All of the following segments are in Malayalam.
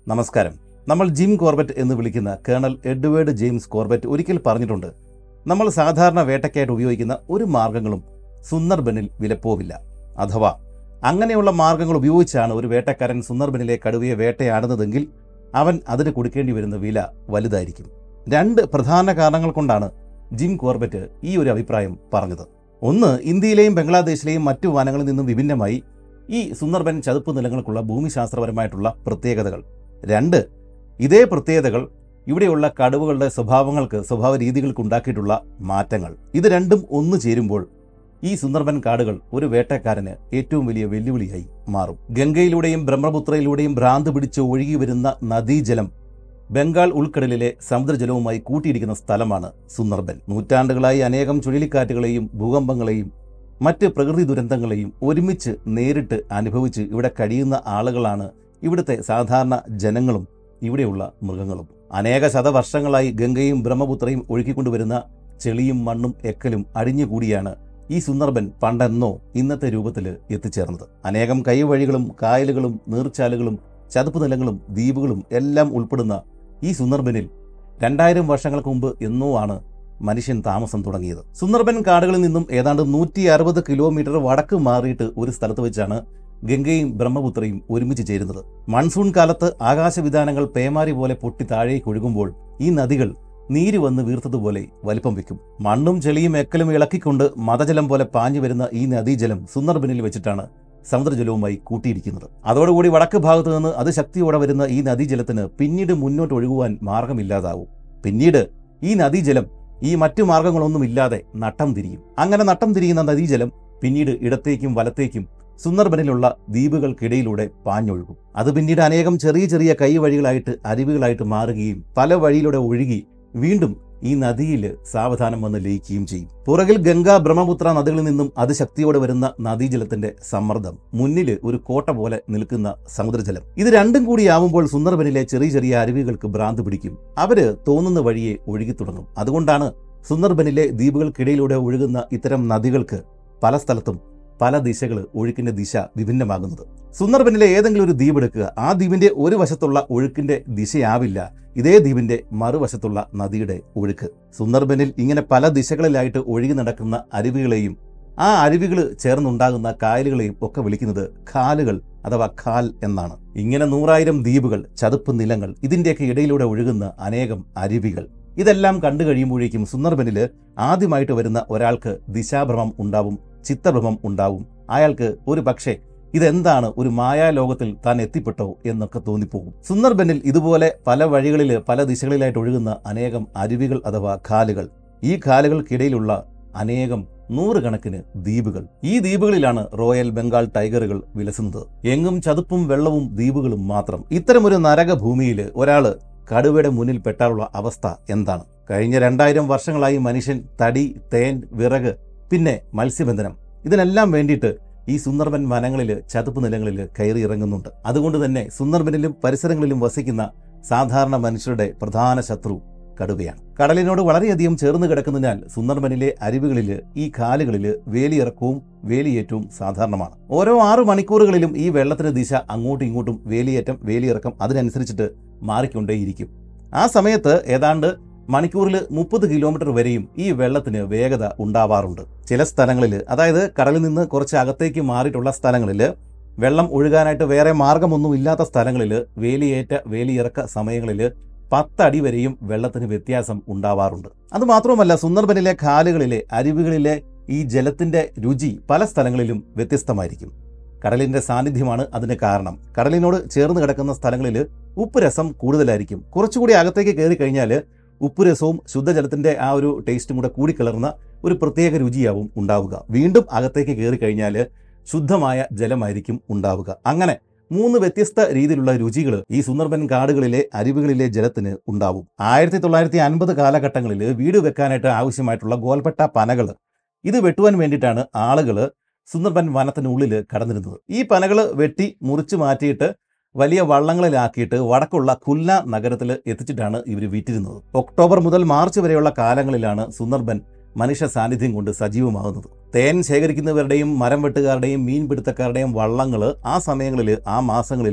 നമസ്കാരം നമ്മൾ ജിം കോർബറ്റ് എന്ന് വിളിക്കുന്ന കേണൽ എഡ്വേർഡ് ജെയിംസ് കോർബറ്റ് ഒരിക്കൽ പറഞ്ഞിട്ടുണ്ട് നമ്മൾ സാധാരണ വേട്ടയ്ക്കായിട്ട് ഉപയോഗിക്കുന്ന ഒരു മാർഗങ്ങളും സുന്ദർബനിൽ വിലപ്പോവില്ല അഥവാ അങ്ങനെയുള്ള മാർഗങ്ങൾ ഉപയോഗിച്ചാണ് ഒരു വേട്ടക്കാരൻ സുന്ദർബനിലെ കടുവയെ വേട്ടയാടുന്നതെങ്കിൽ അവൻ അതിന് കൊടുക്കേണ്ടി വരുന്ന വില വലുതായിരിക്കും രണ്ട് പ്രധാന കാരണങ്ങൾ കൊണ്ടാണ് ജിം കോർബറ്റ് ഈ ഒരു അഭിപ്രായം പറഞ്ഞത് ഒന്ന് ഇന്ത്യയിലെയും ബംഗ്ലാദേശിലെയും മറ്റു വനങ്ങളിൽ നിന്നും വിഭിന്നമായി ഈ സുന്ദർബൻ ചതുപ്പ് നിലങ്ങൾക്കുള്ള ഭൂമിശാസ്ത്രപരമായിട്ടുള്ള പ്രത്യേകതകൾ രണ്ട് ഇതേ പ്രത്യേകതകൾ ഇവിടെയുള്ള കടുവകളുടെ സ്വഭാവങ്ങൾക്ക് സ്വഭാവ രീതികൾക്ക് ഉണ്ടാക്കിയിട്ടുള്ള മാറ്റങ്ങൾ ഇത് രണ്ടും ഒന്നു ചേരുമ്പോൾ ഈ സുന്ദർബൻ കാടുകൾ ഒരു വേട്ടക്കാരന് ഏറ്റവും വലിയ വെല്ലുവിളിയായി മാറും ഗംഗയിലൂടെയും ബ്രഹ്മപുത്രയിലൂടെയും ഭ്രാന്ത് പിടിച്ച് ഒഴുകി വരുന്ന നദീജലം ബംഗാൾ ഉൾക്കടലിലെ സമുദ്രജലവുമായി കൂട്ടിയിടിക്കുന്ന സ്ഥലമാണ് സുന്ദർബൻ നൂറ്റാണ്ടുകളായി അനേകം ചുഴലിക്കാറ്റുകളെയും ഭൂകമ്പങ്ങളെയും മറ്റ് പ്രകൃതി ദുരന്തങ്ങളെയും ഒരുമിച്ച് നേരിട്ട് അനുഭവിച്ച് ഇവിടെ കഴിയുന്ന ആളുകളാണ് ഇവിടുത്തെ സാധാരണ ജനങ്ങളും ഇവിടെയുള്ള മൃഗങ്ങളും അനേക ശതവർഷങ്ങളായി ഗംഗയും ബ്രഹ്മപുത്രയും ഒഴുക്കിക്കൊണ്ടുവരുന്ന ചെളിയും മണ്ണും എക്കലും അടിഞ്ഞുകൂടിയാണ് ഈ സുന്ദർബൻ പണ്ടെന്നോ ഇന്നത്തെ രൂപത്തിൽ എത്തിച്ചേർന്നത് അനേകം കൈവഴികളും കായലുകളും നീർച്ചാലുകളും ചതുപ്പ് നിലങ്ങളും ദ്വീപുകളും എല്ലാം ഉൾപ്പെടുന്ന ഈ സുന്ദർബനിൽ രണ്ടായിരം വർഷങ്ങൾക്ക് മുമ്പ് എന്നോ ആണ് മനുഷ്യൻ താമസം തുടങ്ങിയത് സുന്ദർബൻ കാടുകളിൽ നിന്നും ഏതാണ്ട് നൂറ്റി അറുപത് കിലോമീറ്റർ വടക്ക് മാറിയിട്ട് ഒരു സ്ഥലത്ത് വെച്ചാണ് ഗംഗയും ബ്രഹ്മപുത്രയും ഒരുമിച്ച് ചേരുന്നത് മൺസൂൺ കാലത്ത് ആകാശവിധാനങ്ങൾ പേമാരി പോലെ പൊട്ടി താഴേക്ക് ഒഴുകുമ്പോൾ ഈ നദികൾ നീര് വന്ന് വീർത്തതുപോലെ വലിപ്പം വെക്കും മണ്ണും ചെളിയും എക്കലും ഇളക്കിക്കൊണ്ട് മതജലം പോലെ പാഞ്ഞു വരുന്ന ഈ നദീജലം സുന്ദർബനിൽ വെച്ചിട്ടാണ് സമുദ്രജലവുമായി കൂട്ടിയിരിക്കുന്നത് അതോടുകൂടി വടക്ക് ഭാഗത്തു നിന്ന് അത് ശക്തിയോടെ വരുന്ന ഈ നദീജലത്തിന് പിന്നീട് മുന്നോട്ട് ഒഴുകുവാൻ മാർഗമില്ലാതാവും പിന്നീട് ഈ നദീജലം ഈ മറ്റു മാർഗങ്ങളൊന്നും ഇല്ലാതെ നട്ടം തിരിയും അങ്ങനെ നട്ടം തിരിയുന്ന നദീജലം പിന്നീട് ഇടത്തേക്കും വലത്തേക്കും സുന്ദർബനിലുള്ള ദ്വീപുകൾക്കിടയിലൂടെ പാഞ്ഞൊഴുകും അത് പിന്നീട് അനേകം ചെറിയ ചെറിയ കൈവഴികളായിട്ട് അരുവികളായിട്ട് മാറുകയും പല വഴിയിലൂടെ ഒഴുകി വീണ്ടും ഈ നദിയിൽ സാവധാനം വന്ന് ലയിക്കുകയും ചെയ്യും പുറകിൽ ഗംഗ ബ്രഹ്മപുത്ര നദികളിൽ നിന്നും അതിശക്തിയോടെ വരുന്ന നദീജലത്തിന്റെ സമ്മർദ്ദം മുന്നിൽ ഒരു കോട്ട പോലെ നിൽക്കുന്ന സമുദ്രജലം ഇത് രണ്ടും കൂടിയാവുമ്പോൾ സുന്ദർബനിലെ ചെറിയ ചെറിയ അരുവികൾക്ക് ഭ്രാന്ത് പിടിക്കും അവര് തോന്നുന്ന വഴിയെ ഒഴുകി തുടങ്ങും അതുകൊണ്ടാണ് സുന്ദർബനിലെ ദ്വീപുകൾക്കിടയിലൂടെ ഒഴുകുന്ന ഇത്തരം നദികൾക്ക് പല സ്ഥലത്തും പല ദിശകൾ ഒഴുക്കിന്റെ ദിശ വിഭിന്നമാകുന്നത് സുന്ദർബനിലെ ഏതെങ്കിലും ഒരു ദ്വീപ് എടുക്കുക ആ ദ്വീപിന്റെ ഒരു വശത്തുള്ള ഒഴുക്കിന്റെ ദിശയാവില്ല ഇതേ ദ്വീപിന്റെ മറുവശത്തുള്ള നദിയുടെ ഒഴുക്ക് സുന്ദർബനിൽ ഇങ്ങനെ പല ദിശകളിലായിട്ട് ഒഴുകി നടക്കുന്ന അരുവികളെയും ആ അരുവികൾ ചേർന്നുണ്ടാകുന്ന കായലുകളെയും ഒക്കെ വിളിക്കുന്നത് ഖാലുകൾ അഥവാ ഖാൽ എന്നാണ് ഇങ്ങനെ നൂറായിരം ദ്വീപുകൾ ചതുപ്പ് നിലങ്ങൾ ഇതിന്റെയൊക്കെ ഇടയിലൂടെ ഒഴുകുന്ന അനേകം അരുവികൾ ഇതെല്ലാം കണ്ടു കഴിയുമ്പോഴേക്കും സുന്ദർബനിൽ ആദ്യമായിട്ട് വരുന്ന ഒരാൾക്ക് ദിശാഭ്രമം ഉണ്ടാവും ചിത്തഭ്രമം ഉണ്ടാവും അയാൾക്ക് ഒരു പക്ഷേ ഇതെന്താണ് ഒരു മായാലോകത്തിൽ താൻ എത്തിപ്പെട്ടോ എന്നൊക്കെ തോന്നിപ്പോകും സുന്ദർബനിൽ ഇതുപോലെ പല വഴികളിൽ പല ദിശകളിലായിട്ട് ഒഴുകുന്ന അനേകം അരുവികൾ അഥവാ ഖാലുകൾ ഈ ഖാലുകൾക്കിടയിലുള്ള അനേകം നൂറുകണക്കിന് ദ്വീപുകൾ ഈ ദ്വീപുകളിലാണ് റോയൽ ബംഗാൾ ടൈഗറുകൾ വിലസുന്നത് എങ്ങും ചതുപ്പും വെള്ളവും ദ്വീപുകളും മാത്രം ഇത്തരമൊരു നരകഭൂമിയിൽ ഒരാള് കടുവയുടെ മുന്നിൽ പെട്ടാലുള്ള അവസ്ഥ എന്താണ് കഴിഞ്ഞ രണ്ടായിരം വർഷങ്ങളായി മനുഷ്യൻ തടി തേൻ വിറക് പിന്നെ മത്സ്യബന്ധനം ഇതിനെല്ലാം വേണ്ടിയിട്ട് ഈ സുന്ദർബൻ വനങ്ങളിൽ ചതുപ്പ് നിലങ്ങളിൽ കയറി ഇറങ്ങുന്നുണ്ട് അതുകൊണ്ട് തന്നെ സുന്ദർബനിലും പരിസരങ്ങളിലും വസിക്കുന്ന സാധാരണ മനുഷ്യരുടെ പ്രധാന ശത്രു കടുവയാണ് കടലിനോട് വളരെയധികം ചേർന്ന് കിടക്കുന്നതിനാൽ സുന്ദർബനിലെ അരുവികളിൽ ഈ കാലുകളിൽ വേലിയിറക്കവും വേലിയേറ്റവും സാധാരണമാണ് ഓരോ ആറ് മണിക്കൂറുകളിലും ഈ വെള്ളത്തിന് ദിശ അങ്ങോട്ടും ഇങ്ങോട്ടും വേലിയേറ്റം വേലിയിറക്കം അതിനനുസരിച്ചിട്ട് മാറിക്കൊണ്ടേയിരിക്കും ആ സമയത്ത് ഏതാണ്ട് മണിക്കൂറിൽ മുപ്പത് കിലോമീറ്റർ വരെയും ഈ വെള്ളത്തിന് വേഗത ഉണ്ടാവാറുണ്ട് ചില സ്ഥലങ്ങളിൽ അതായത് കടലിൽ നിന്ന് കുറച്ച് അകത്തേക്ക് മാറിയിട്ടുള്ള സ്ഥലങ്ങളിൽ വെള്ളം ഒഴുകാനായിട്ട് വേറെ മാർഗമൊന്നും ഇല്ലാത്ത സ്ഥലങ്ങളിൽ വേലിയേറ്റ വേലിയിറക്ക സമയങ്ങളിൽ പത്തടി വരെയും വെള്ളത്തിന് വ്യത്യാസം ഉണ്ടാവാറുണ്ട് അതുമാത്രവുമല്ല സുന്ദർബനിലെ കാലുകളിലെ അരുവികളിലെ ഈ ജലത്തിന്റെ രുചി പല സ്ഥലങ്ങളിലും വ്യത്യസ്തമായിരിക്കും കടലിന്റെ സാന്നിധ്യമാണ് അതിന് കാരണം കടലിനോട് ചേർന്ന് കിടക്കുന്ന സ്ഥലങ്ങളിൽ ഉപ്പ് രസം കൂടുതലായിരിക്കും കുറച്ചുകൂടി അകത്തേക്ക് കയറി കഴിഞ്ഞാൽ ഉപ്പ് രസവും ശുദ്ധജലത്തിന്റെ ആ ഒരു ടേസ്റ്റും കൂടെ കൂടിക്കലർന്ന ഒരു പ്രത്യേക രുചിയാവും ഉണ്ടാവുക വീണ്ടും അകത്തേക്ക് കയറി കഴിഞ്ഞാൽ ശുദ്ധമായ ജലമായിരിക്കും ഉണ്ടാവുക അങ്ങനെ മൂന്ന് വ്യത്യസ്ത രീതിയിലുള്ള രുചികൾ ഈ സുന്ദർബൻ കാടുകളിലെ അരുവികളിലെ ജലത്തിന് ഉണ്ടാവും ആയിരത്തി തൊള്ളായിരത്തി അൻപത് കാലഘട്ടങ്ങളിൽ വീട് വെക്കാനായിട്ട് ആവശ്യമായിട്ടുള്ള ഗോൽപ്പെട്ട പനകൾ ഇത് വെട്ടുവാൻ വേണ്ടിയിട്ടാണ് ആളുകൾ സുന്ദർബൻ വനത്തിനുള്ളിൽ കടന്നിരുന്നത് ഈ പനകൾ വെട്ടി മുറിച്ചു മാറ്റിയിട്ട് വലിയ വള്ളങ്ങളിലാക്കിയിട്ട് വടക്കുള്ള കുല്ല നഗരത്തിൽ എത്തിച്ചിട്ടാണ് ഇവർ വിറ്റിരുന്നത് ഒക്ടോബർ മുതൽ മാർച്ച് വരെയുള്ള കാലങ്ങളിലാണ് സുന്ദർബൻ മനുഷ്യ സാന്നിധ്യം കൊണ്ട് സജീവമാകുന്നത് തേൻ ശേഖരിക്കുന്നവരുടെയും മരം വെട്ടുകാരുടെയും മീൻപിടുത്തക്കാരുടെയും വള്ളങ്ങൾ ആ സമയങ്ങളിൽ ആ മാസങ്ങളിൽ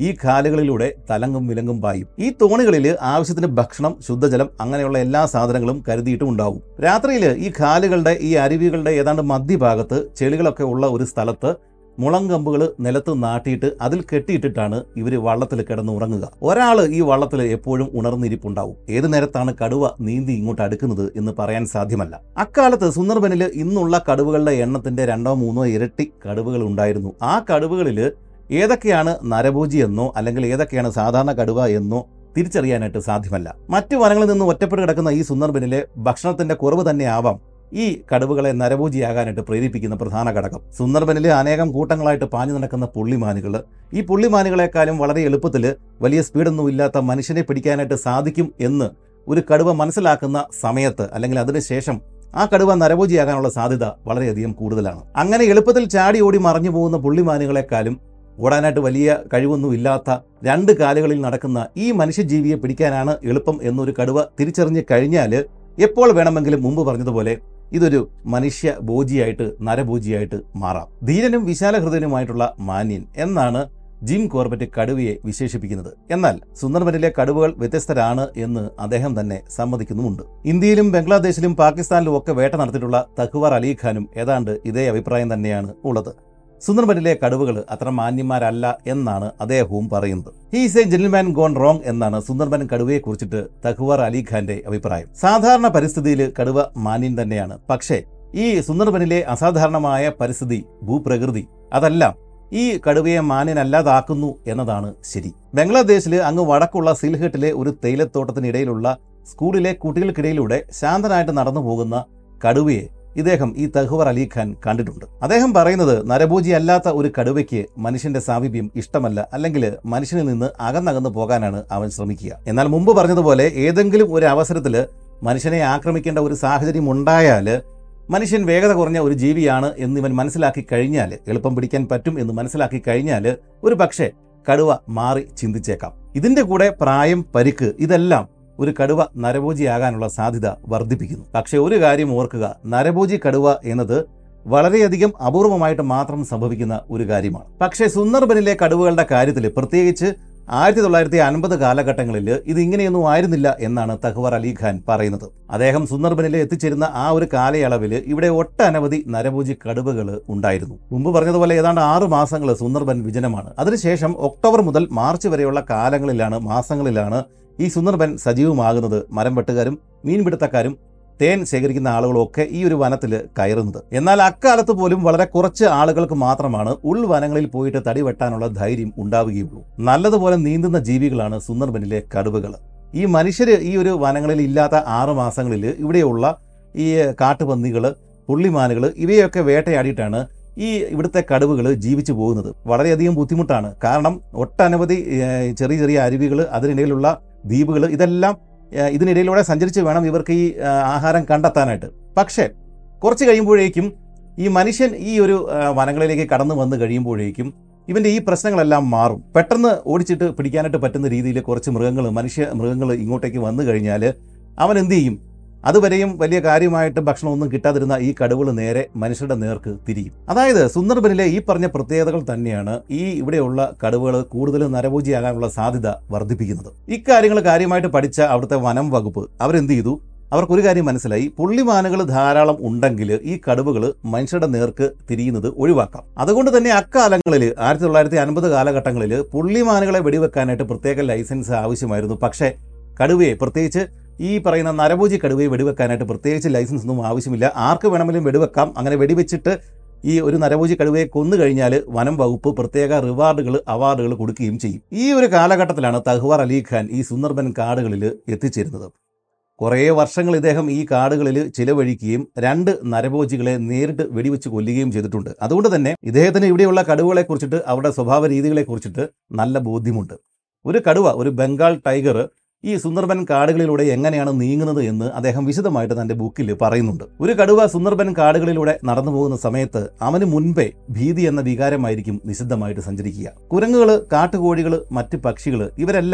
ഈ കാലുകളിലൂടെ തലങ്ങും വിലങ്ങും പായും ഈ തോണികളിൽ ആവശ്യത്തിന് ഭക്ഷണം ശുദ്ധജലം അങ്ങനെയുള്ള എല്ലാ സാധനങ്ങളും കരുതിയിട്ടും ഉണ്ടാവും രാത്രിയിൽ ഈ കാലുകളുടെ ഈ അരുവികളുടെ ഏതാണ്ട് മധ്യഭാഗത്ത് ചെളികളൊക്കെ ഉള്ള ഒരു സ്ഥലത്ത് മുളം കമ്പുകൾ നിലത്ത് നാട്ടിയിട്ട് അതിൽ കെട്ടിയിട്ടിട്ടാണ് ഇവർ വള്ളത്തിൽ കിടന്ന് ഉറങ്ങുക ഒരാൾ ഈ വള്ളത്തിൽ എപ്പോഴും ഉണർന്നിരിപ്പുണ്ടാവും ഏത് നേരത്താണ് കടുവ നീന്തി ഇങ്ങോട്ട് അടുക്കുന്നത് എന്ന് പറയാൻ സാധ്യമല്ല അക്കാലത്ത് സുന്ദർബനിൽ ഇന്നുള്ള കടുവകളുടെ എണ്ണത്തിന്റെ രണ്ടോ മൂന്നോ ഇരട്ടി കടുവകൾ ഉണ്ടായിരുന്നു ആ കടുവകളിൽ ഏതൊക്കെയാണ് നരഭോജി എന്നോ അല്ലെങ്കിൽ ഏതൊക്കെയാണ് സാധാരണ കടുവ എന്നോ തിരിച്ചറിയാനായിട്ട് സാധ്യമല്ല മറ്റു വനങ്ങളിൽ നിന്ന് ഒറ്റപ്പെട്ട് കിടക്കുന്ന ഈ സുന്ദർബനിലെ ഭക്ഷണത്തിന്റെ കുറവ് തന്നെ ആവാം ഈ കടുവകളെ നരഭോജിയാകാനായിട്ട് പ്രേരിപ്പിക്കുന്ന പ്രധാന ഘടകം സുന്ദർബനിൽ അനേകം കൂട്ടങ്ങളായിട്ട് പാഞ്ഞു നടക്കുന്ന പുള്ളിമാനുകൾ ഈ പുള്ളിമാനുകളെക്കാളും വളരെ എളുപ്പത്തിൽ വലിയ സ്പീഡൊന്നും ഇല്ലാത്ത മനുഷ്യനെ പിടിക്കാനായിട്ട് സാധിക്കും എന്ന് ഒരു കടുവ മനസ്സിലാക്കുന്ന സമയത്ത് അല്ലെങ്കിൽ അതിനുശേഷം ആ കടുവ നരഭോജിയാകാനുള്ള സാധ്യത വളരെയധികം കൂടുതലാണ് അങ്ങനെ എളുപ്പത്തിൽ ചാടി ഓടി മറഞ്ഞു പോകുന്ന പുള്ളിമാനുകളെക്കാളും ഓടാനായിട്ട് വലിയ കഴിവൊന്നും ഇല്ലാത്ത രണ്ട് കാലുകളിൽ നടക്കുന്ന ഈ മനുഷ്യജീവിയെ പിടിക്കാനാണ് എളുപ്പം എന്നൊരു കടുവ തിരിച്ചറിഞ്ഞ് കഴിഞ്ഞാൽ എപ്പോൾ വേണമെങ്കിലും മുമ്പ് പറഞ്ഞതുപോലെ ഇതൊരു മനുഷ്യ ഭോജിയായിട്ട് നരഭോജിയായിട്ട് മാറാം ധീരനും വിശാലഹൃദയനുമായിട്ടുള്ള മാന്യൻ എന്നാണ് ജിം കോർബറ്റ് കടുവയെ വിശേഷിപ്പിക്കുന്നത് എന്നാൽ സുന്ദർബനിലെ കടുവകൾ വ്യത്യസ്തരാണ് എന്ന് അദ്ദേഹം തന്നെ സമ്മതിക്കുന്നുമുണ്ട് ഇന്ത്യയിലും ബംഗ്ലാദേശിലും പാകിസ്ഥാനിലും ഒക്കെ വേട്ട നടത്തിയിട്ടുള്ള തഖ്വാർ അലിഖാനും ഏതാണ്ട് ഇതേ അഭിപ്രായം തന്നെയാണ് ഉള്ളത് സുന്ദർബനിലെ കടുവകൾ അത്ര മാന്യന്മാരല്ല എന്നാണ് അദ്ദേഹവും പറയുന്നത് he's a gentleman gone wrong എന്നാണ് സുന്ദർബൻ കടുവയെ കുറിച്ചിട്ട് തഖ്വാർ അലിഖാന്റെ അഭിപ്രായം സാധാരണ പരിസ്ഥിതിയിൽ കടുവ മാന്യൻ തന്നെയാണ് പക്ഷേ ഈ സുന്ദർബനിലെ അസാധാരണമായ പരിസ്ഥിതി ഭൂപ്രകൃതി അതെല്ലാം ഈ കടുവയെ മാന്യനല്ലാതാക്കുന്നു എന്നതാണ് ശരി ബംഗ്ലാദേശിൽ അങ്ങ് വടക്കുള്ള സിൽഹട്ടിലെ ഒരു തേയിലത്തോട്ടത്തിനിടയിലുള്ള സ്കൂളിലെ കുട്ടികൾക്കിടയിലൂടെ ശാന്തനായിട്ട് നടന്നു പോകുന്ന കടുവയെ ഇദ്ദേഹം ഈ തഹ്വർ അലി ഖാൻ കണ്ടിട്ടുണ്ട് അദ്ദേഹം പറയുന്നത് നരഭോജി അല്ലാത്ത ഒരു കടുവയ്ക്ക് മനുഷ്യന്റെ സാമീപ്യം ഇഷ്ടമല്ല അല്ലെങ്കിൽ മനുഷ്യനിൽ നിന്ന് അകന്നകന്ന് പോകാനാണ് അവൻ ശ്രമിക്കുക എന്നാൽ മുമ്പ് പറഞ്ഞതുപോലെ ഏതെങ്കിലും ഒരു അവസരത്തിൽ മനുഷ്യനെ ആക്രമിക്കേണ്ട ഒരു സാഹചര്യം ഉണ്ടായാൽ മനുഷ്യൻ വേഗത കുറഞ്ഞ ഒരു ജീവിയാണ് എന്നിവൻ മനസ്സിലാക്കി കഴിഞ്ഞാൽ എളുപ്പം പിടിക്കാൻ പറ്റും എന്ന് മനസ്സിലാക്കി കഴിഞ്ഞാൽ ഒരു പക്ഷേ കടുവ മാറി ചിന്തിച്ചേക്കാം ഇതിന്റെ കൂടെ പ്രായം പരിക്ക് ഇതെല്ലാം ഒരു കടുവ നരഭോജിയാകാനുള്ള സാധ്യത വർദ്ധിപ്പിക്കുന്നു പക്ഷെ ഒരു കാര്യം ഓർക്കുക നരഭോജി കടുവ എന്നത് വളരെയധികം അപൂർവമായിട്ട് മാത്രം സംഭവിക്കുന്ന ഒരു കാര്യമാണ് പക്ഷേ സുന്ദർബനിലെ കടുവകളുടെ കാര്യത്തിൽ പ്രത്യേകിച്ച് ആയിരത്തി തൊള്ളായിരത്തി അൻപത് കാലഘട്ടങ്ങളിൽ ഇത് ഇങ്ങനെയൊന്നും ആയിരുന്നില്ല എന്നാണ് തഹ്വർ അലി ഖാൻ പറയുന്നത് അദ്ദേഹം സുന്ദർബനിൽ എത്തിച്ചേരുന്ന ആ ഒരു കാലയളവിൽ ഇവിടെ ഒട്ടനവധി നരഭോജി കടുവകൾ ഉണ്ടായിരുന്നു മുമ്പ് പറഞ്ഞതുപോലെ ഏതാണ്ട് ആറ് മാസങ്ങൾ സുന്ദർബൻ വിജനമാണ് അതിനുശേഷം ഒക്ടോബർ മുതൽ മാർച്ച് വരെയുള്ള കാലങ്ങളിലാണ് മാസങ്ങളിലാണ് ഈ സുന്ദർബൻ സജീവമാകുന്നത് മരം വെട്ടുകാരും മീൻപിടുത്തക്കാരും തേൻ ശേഖരിക്കുന്ന ആളുകളും ഒക്കെ ഈ ഒരു വനത്തിൽ കയറുന്നത് എന്നാൽ അക്കാലത്ത് പോലും വളരെ കുറച്ച് ആളുകൾക്ക് മാത്രമാണ് ഉൾവനങ്ങളിൽ പോയിട്ട് തടി വെട്ടാനുള്ള ധൈര്യം ഉണ്ടാവുകയുള്ളൂ നല്ലതുപോലെ നീന്തുന്ന ജീവികളാണ് സുന്ദർബനിലെ കടുവകൾ ഈ മനുഷ്യർ ഈ ഒരു വനങ്ങളിൽ ഇല്ലാത്ത ആറ് മാസങ്ങളിൽ ഇവിടെയുള്ള ഈ കാട്ടുപന്നികൾ പുള്ളിമാനുകൾ ഇവയൊക്കെ വേട്ടയാടിയിട്ടാണ് ഈ ഇവിടുത്തെ കടുവകൾ ജീവിച്ചു പോകുന്നത് വളരെയധികം ബുദ്ധിമുട്ടാണ് കാരണം ഒട്ടനവധി ഏഹ്, ചെറിയ ചെറിയ അരുവികൾ അതിനിടയിലുള്ള ദ്വീപുകൾ ഇതെല്ലാം ഏഹ്, ഇതിനിടയിലൂടെ സഞ്ചരിച്ച് വേണം ഇവർക്ക് ഈ ഏഹ്, ആഹാരം കണ്ടെത്താനായിട്ട് പക്ഷേ കുറച്ച് കഴിയുമ്പോഴേക്കും ഈ മനുഷ്യൻ ഈ ഒരു ഏഹ്, വനങ്ങളിലേക്ക് കടന്നു വന്ന് കഴിയുമ്പോഴേക്കും ഇവന്റെ ഈ പ്രശ്നങ്ങളെല്ലാം മാറും പെട്ടെന്ന് ഓടിച്ചിട്ട് പിടിക്കാനായിട്ട് പറ്റുന്ന രീതിയിൽ കുറച്ച് മൃഗങ്ങൾ മനുഷ്യ മൃഗങ്ങൾ ഇങ്ങോട്ടേക്ക് വന്നു കഴിഞ്ഞാൽ അവൻ എന്ത് ചെയ്യും അതുവരെയും വലിയ കാര്യമായിട്ട് ഭക്ഷണമൊന്നും കിട്ടാതിരുന്ന ഈ കടുവകൾ നേരെ മനുഷ്യരുടെ നേർക്ക് തിരിയും അതായത് സുന്ദർബനിലെ ഈ പറഞ്ഞ പ്രത്യേകതകൾ തന്നെയാണ് ഈ ഇവിടെയുള്ള കടുവകൾ കൂടുതൽ നരഭോജിയാകാനുള്ള സാധ്യത വർദ്ധിപ്പിക്കുന്നത് ഇക്കാര്യങ്ങൾ കാര്യമായിട്ട് പഠിച്ച അവിടുത്തെ വനം വകുപ്പ് അവരെന്ത് ചെയ്തു അവർക്കൊരു കാര്യം മനസ്സിലായി പുള്ളിമാനുകൾ ധാരാളം ഉണ്ടെങ്കിൽ ഈ കടുവകൾ മനുഷ്യരുടെ നേർക്ക് തിരിയുന്നത് ഒഴിവാക്കാം അതുകൊണ്ട് തന്നെ അക്കാലങ്ങളിൽ ആയിരത്തി തൊള്ളായിരത്തി അൻപത് കാലഘട്ടങ്ങളിൽ പുള്ളിമാനുകളെ വെടിവെക്കാനായിട്ട് പ്രത്യേക ലൈസൻസ് ആവശ്യമായിരുന്നു പക്ഷേ കടുവയെ പ്രത്യേകിച്ച് ഈ പറയുന്ന നരഭോജി കടുവയെ വെടിവെക്കാനായിട്ട് പ്രത്യേകിച്ച് ലൈസൻസ് ഒന്നും ആവശ്യമില്ല ആർക്ക് വേണമെങ്കിലും വെടിവെക്കാം അങ്ങനെ വെടിവെച്ചിട്ട് ഈ ഒരു നരഭോജി കടുവയെ കൊന്നു കഴിഞ്ഞാൽ വനം വകുപ്പ് പ്രത്യേക റിവാർഡുകൾ അവാർഡുകൾ കൊടുക്കുകയും ചെയ്യും ഈ ഒരു കാലഘട്ടത്തിലാണ് തഹ്വാർ അലി ഖാൻ ഈ സുന്ദർബൻ കാടുകളിൽ എത്തിച്ചേരുന്നത് കുറേ വർഷങ്ങൾ ഇദ്ദേഹം ഈ കാടുകളിൽ ചിലവഴിക്കുകയും രണ്ട് നരഭോജികളെ നേരിട്ട് വെടിവെച്ച് കൊല്ലുകയും ചെയ്തിട്ടുണ്ട് അതുകൊണ്ട് തന്നെ ഇദ്ദേഹത്തിന് ഇവിടെയുള്ള കടുവകളെ കുറിച്ചിട്ട് അവരുടെ സ്വഭാവ രീതികളെ കുറിച്ചിട്ട് നല്ല ബോധ്യമുണ്ട് ഒരു കടുവ ഒരു ബംഗാൾ ടൈഗർ ഈ സുന്ദർബൻ കാടുകളിലൂടെ എങ്ങനെയാണ് നീങ്ങുന്നത് എന്ന് അദ്ദേഹം വിശദമായിട്ട് തന്റെ ബുക്കിൽ പറയുന്നുണ്ട് ഒരു കടുവ സുന്ദർബൻ കാടുകളിലൂടെ നടന്നു പോകുന്ന സമയത്ത് അവന് മുൻപേ ഭീതി എന്ന വികാരമായിരിക്കും നിഷിദ്ധമായിട്ട് സഞ്ചരിക്കുക കുരങ്ങുകൾ കാട്ടുകോഴികൾ മറ്റ് പക്ഷികൾ ഇവരെല്ലാം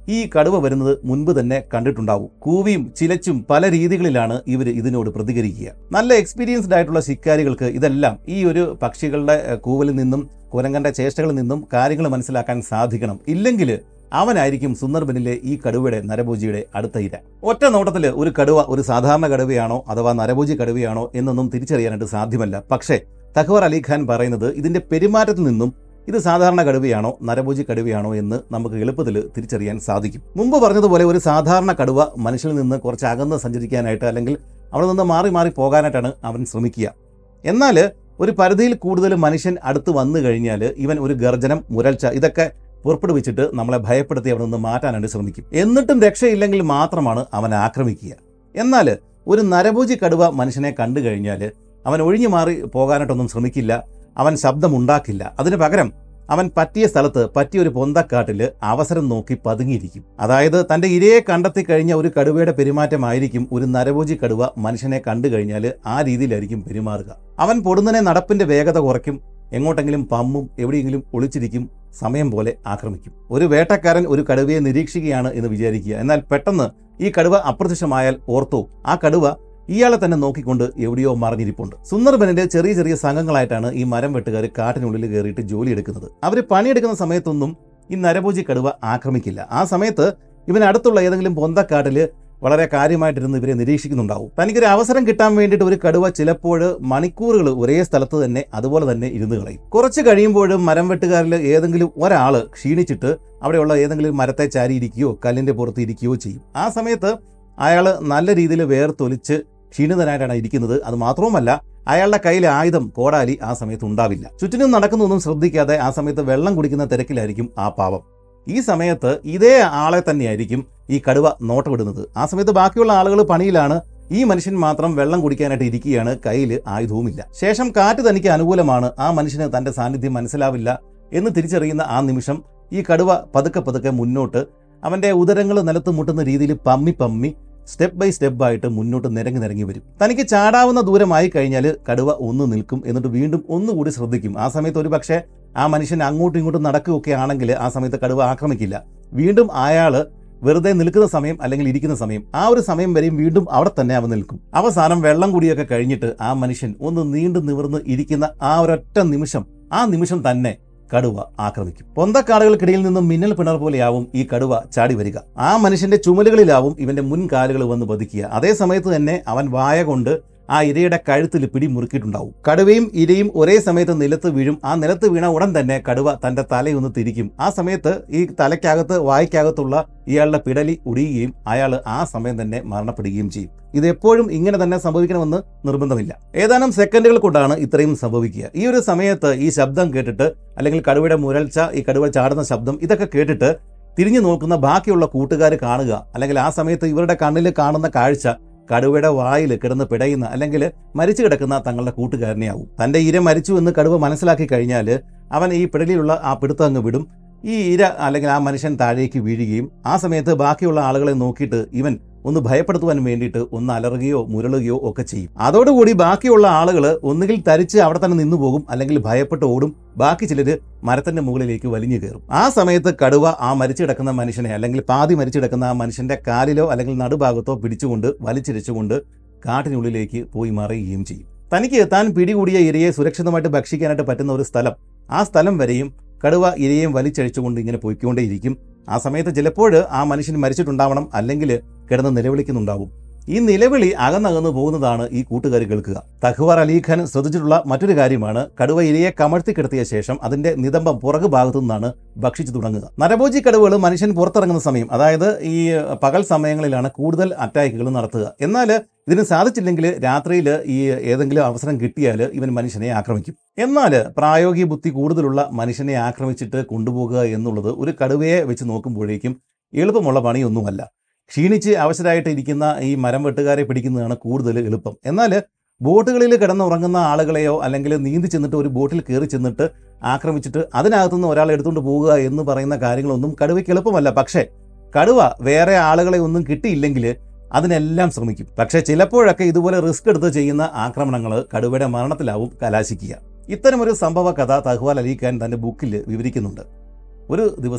ഈ കടുവ വരുന്നത് മുൻപ് തന്നെ കണ്ടിട്ടുണ്ടാവും കൂവിയും ചിലച്ചും പല രീതികളിലാണ് ഇവർ ഇതിനോട് പ്രതികരിക്കുക നല്ല എക്സ്പീരിയൻസ്ഡ് ആയിട്ടുള്ള ശിക്കാരികൾക്ക് ഇതെല്ലാം ഈ ഒരു പക്ഷികളുടെ ഏഹ്, കൂവലിൽ നിന്നും കുരങ്ങന്റെ ചേഷ്ടകളിൽ നിന്നും കാര്യങ്ങൾ മനസ്സിലാക്കാൻ സാധിക്കണം ഇല്ലെങ്കിൽ അവനായിരിക്കും സുന്ദർബനിലെ ഈ കടുവയുടെ നരഭോജിയുടെ അടുത്ത ഇര ഒറ്റ നോട്ടത്തിൽ ഒരു കടുവ ഒരു സാധാരണ കടുവയാണോ അഥവാ നരഭോജി കടുവയാണോ എന്നൊന്നും തിരിച്ചറിയാനായിട്ട് സാധ്യമല്ല പക്ഷേ തഖ്വർ അലി ഖാൻ പറയുന്നത് ഇതിന്റെ പെരുമാറ്റത്തിൽ നിന്നും ഇത് സാധാരണ കടുവയാണോ നരഭോജി കടുവയാണോ എന്ന് നമുക്ക് എളുപ്പത്തിൽ തിരിച്ചറിയാൻ സാധിക്കും മുമ്പ് പറഞ്ഞതുപോലെ ഒരു സാധാരണ കടുവ മനുഷ്യനിൽ നിന്ന് കുറച്ച് അകന്ന് സഞ്ചരിക്കാനായിട്ട് അല്ലെങ്കിൽ അവിടെ നിന്ന് മാറി മാറി പോകാനായിട്ടാണ് അവൻ ശ്രമിക്കുക എന്നാൽ ഒരു പരിധിയിൽ കൂടുതൽ മനുഷ്യൻ അടുത്ത് വന്നു കഴിഞ്ഞാൽ ഇവൻ ഒരു ഗർജനം മുരൾച്ച ഇതൊക്കെ പുറപ്പെടുവിച്ചിട്ട് നമ്മളെ ഭയപ്പെടുത്തി അവിടെ നിന്ന് മാറ്റാനായിട്ട് ശ്രമിക്കും എന്നിട്ടും രക്ഷയില്ലെങ്കിൽ മാത്രമാണ് അവൻ ആക്രമിക്കുക എന്നാൽ ഒരു നരഭോജി കടുവ മനുഷ്യനെ കണ്ടു കഴിഞ്ഞാൽ അവൻ ഒഴിഞ്ഞു മാറി പോകാനായിട്ടൊന്നും ശ്രമിക്കില്ല അവൻ ശബ്ദമുണ്ടാക്കില്ല അതിന് പകരം അവൻ പറ്റിയ സ്ഥലത്ത് പറ്റിയ ഒരു പൊന്തക്കാട്ടിൽ അവസരം നോക്കി പതുങ്ങിയിരിക്കും അതായത് തന്റെ ഇരയെ കണ്ടെത്തി കഴിഞ്ഞ ഒരു കടുവയുടെ പെരുമാറ്റമായിരിക്കും ഒരു നരഭോജി കടുവ മനുഷ്യനെ കണ്ടു കഴിഞ്ഞാൽ ആ രീതിയിലായിരിക്കും പെരുമാറുക അവൻ പൊടുന്നനെ നടപ്പിന്റെ വേഗത കുറയ്ക്കും എങ്ങോട്ടെങ്കിലും പമ്മും എവിടെയെങ്കിലും ഒളിച്ചിരിക്കും സമയം പോലെ ആക്രമിക്കും ഒരു വേട്ടക്കാരൻ ഒരു കടുവയെ നിരീക്ഷിക്കുകയാണ് എന്ന് വിചാരിക്കുക എന്നാൽ പെട്ടെന്ന് ഈ കടുവ അപ്രത്യക്ഷമായാൽ ഓർത്തോ ആ കടുവ ഇയാളെ തന്നെ നോക്കിക്കൊണ്ട് എവിടെയോ മറിഞ്ഞിരിപ്പുണ്ട് സുന്ദർബനിലെ ചെറിയ ചെറിയ സംഘങ്ങളായിട്ടാണ് ഈ മരം വെട്ടുകാർ കാട്ടിനുള്ളിൽ കയറിയിട്ട് ജോലി എടുക്കുന്നത് അവർ പണിയെടുക്കുന്ന സമയത്തൊന്നും ഈ നരഭോജി കടുവ ആക്രമിക്കില്ല ആ സമയത്ത് ഇവൻ അടുത്തുള്ള ഏതെങ്കിലും പൊന്തക്കാട്ടില് വളരെ കാര്യമായിട്ടിരുന്ന് ഇവരെ നിരീക്ഷിക്കുന്നുണ്ടാവും തനിക്കൊരു അവസരം കിട്ടാൻ വേണ്ടിയിട്ട് ഒരു കടുവ ചിലപ്പോൾ മണിക്കൂറുകൾ ഒരേ സ്ഥലത്ത് തന്നെ അതുപോലെ തന്നെ ഇരുന്ന് കളയും കുറച്ച് കഴിയുമ്പോഴും മരം വെട്ടുകാരിൽ ഏതെങ്കിലും ഒരാൾ ക്ഷീണിച്ചിട്ട് അവിടെയുള്ള ഏതെങ്കിലും മരത്തെ ചാരിയിരിക്കുകയോ കല്ലിന്റെ പുറത്ത് ഇരിക്കുകയോ ചെയ്യും ആ സമയത്ത് അയാൾ നല്ല രീതിയിൽ വേർത്തൊലിച്ച് ക്ഷീണിതനായിട്ടാണ് ഇരിക്കുന്നത് അത് മാത്രവുമല്ല അയാളുടെ കയ്യിലെ ആയുധം കോടാലി ആ സമയത്ത് ഉണ്ടാവില്ല ചുറ്റിനും നടക്കുന്നൊന്നും ശ്രദ്ധിക്കാതെ ആ സമയത്ത് വെള്ളം കുടിക്കുന്ന തിരക്കിലായിരിക്കും ആ പാവം ഈ സമയത്ത് ഇതേ ആളെ തന്നെയായിരിക്കും ഈ കടുവ നോട്ടമിടുന്നത് ആ സമയത്ത് ബാക്കിയുള്ള ആളുകൾ പണിയിലാണ് ഈ മനുഷ്യൻ മാത്രം വെള്ളം കുടിക്കാനായിട്ട് ഇരിക്കുകയാണ് കയ്യിൽ ആയുധവുമില്ല ശേഷം കാറ്റ് തനിക്ക് അനുകൂലമാണ് ആ മനുഷ്യന് തന്റെ സാന്നിധ്യം മനസ്സിലാവില്ല എന്ന് തിരിച്ചറിയുന്ന ആ നിമിഷം ഈ കടുവ പതുക്കെ പതുക്കെ മുന്നോട്ട് അവന്റെ ഉദരങ്ങൾ നിലത്ത് മുട്ടുന്ന രീതിയിൽ പമ്മി പമ്മി സ്റ്റെപ്പ് ബൈ സ്റ്റെപ്പ് ആയിട്ട് മുന്നോട്ട് നിരങ്ങി നിരങ്ങി വരും തനിക്ക് ചാടാവുന്ന ദൂരമായി കഴിഞ്ഞാൽ കടുവ ഒന്ന് നിൽക്കും എന്നിട്ട് വീണ്ടും ഒന്നുകൂടി ശ്രദ്ധിക്കും ആ സമയത്ത് ഒരു പക്ഷേ ആ മനുഷ്യൻ അങ്ങോട്ടും ഇങ്ങോട്ടും നടക്കുകയൊക്കെ ആണെങ്കിൽ ആ സമയത്ത് കടുവ ആക്രമിക്കില്ല വീണ്ടും അയാള് വെറുതെ നിൽക്കുന്ന സമയം അല്ലെങ്കിൽ ഇരിക്കുന്ന സമയം ആ ഒരു സമയം വരെയും വീണ്ടും അവിടെ തന്നെ അവൻ നിൽക്കും അവസാനം വെള്ളം കുടിയൊക്കെ കഴിഞ്ഞിട്ട് ആ മനുഷ്യൻ ഒന്ന് നീണ്ടു നിവർന്ന് ഇരിക്കുന്ന ആ ഒരൊറ്റ നിമിഷം ആ നിമിഷം തന്നെ കടുവ ആക്രമിക്കും പൊന്തക്കാടുകൾക്കിടയിൽ നിന്നും മിന്നൽ പിണർ പോലെയാവും ഈ കടുവ ചാടി വരിക ആ മനുഷ്യന്റെ ചുമലുകളിലാവും ഇവന്റെ മുൻകാലുകൾ വന്ന് പതിക്കുക അതേ സമയത്ത് തന്നെ അവൻ വായ കൊണ്ട് ആ ഇരയുടെ കഴുത്തിൽ പിടി മുറുക്കിയിട്ടുണ്ടാവും കടുവയും ഇരയും ഒരേ സമയത്ത് നിലത്ത് വീഴും ആ നിലത്ത് വീണ ഉടൻ തന്നെ കടുവ തന്റെ തലയൊന്ന് തിരിക്കും ആ സമയത്ത് ഈ തലയ്ക്കകത്ത് വായ്ക്കകത്തുള്ള ഇയാളുടെ പിടലി ഒടിയുകയും അയാൾ ആ സമയം തന്നെ മരണപ്പെടുകയും ചെയ്യും ഇത് എപ്പോഴും ഇങ്ങനെ തന്നെ സംഭവിക്കണമെന്ന് നിർബന്ധമില്ല ഏതാനും സെക്കൻഡുകൾ കൊണ്ടാണ് ഇത്രയും സംഭവിക്കുക ഈ ഒരു സമയത്ത് ഈ ശബ്ദം കേട്ടിട്ട് അല്ലെങ്കിൽ കടുവയുടെ മുരൾച്ച ഈ കടുവ ചാടുന്ന ശബ്ദം ഇതൊക്കെ കേട്ടിട്ട് തിരിഞ്ഞു നോക്കുന്ന ബാക്കിയുള്ള കൂട്ടുകാർ കാണുക അല്ലെങ്കിൽ ആ സമയത്ത് ഇവരുടെ കണ്ണിൽ കാണുന്ന കാഴ്ച കടുവയുടെ വായിൽ കിടന്ന് പിടയുന്ന അല്ലെങ്കിൽ മരിച്ചു കിടക്കുന്ന തങ്ങളുടെ കൂട്ടുകാരനെയാവും തന്റെ ഇര മരിച്ചു എന്ന് കടുവ മനസ്സിലാക്കി കഴിഞ്ഞാൽ അവൻ ഈ പിടലിലുള്ള ആ പിടുത്തം അങ്ങ് വിടും ഈ ഇര അല്ലെങ്കിൽ ആ മനുഷ്യൻ താഴേക്ക് വീഴുകയും ആ സമയത്ത് ബാക്കിയുള്ള ആളുകളെ നോക്കിയിട്ട് ഇവൻ ഒന്ന് ഭയപ്പെടുത്തുവാൻ വേണ്ടിയിട്ട് ഒന്ന് അലറുകയോ മുരളുകയോ ഒക്കെ ചെയ്യും അതോടുകൂടി ബാക്കിയുള്ള ആളുകൾ ഒന്നുകിൽ തരിച്ച് അവിടെ തന്നെ നിന്നു പോകും അല്ലെങ്കിൽ ഭയപ്പെട്ട് ഓടും ബാക്കി ചിലര് മരത്തിന്റെ മുകളിലേക്ക് വലിഞ്ഞു കയറും ആ സമയത്ത് കടുവ ആ മരിച്ചു കിടക്കുന്ന മനുഷ്യനെ അല്ലെങ്കിൽ പാതി മരിച്ചു കിടക്കുന്ന ആ മനുഷ്യന്റെ കാലിലോ അല്ലെങ്കിൽ നടുഭാഗത്തോ പിടിച്ചുകൊണ്ട് വലിച്ചിരിച്ചുകൊണ്ട് കാട്ടിനുള്ളിലേക്ക് പോയി മറയുകയും ചെയ്യും തനിക്ക് താൻ പിടികൂടിയ ഇരയെ സുരക്ഷിതമായിട്ട് ഭക്ഷിക്കാനായിട്ട് പറ്റുന്ന ഒരു സ്ഥലം ആ സ്ഥലം വരെയും കടുവ ഇരയെയും വലിച്ചഴിച്ചുകൊണ്ട് ഇങ്ങനെ പോയിക്കൊണ്ടേയിരിക്കും ആ സമയത്ത് ചിലപ്പോൾ ആ മനുഷ്യൻ മരിച്ചിട്ടുണ്ടാവണം അല്ലെങ്കിൽ കിടന്ന് നിലവിളിക്കുന്നുണ്ടാവും ഈ നിലവിളി അകന്നകന്ന് പോകുന്നതാണ് ഈ കൂട്ടുകാർ കേൾക്കുക തഖ്വാർ അലീഖാൻ ശ്രദ്ധിച്ചിട്ടുള്ള മറ്റൊരു കാര്യമാണ് കടുവ ഇരയെ കമഴ്ത്തി കിടത്തിയ ശേഷം അതിന്റെ നിതംബം പുറകു ഭാഗത്തു നിന്നാണ് ഭക്ഷിച്ചു തുടങ്ങുക നരഭോജി കടുവകൾ മനുഷ്യൻ പുറത്തിറങ്ങുന്ന സമയം അതായത് ഈ പകൽ സമയങ്ങളിലാണ് കൂടുതൽ അറ്റാക്കുകൾ നടത്തുക എന്നാൽ ഇതിന് സാധിച്ചില്ലെങ്കിൽ രാത്രിയിൽ ഈ ഏതെങ്കിലും അവസരം കിട്ടിയാൽ ഇവൻ മനുഷ്യനെ ആക്രമിക്കും എന്നാൽ പ്രായോഗിക ബുദ്ധി കൂടുതലുള്ള മനുഷ്യനെ ആക്രമിച്ചിട്ട് കൊണ്ടുപോകുക എന്നുള്ളത് ഒരു കടുവയെ വെച്ച് നോക്കുമ്പോഴേക്കും എളുപ്പമുള്ള പണിയൊന്നുമല്ല ക്ഷീണിച്ച് അവശരായിട്ട് ഇരിക്കുന്ന ഈ മരം വെട്ടുകാരെ പിടിക്കുന്നതാണ് കൂടുതൽ എളുപ്പം എന്നാൽ ബോട്ടുകളിൽ കിടന്നുറങ്ങുന്ന ആളുകളെയോ അല്ലെങ്കിൽ നീന്തി ചെന്നിട്ട് ഒരു ബോട്ടിൽ കയറി ചെന്നിട്ട് ആക്രമിച്ചിട്ട് അതിനകത്തുനിന്ന് ഒരാളെ എടുത്തുകൊണ്ട് പോവുക എന്ന് പറയുന്ന കാര്യങ്ങളൊന്നും കടുവയ്ക്ക് എളുപ്പമല്ല പക്ഷേ കടുവ വേറെ ആളുകളെ ഒന്നും കിട്ടിയില്ലെങ്കിൽ അതിനെല്ലാം ശ്രമിക്കും പക്ഷേ ചിലപ്പോഴൊക്കെ ഇതുപോലെ റിസ്ക് എടുത്ത് ചെയ്യുന്ന ആക്രമണങ്ങൾ കടുവയുടെ മരണത്തിലാവും കലാശിക്കുക ഇത്തരമൊരു സംഭവ കഥ തഹ്വാൽ അലീഖാൻ തന്റെ ബുക്കിൽ വിവരിക്കുന്നുണ്ട് ഒരു ദിവസം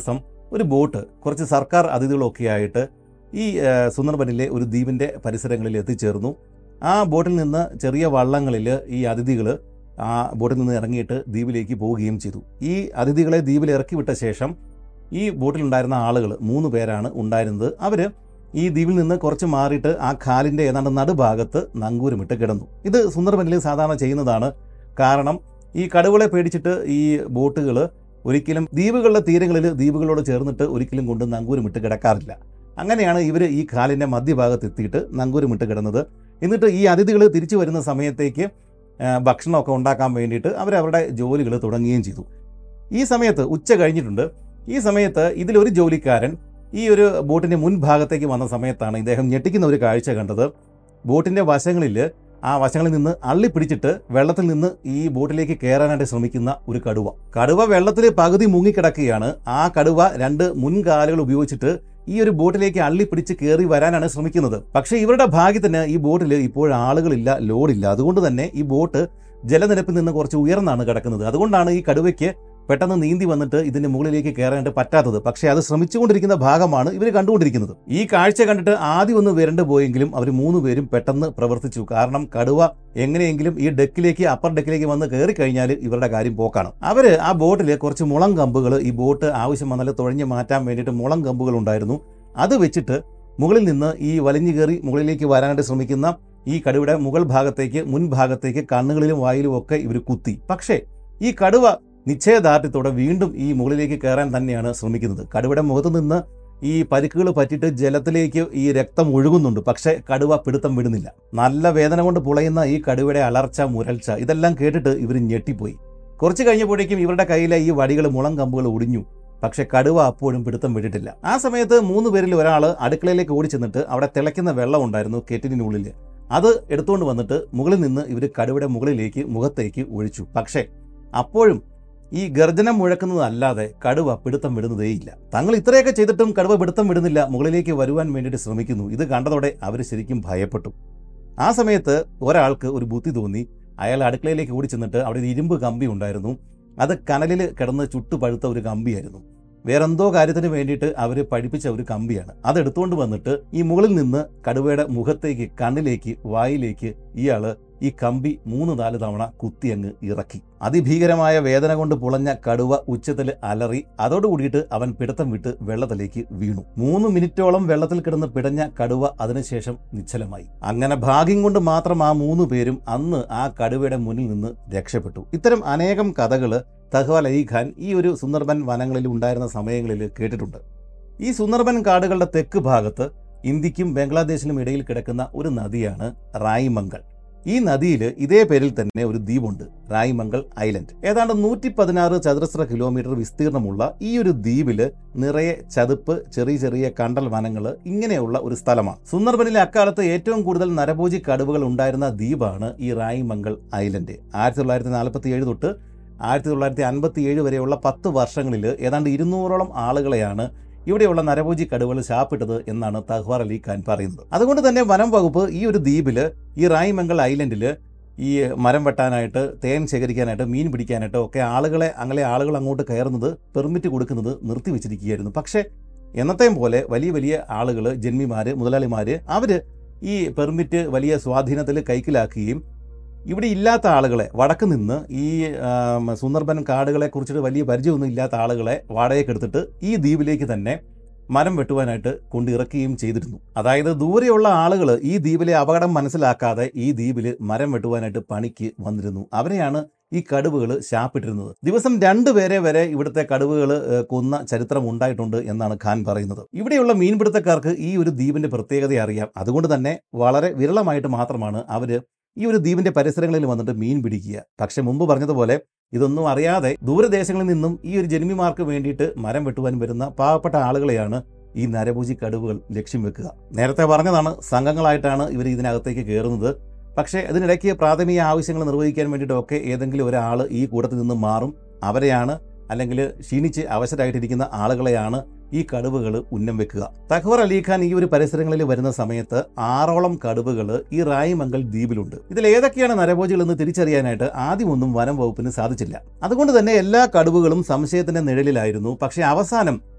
ഒരു ബോട്ട് കുറച്ച് സർക്കാർ അതിഥികളൊക്കെ ആയിട്ട് ഈ ആ, സുന്ദർബനിലെ ഒരു ദ്വീപിൻ്റെ പരിസരങ്ങളിൽ എത്തിച്ചേർന്നു ആ ബോട്ടിൽ നിന്ന് ചെറിയ വള്ളങ്ങളിൽ ഈ അതിഥികൾ ആ ബോട്ടിൽ നിന്ന് ഇറങ്ങിയിട്ട് ദ്വീപിലേക്ക് പോവുകയും ചെയ്തു ഈ അതിഥികളെ ദ്വീപിൽ ഇറക്കി വിട്ട ശേഷം ഈ ബോട്ടിലുണ്ടായിരുന്ന ആളുകൾ മൂന്ന് പേരാണ് ഉണ്ടായിരുന്നത് അവർ ഈ ദ്വീപിൽ നിന്ന് കുറച്ച് മാറിയിട്ട് ആ കാലിൻ്റെ ഏതാണ്ട് നടുഭാഗത്ത് നങ്കൂരമിട്ട് കിടന്നു ഇത് സുന്ദർബനിൽ സാധാരണ ചെയ്യുന്നതാണ് കാരണം ഈ കടുവകളെ പേടിച്ചിട്ട് ഈ ബോട്ടുകൾ ഒരിക്കലും ദ്വീപുകളുടെ തീരങ്ങളിൽ ദ്വീപുകളോട് ചേർന്നിട്ട് ഒരിക്കലും കൊണ്ട് നങ്കൂരമിട്ട് കിടക്കാറില്ല അങ്ങനെയാണ് ഇവർ ഈ കാലിൻ്റെ മധ്യഭാഗത്ത് എത്തിയിട്ട് നങ്കൂരമിട്ട് കിടന്നത് എന്നിട്ട് ഈ അതിഥികൾ തിരിച്ചു വരുന്ന സമയത്തേക്ക് ആ, ഭക്ഷണമൊക്കെ ഉണ്ടാക്കാൻ വേണ്ടിയിട്ട് അവരവരുടെ ജോലികൾ തുടങ്ങുകയും ചെയ്തു ഈ സമയത്ത് ഉച്ച കഴിഞ്ഞിട്ടുണ്ട് ഈ സമയത്ത് ഇതിലൊരു ജോലിക്കാരൻ ഈ ഒരു ബോട്ടിൻ്റെ മുൻഭാഗത്തേക്ക് വന്ന സമയത്താണ് ഇദ്ദേഹം ഞെട്ടിക്കുന്ന ഒരു കാഴ്ച കണ്ടത് ബോട്ടിൻ്റെ വശങ്ങളിൽ ആ വശങ്ങളിൽ നിന്ന് അള്ളിപ്പിടിച്ചിട്ട് വെള്ളത്തിൽ നിന്ന് ഈ ബോട്ടിലേക്ക് കയറാനായിട്ട് ശ്രമിക്കുന്ന ഒരു കടുവ കടുവ വെള്ളത്തിൽ പകുതി മുങ്ങിക്കിടക്കുകയാണ് ആ കടുവ രണ്ട് മുൻകാലുകൾ ഉപയോഗിച്ചിട്ട് ഈ ഒരു ബോട്ടിലേക്ക് അള്ളിപ്പിടിച്ച് കയറി വരാനാണ് ശ്രമിക്കുന്നത് പക്ഷേ ഇവരുടെ ഭാഗ്യത്തിന് ഈ ബോട്ടിൽ ഇപ്പോൾ ആളുകളില്ല ലോഡില്ല അതുകൊണ്ട് തന്നെ ഈ ബോട്ട് ജലനിരപ്പിൽ നിന്ന് കുറച്ച് ഉയർന്നാണ് കിടക്കുന്നത് അതുകൊണ്ടാണ് ഈ കടുവയ്ക്ക് പെട്ടെന്ന് നീന്തി വന്നിട്ട് ഇതിന്റെ മുകളിലേക്ക് കയറാനായിട്ട് പറ്റാത്തത് പക്ഷേ അത് ശ്രമിച്ചുകൊണ്ടിരിക്കുന്ന ഭാഗമാണ് ഇവർ കണ്ടുകൊണ്ടിരിക്കുന്നത് ഈ കാഴ്ച കണ്ടിട്ട് ആദ്യം ഒന്ന് വരണ്ടു പോയെങ്കിലും അവർ മൂന്ന് പേരും പെട്ടെന്ന് പ്രവർത്തിച്ചു കാരണം കടുവ എങ്ങനെയെങ്കിലും ഈ ഡെക്കിലേക്ക് അപ്പർ ഡെക്കിലേക്ക് വന്ന് കയറി കഴിഞ്ഞാൽ ഇവരുടെ കാര്യം പോക്കാണ് അവര് ആ ബോട്ടിൽ കുറച്ച് മുളം കമ്പുകൾ ഈ ബോട്ട് ആവശ്യം വന്നാൽ തുഴഞ്ഞ് മാറ്റാൻ വേണ്ടിയിട്ട് മുളം കമ്പുകൾ ഉണ്ടായിരുന്നു അത് വെച്ചിട്ട് മുകളിൽ നിന്ന് ഈ വലിഞ്ഞു കയറി മുകളിലേക്ക് വരാനായിട്ട് ശ്രമിക്കുന്ന ഈ കടുവയുടെ മുകൾ ഭാഗത്തേക്ക് മുൻഭാഗത്തേക്ക് കണ്ണുകളിലും വായിലും ഒക്കെ ഇവർ കുത്തി പക്ഷേ ഈ കടുവ നിശ്ചയദാർഢ്യത്തോടെ വീണ്ടും ഈ മുകളിലേക്ക് കയറാൻ തന്നെയാണ് ശ്രമിക്കുന്നത് കടുവയുടെ മുഖത്ത് നിന്ന് ഈ പരിക്കുകൾ പറ്റിയിട്ട് ജലത്തിലേക്ക് ഈ രക്തം ഒഴുകുന്നുണ്ട് പക്ഷേ കടുവ പിടുത്തം വിടുന്നില്ല നല്ല വേദന കൊണ്ട് പുളയുന്ന ഈ കടുവയുടെ അലർച്ച മുരൾച്ച ഇതെല്ലാം കേട്ടിട്ട് ഇവർ ഞെട്ടിപ്പോയി കുറച്ച് കഴിഞ്ഞപ്പോഴേക്കും ഇവരുടെ കയ്യിലെ ഈ വടികൾ മുളം കമ്പുകൾ ഒടിഞ്ഞു പക്ഷെ കടുവ അപ്പോഴും പിടുത്തം വിട്ടിട്ടില്ല ആ സമയത്ത് മൂന്ന് പേരിൽ ഒരാൾ അടുക്കളയിലേക്ക് ഓടി ചെന്നിട്ട് അവിടെ തിളയ്ക്കുന്ന വെള്ളം ഉണ്ടായിരുന്നു കെറ്റിനുള്ളിൽ അത് എടുത്തുകൊണ്ട് വന്നിട്ട് മുകളിൽ നിന്ന് ഇവർ കടുവയുടെ മുകളിലേക്ക് മുഖത്തേക്ക് ഒഴിച്ചു പക്ഷേ അപ്പോഴും ഈ ഗർജനം മുഴക്കുന്നതല്ലാതെ കടുവ പിടുത്തം വിടുന്നതേയില്ല തങ്ങൾ ഇത്രയൊക്കെ ചെയ്തിട്ടും കടുവ പിടുത്തം വിടുന്നില്ല മുകളിലേക്ക് വരുവാൻ വേണ്ടിയിട്ട് ശ്രമിക്കുന്നു ഇത് കണ്ടതോടെ അവർ ശരിക്കും ഭയപ്പെട്ടു ആ സമയത്ത് ഒരാൾക്ക് ഒരു ബുദ്ധി തോന്നി അയാൾ അടുക്കളയിലേക്ക് ഓടി ചെന്നിട്ട് അവിടെ ഒരു ഇരുമ്പ് കമ്പി ഉണ്ടായിരുന്നു അത് കനലിൽ കിടന്ന് ചുട്ടു പഴുത്ത ഒരു കമ്പിയായിരുന്നു വേറെന്തോ കാര്യത്തിന് വേണ്ടിയിട്ട് അവർ പഠിപ്പിച്ച ഒരു കമ്പിയാണ് അത് എടുത്തുകൊണ്ട് വന്നിട്ട് ഈ മുകളിൽ നിന്ന് കടുവയുടെ മുഖത്തേക്ക് കണ്ണിലേക്ക് വായിലേക്ക് ഇയാള് ഈ കമ്പി മൂന്ന് നാല് തവണ കുത്തി അങ്ങ് ഇറക്കി അതിഭീകരമായ വേദന കൊണ്ട് പുളഞ്ഞ കടുവ ഉച്ചത്തിൽ അലറി അതോടുകൂടിയിട്ട് അവൻ പിടുത്തം വിട്ട് വെള്ളത്തിലേക്ക് വീണു മൂന്ന് മിനിറ്റോളം വെള്ളത്തിൽ കിടന്ന് പിടഞ്ഞ കടുവ അതിനുശേഷം നിശ്ചലമായി അങ്ങനെ ഭാഗ്യം കൊണ്ട് മാത്രം ആ മൂന്ന് പേരും അന്ന് ആ കടുവയുടെ മുന്നിൽ നിന്ന് രക്ഷപ്പെട്ടു ഇത്തരം അനേകം കഥകള് തഹ്വാൽ അലി ഖാൻ ഈ ഒരു സുന്ദർബൻ വനങ്ങളിൽ ഉണ്ടായിരുന്ന സമയങ്ങളിൽ കേട്ടിട്ടുണ്ട് ഈ സുന്ദർബൻ കാടുകളുടെ തെക്ക് ഭാഗത്ത് ഇന്ത്യക്കും ബംഗ്ലാദേശിനും ഇടയിൽ കിടക്കുന്ന ഒരു നദിയാണ് റായിമംഗൾ ഈ നദിയിൽ ഇതേ പേരിൽ തന്നെ ഒരു ദ്വീപുണ്ട് റായിമംഗൾ ഐലൻഡ് ഏതാണ്ട് നൂറ്റി പതിനാറ് ചതുരശ്ര കിലോമീറ്റർ വിസ്തീർണമുള്ള ഈ ഒരു ദ്വീപില് നിറയെ ചതുപ്പ് ചെറിയ ചെറിയ കണ്ടൽ വനങ്ങൾ ഇങ്ങനെയുള്ള ഒരു സ്ഥലമാണ് സുന്ദർബനിലെ അക്കാലത്ത് ഏറ്റവും കൂടുതൽ നരഭോജി കടുവകൾ ഉണ്ടായിരുന്ന ദ്വീപാണ് ഈ റായിമംഗൾ ഐലൻഡ് ആയിരത്തി തൊള്ളായിരത്തി നാൽപ്പത്തി ഏഴ് തൊട്ട് ആയിരത്തി തൊള്ളായിരത്തി അൻപത്തി ഏഴ് വരെയുള്ള പത്ത് വർഷങ്ങളിൽ ഏതാണ്ട് ഇരുന്നൂറോളം ആളുകളെയാണ് ഇവിടെയുള്ള നരഭോജി കടുവകൾ ശാപ്പിട്ടത് എന്നാണ് തഹ്വാർ അലി ഖാൻ പറയുന്നത് അതുകൊണ്ട് തന്നെ വനം വകുപ്പ് ഈ ഒരു ദ്വീപിൽ ഈ റായ്മംഗൾ ഐലൻഡിൽ ഈ മരം വെട്ടാനായിട്ട് തേൻ ശേഖരിക്കാനായിട്ട് മീൻ പിടിക്കാനായിട്ട് ഒക്കെ ആളുകളെ അങ്ങനെ ആളുകൾ അങ്ങോട്ട് കയറുന്നത് പെർമിറ്റ് കൊടുക്കുന്നത് നിർത്തിവെച്ചിരിക്കുകയായിരുന്നു പക്ഷേ എന്നത്തെയും പോലെ വലിയ വലിയ ആളുകൾ ജന്മിമാർ മുതലാളിമാർ അവർ ഈ പെർമിറ്റ് വലിയ സ്വാധീനത്തിൽ കൈക്കലാക്കുകയും ഇവിടെ ഇല്ലാത്ത ആളുകളെ വടക്ക് നിന്ന് ഈ ആം, സുന്ദർബൻ കാടുകളെ കുറിച്ചിട്ട് വലിയ പരിചയമൊന്നും ഇല്ലാത്ത ആളുകളെ വാടകയ്ക്ക് എടുത്തിട്ട് ഈ ദ്വീപിലേക്ക് തന്നെ മരം വെട്ടുവാനായിട്ട് കൊണ്ടിറക്കുകയും ചെയ്തിരുന്നു അതായത് ദൂരെയുള്ള ആളുകൾ ഈ ദ്വീപിലെ അപകടം മനസ്സിലാക്കാതെ ഈ ദ്വീപിൽ മരം വെട്ടുവാനായിട്ട് പണിക്ക് വന്നിരുന്നു അവരെയാണ് ഈ കടുവകൾ ശാപ്പിട്ടിരുന്നത് ദിവസം രണ്ടുപേരെ വരെ ഇവിടുത്തെ കടുവകൾ കൊന്ന ചരിത്രം ഉണ്ടായിട്ടുണ്ട് എന്നാണ് ഖാൻ പറയുന്നത് ഇവിടെയുള്ള മീൻപിടുത്തക്കാർക്ക് ഈ ഒരു ദ്വീപിന്റെ പ്രത്യേകത അറിയാം അതുകൊണ്ട് തന്നെ വളരെ വിരളമായിട്ട് മാത്രമാണ് അവര് ഈ ഒരു ദ്വീപിന്റെ പരിസരങ്ങളിൽ വന്നിട്ട് മീൻ പിടിക്കുക പക്ഷെ മുമ്പ് പറഞ്ഞതുപോലെ ഇതൊന്നും അറിയാതെ ദൂരദേശങ്ങളിൽ നിന്നും ഈ ഒരു ജന്മിമാർക്ക് വേണ്ടിയിട്ട് മരം വെട്ടുവാൻ വരുന്ന പാവപ്പെട്ട ആളുകളെയാണ് ഈ നരഭൂജി കടുവകൾ ലക്ഷ്യം വെക്കുക നേരത്തെ പറഞ്ഞതാണ് സംഘങ്ങളായിട്ടാണ് ഇവർ ഇതിനകത്തേക്ക് കയറുന്നത് പക്ഷേ അതിനിടയ്ക്ക് പ്രാഥമിക ആവശ്യങ്ങൾ നിർവഹിക്കാൻ വേണ്ടിയിട്ടൊക്കെ ഏതെങ്കിലും ഒരാൾ ഈ കൂട്ടത്തിൽ നിന്ന് മാറും അവരെയാണ് അല്ലെങ്കിൽ ക്ഷീണിച്ച് അവശരായിട്ടിരിക്കുന്ന ആളുകളെയാണ് ഈ കടുവകൾ ഉന്നം വെക്കുക തഹ്വർ അലി ഖാൻ ഈ ഒരു പരിസരങ്ങളിൽ വരുന്ന സമയത്ത് ആറോളം കടുവകൾ ഈ റായിമംഗൽ ദ്വീപിലുണ്ട് ഇതിൽ ഏതൊക്കെയാണ് നരഭോജികൾ എന്ന് തിരിച്ചറിയാനായിട്ട് ആദ്യമൊന്നും വനം വകുപ്പിന് സാധിച്ചില്ല അതുകൊണ്ട് തന്നെ എല്ലാ കടുവകളും സംശയത്തിന്റെ നിഴലിലായിരുന്നു പക്ഷേ അവസാനം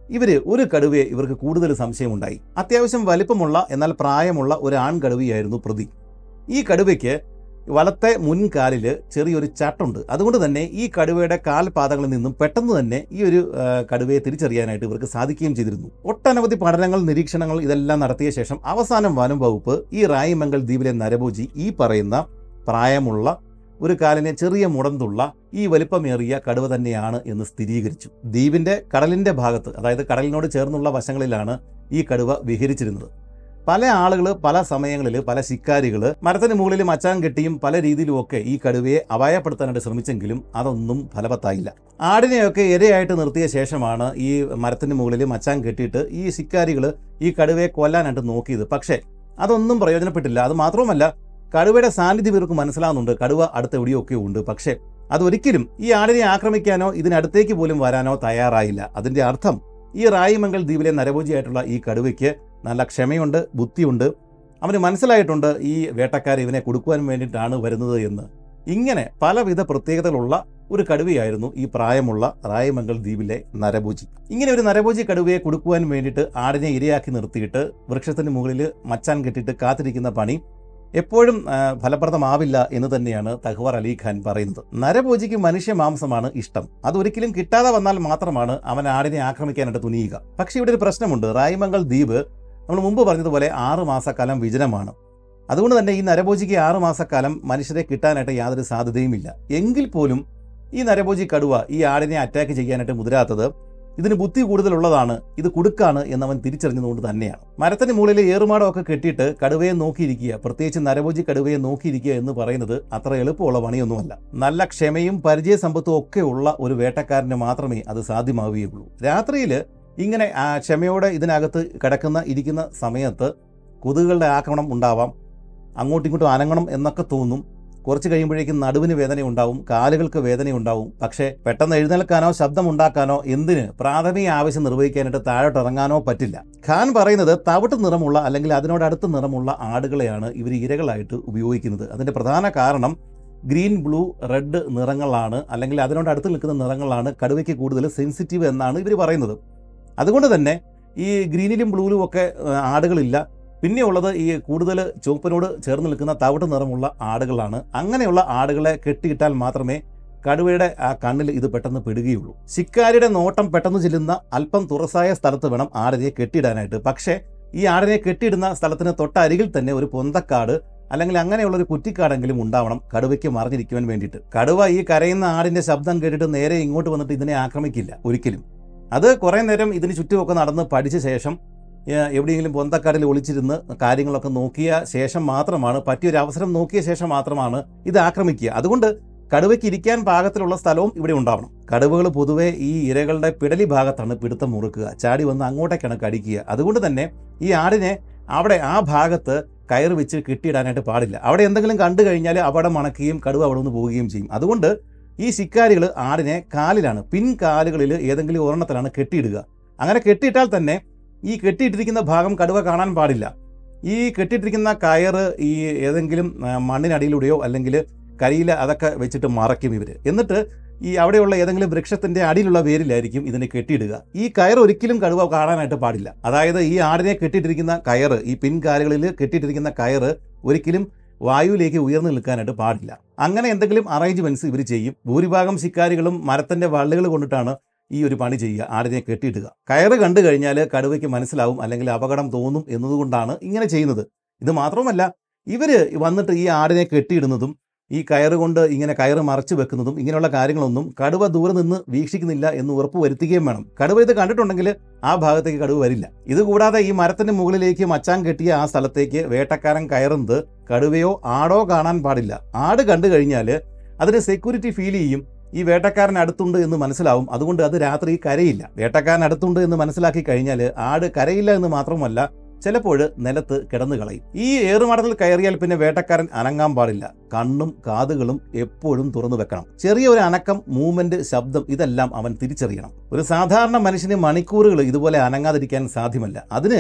ഇവര് ഒരു കടുവയെ ഇവർക്ക് കൂടുതൽ സംശയമുണ്ടായി അത്യാവശ്യം വലിപ്പമുള്ള എന്നാൽ പ്രായമുള്ള ഒരു ആൺ കടുവയായിരുന്നു പ്രതി ഈ കടുവയ്ക്ക് വലത്തെ മുൻകാലിൽ ചെറിയൊരു ചട്ടുണ്ട് അതുകൊണ്ട് തന്നെ ഈ കടുവയുടെ കാൽപാദങ്ങളിൽ നിന്നും പെട്ടെന്ന് തന്നെ ഈ ഒരു ആ, കടുവയെ തിരിച്ചറിയാനായിട്ട് ഇവർക്ക് സാധിക്കുകയും ചെയ്തിരുന്നു ഒട്ടനവധി പഠനങ്ങൾ നിരീക്ഷണങ്ങൾ ഇതെല്ലാം നടത്തിയ ശേഷം അവസാനം വനം വകുപ്പ് ഈ റായിമംഗൽ ദ്വീപിലെ നരഭോജി ഈ പറയുന്ന പ്രായമുള്ള ഒരു കാലിനെ ചെറിയ മുടന്തുള്ള ഈ വലിപ്പമേറിയ കടുവ തന്നെയാണ് എന്ന് സ്ഥിരീകരിച്ചു ദ്വീപിന്റെ കടലിന്റെ ഭാഗത്ത് അതായത് കടലിനോട് ചേർന്നുള്ള വശങ്ങളിലാണ് ഈ കടുവ വിഹരിച്ചിരുന്നത് പല ആളുകൾ പല സമയങ്ങളിൽ പല ശിക്കാരികൾ മരത്തിന് മുകളിൽ മച്ചാൻ കെട്ടിയും പല രീതിയിലുമൊക്കെ ഈ കടുവയെ അപായപ്പെടുത്താനായിട്ട് ശ്രമിച്ചെങ്കിലും അതൊന്നും ഫലവത്തായില്ല ആടിനെയൊക്കെ ഇരയായിട്ട് നിർത്തിയ ശേഷമാണ് ഈ മരത്തിന് മുകളിൽ മച്ചാൻ കെട്ടിയിട്ട് ഈ ശിക്കാരികൾ ഈ കടുവയെ കൊല്ലാനായിട്ട് നോക്കിയത് പക്ഷേ അതൊന്നും പ്രയോജനപ്പെട്ടില്ല അത് മാത്രവുമല്ല കടുവയുടെ സാന്നിധ്യം ഇവർക്ക് മനസ്സിലാവുന്നുണ്ട് കടുവ അടുത്ത എവിടെയൊക്കെ ഉണ്ട് പക്ഷേ അതൊരിക്കലും ഈ ആടിനെ ആക്രമിക്കാനോ ഇതിനടുത്തേക്ക് പോലും വരാനോ തയ്യാറായില്ല അതിന്റെ അർത്ഥം ഈ റായിമംഗൽ ദ്വീപിലെ നരഭോജിയായിട്ടുള്ള ഈ കടുവയ്ക്ക് നല്ല ക്ഷമയുണ്ട് ബുദ്ധിയുണ്ട് അവന് മനസ്സിലായിട്ടുണ്ട് ഈ വേട്ടക്കാരെ ഇവനെ കൊടുക്കുവാൻ വേണ്ടിയിട്ടാണ് വരുന്നത് എന്ന് ഇങ്ങനെ പലവിധ പ്രത്യേകതകളുള്ള ഒരു കടുവയായിരുന്നു ഈ പ്രായമുള്ള റായമംഗൽ ദ്വീപിലെ നരഭോജി ഇങ്ങനെ ഒരു നരഭോജി കടുവയെ കൊടുക്കുവാൻ വേണ്ടിയിട്ട് ആടിനെ ഇരയാക്കി നിർത്തിയിട്ട് വൃക്ഷത്തിന് മുകളിൽ മച്ചാൻ കെട്ടിയിട്ട് കാത്തിരിക്കുന്ന പണി എപ്പോഴും ആ, ഫലപ്രദമാവില്ല എന്ന് തന്നെയാണ് തഹ്വാർ അലി ഖാൻ പറയുന്നത് നരഭോജിക്ക് മനുഷ്യ മാംസമാണ് ഇഷ്ടം അതൊരിക്കലും കിട്ടാതെ വന്നാൽ മാത്രമാണ് അവൻ ആടിനെ ആക്രമിക്കാനായിട്ട് തുനിയുക പക്ഷേ ഇവിടെ ഒരു പ്രശ്നമുണ്ട് റായ്മംഗൽ ദ്വീപ് നമ്മൾ മുമ്പ് പറഞ്ഞതുപോലെ ആറ് മാസക്കാലം വിജനമാണ് അതുകൊണ്ട് തന്നെ ഈ നരഭോജിക്ക് ആറ് മാസക്കാലം മനുഷ്യരെ കിട്ടാനായിട്ട് യാതൊരു സാധ്യതയുമില്ല എങ്കിൽ പോലും ഈ നരഭോജി കടുവ ഈ ആടിനെ അറ്റാക്ക് ചെയ്യാനായിട്ട് മുതിരാത്തത് ഇതിന് ബുദ്ധി കൂടുതലുള്ളതാണ് ഇത് കുടുക്കാണ് എന്നവൻ തിരിച്ചറിഞ്ഞതുകൊണ്ട് തന്നെയാണ് മരത്തിന് മുകളിൽ ഏറുമാടമൊക്കെ കെട്ടിയിട്ട് കടുവയെ നോക്കിയിരിക്കുക പ്രത്യേകിച്ച് നരഭോജി കടുവയെ നോക്കിയിരിക്കുക എന്ന് പറയുന്നത് അത്ര എളുപ്പമുള്ള പണിയൊന്നുമല്ല നല്ല ക്ഷമയും പരിചയ സമ്പത്തും ഒക്കെ ഉള്ള ഒരു വേട്ടക്കാരന് മാത്രമേ അത് സാധ്യമാവുകയുള്ളൂ രാത്രിയിൽ ഇങ്ങനെ ആ ക്ഷമയോടെ ഇതിനകത്ത് കിടക്കുന്ന ഇരിക്കുന്ന സമയത്ത് കൊതുകുകളുടെ ആക്രമണം ഉണ്ടാവാം അങ്ങോട്ടും ഇങ്ങോട്ടും അനങ്ങണം എന്നൊക്കെ തോന്നും കുറച്ച് കഴിയുമ്പോഴേക്കും നടുവിന് വേദന ഉണ്ടാവും കാലുകൾക്ക് വേദന ഉണ്ടാവും പക്ഷേ പെട്ടെന്ന് എഴുന്നേൽക്കാനോ ശബ്ദമുണ്ടാക്കാനോ എന്തിന് പ്രാഥമിക ആവശ്യം നിർവഹിക്കാനായിട്ട് താഴോട്ട് ഇറങ്ങാനോ പറ്റില്ല ഖാൻ പറയുന്നത് തവിട്ട് നിറമുള്ള അല്ലെങ്കിൽ അതിനോടടുത്ത് നിറമുള്ള ആടുകളെയാണ് ഇവർ ഇരകളായിട്ട് ഉപയോഗിക്കുന്നത് അതിന്റെ പ്രധാന കാരണം ഗ്രീൻ ബ്ലൂ റെഡ് നിറങ്ങളാണ് അല്ലെങ്കിൽ അതിനോട് അടുത്ത് നിൽക്കുന്ന നിറങ്ങളാണ് കടുവയ്ക്ക് കൂടുതൽ സെൻസിറ്റീവ് എന്നാണ് ഇവർ പറയുന്നത് അതുകൊണ്ട് തന്നെ ഈ ഗ്രീനിലും ബ്ലൂവിലും ഒക്കെ ആ, ആടുകളില്ല പിന്നെയുള്ളത് ഈ കൂടുതൽ ചുവപ്പിനോട് ചേർന്ന് നിൽക്കുന്ന തവിട്ട് നിറമുള്ള ആടുകളാണ് അങ്ങനെയുള്ള ആടുകളെ കെട്ടിയിട്ടാൽ മാത്രമേ കടുവയുടെ ആ കണ്ണിൽ ഇത് പെട്ടെന്ന് പെടുകയുള്ളൂ ശിക്കാരിയുടെ നോട്ടം പെട്ടെന്ന് ചെല്ലുന്ന അല്പം തുറസായ സ്ഥലത്ത് വേണം ആടിനെ കെട്ടിയിടാനായിട്ട് പക്ഷേ ഈ ആടിനെ കെട്ടിയിടുന്ന സ്ഥലത്തിന് തൊട്ടരികിൽ തന്നെ ഒരു പൊന്തക്കാട് അല്ലെങ്കിൽ അങ്ങനെയുള്ള ഒരു കുറ്റിക്കാടെങ്കിലും ഉണ്ടാവണം കടുവയ്ക്ക് മറിഞ്ഞിരിക്കുവാൻ വേണ്ടിയിട്ട് കടുവ ഈ കരയുന്ന ആടിന്റെ ശബ്ദം കേട്ടിട്ട് നേരെ ഇങ്ങോട്ട് വന്നിട്ട് ഇതിനെ ആക്രമിക്കില്ല ഒരിക്കലും അത് കുറേ നേരം ഇതിന് ചുറ്റുമൊക്കെ നടന്ന് പഠിച്ച ശേഷം ഏഹ്, എവിടെയെങ്കിലും പൊന്തക്കാടിൽ ഒളിച്ചിരുന്ന് കാര്യങ്ങളൊക്കെ നോക്കിയ ശേഷം മാത്രമാണ് പറ്റിയൊരു അവസരം നോക്കിയ ശേഷം മാത്രമാണ് ഇത് ആക്രമിക്കുക അതുകൊണ്ട് കടുവയ്ക്ക് ഇരിക്കാൻ പാകത്തിലുള്ള സ്ഥലവും ഇവിടെ ഉണ്ടാവണം കടുവകൾ പൊതുവെ ഈ ഇരകളുടെ പിടലി ഭാഗത്താണ് പിടുത്തം മുറുക്കുക ചാടി വന്ന് അങ്ങോട്ടേക്കാണ് കടിക്കുക അതുകൊണ്ട് തന്നെ ഈ ആടിനെ അവിടെ ആ ഭാഗത്ത് കയറ് വെച്ച് കെട്ടിയിടാനായിട്ട് പാടില്ല അവിടെ എന്തെങ്കിലും കണ്ടു കഴിഞ്ഞാൽ അവിടെ മണക്കുകയും കടുവ അവിടെ നിന്ന് പോവുകയും ചെയ്യും അതുകൊണ്ട് ഈ ശിക്കാരികൾ ആടിനെ കാലിലാണ് പിൻകാലുകളിൽ ഏതെങ്കിലും ഒരെണ്ണത്തിലാണ് കെട്ടിയിടുക അങ്ങനെ കെട്ടിയിട്ടാൽ തന്നെ ഈ കെട്ടിയിട്ടിരിക്കുന്ന ഭാഗം കടുവ കാണാൻ പാടില്ല ഈ കെട്ടിയിട്ടിരിക്കുന്ന കയറ് ഈ ഏതെങ്കിലും ആ, മണ്ണിനടിയിലൂടെയോ അല്ലെങ്കിൽ കരിയില അതൊക്കെ വെച്ചിട്ട് മറയ്ക്കും ഇവർ എന്നിട്ട് ഈ അവിടെയുള്ള ഏതെങ്കിലും വൃക്ഷത്തിന്റെ അടിയിലുള്ള വേരിലായിരിക്കും ഇതിനെ കെട്ടിയിടുക ഈ കയർ ഒരിക്കലും കടുവ കാണാനായിട്ട് പാടില്ല അതായത് ഈ ആടിനെ കെട്ടിയിട്ടിരിക്കുന്ന കയറ് ഈ പിൻകാലുകളിൽ കെട്ടിയിട്ടിരിക്കുന്ന കയറ് ഒരിക്കലും വായുവിലേക്ക് ഉയർന്നു നിൽക്കാനായിട്ട് പാടില്ല അങ്ങനെ എന്തെങ്കിലും അറേഞ്ച്മെന്റ്സ് ഇവർ ചെയ്യും ഭൂരിഭാഗം ശിക്കാരികളും മരത്തിന്റെ വള്ളുകൾ കൊണ്ടിട്ടാണ് ഈ ഒരു പണി ചെയ്യുക ആടിനെ കെട്ടിയിടുക കയറ് കണ്ടു കഴിഞ്ഞാൽ കടുവയ്ക്ക് മനസ്സിലാവും അല്ലെങ്കിൽ അപകടം തോന്നും എന്നതുകൊണ്ടാണ് ഇങ്ങനെ ചെയ്യുന്നത് ഇത് മാത്രമല്ല ഇവര് വന്നിട്ട് ഈ ആടിനെ കെട്ടിയിടുന്നതും ഈ കയറ് കൊണ്ട് ഇങ്ങനെ കയറ് മറച്ചു വെക്കുന്നതും ഇങ്ങനെയുള്ള കാര്യങ്ങളൊന്നും കടുവ ദൂരെ നിന്ന് വീക്ഷിക്കുന്നില്ല എന്ന് ഉറപ്പ് വരുത്തുകയും വേണം കടുവ ഇത് കണ്ടിട്ടുണ്ടെങ്കിൽ ആ ഭാഗത്തേക്ക് കടുവ വരില്ല ഇതുകൂടാതെ ഈ മരത്തിന്റെ മുകളിലേക്ക് മച്ചാൻ കെട്ടിയ ആ സ്ഥലത്തേക്ക് വേട്ടക്കാരൻ കയറുന്നത് കടുവയോ ആടോ കാണാൻ പാടില്ല ആട് കണ്ടു കഴിഞ്ഞാൽ അതിന് സെക്യൂരിറ്റി ഫീൽ ചെയ്യും ഈ വേട്ടക്കാരൻ അടുത്തുണ്ട് എന്ന് മനസ്സിലാവും അതുകൊണ്ട് അത് രാത്രി കരയില്ല വേട്ടക്കാരൻ അടുത്തുണ്ട് എന്ന് മനസ്സിലാക്കി കഴിഞ്ഞാൽ ആട് കരയില്ല എന്ന് മാത്രമല്ല ചിലപ്പോൾ നിലത്ത് കിടന്നു കളയും ഈ ഏറുമാടത്തിൽ കയറിയാൽ പിന്നെ വേട്ടക്കാരൻ അനങ്ങാൻ പാടില്ല കണ്ണും കാതുകളും എപ്പോഴും തുറന്നു വെക്കണം ചെറിയ ഒരു അനക്കം മൂവ്മെന്റ് ശബ്ദം ഇതെല്ലാം അവൻ തിരിച്ചറിയണം ഒരു സാധാരണ മനുഷ്യന് മണിക്കൂറുകൾ ഇതുപോലെ അനങ്ങാതിരിക്കാൻ സാധ്യമല്ല അതിന്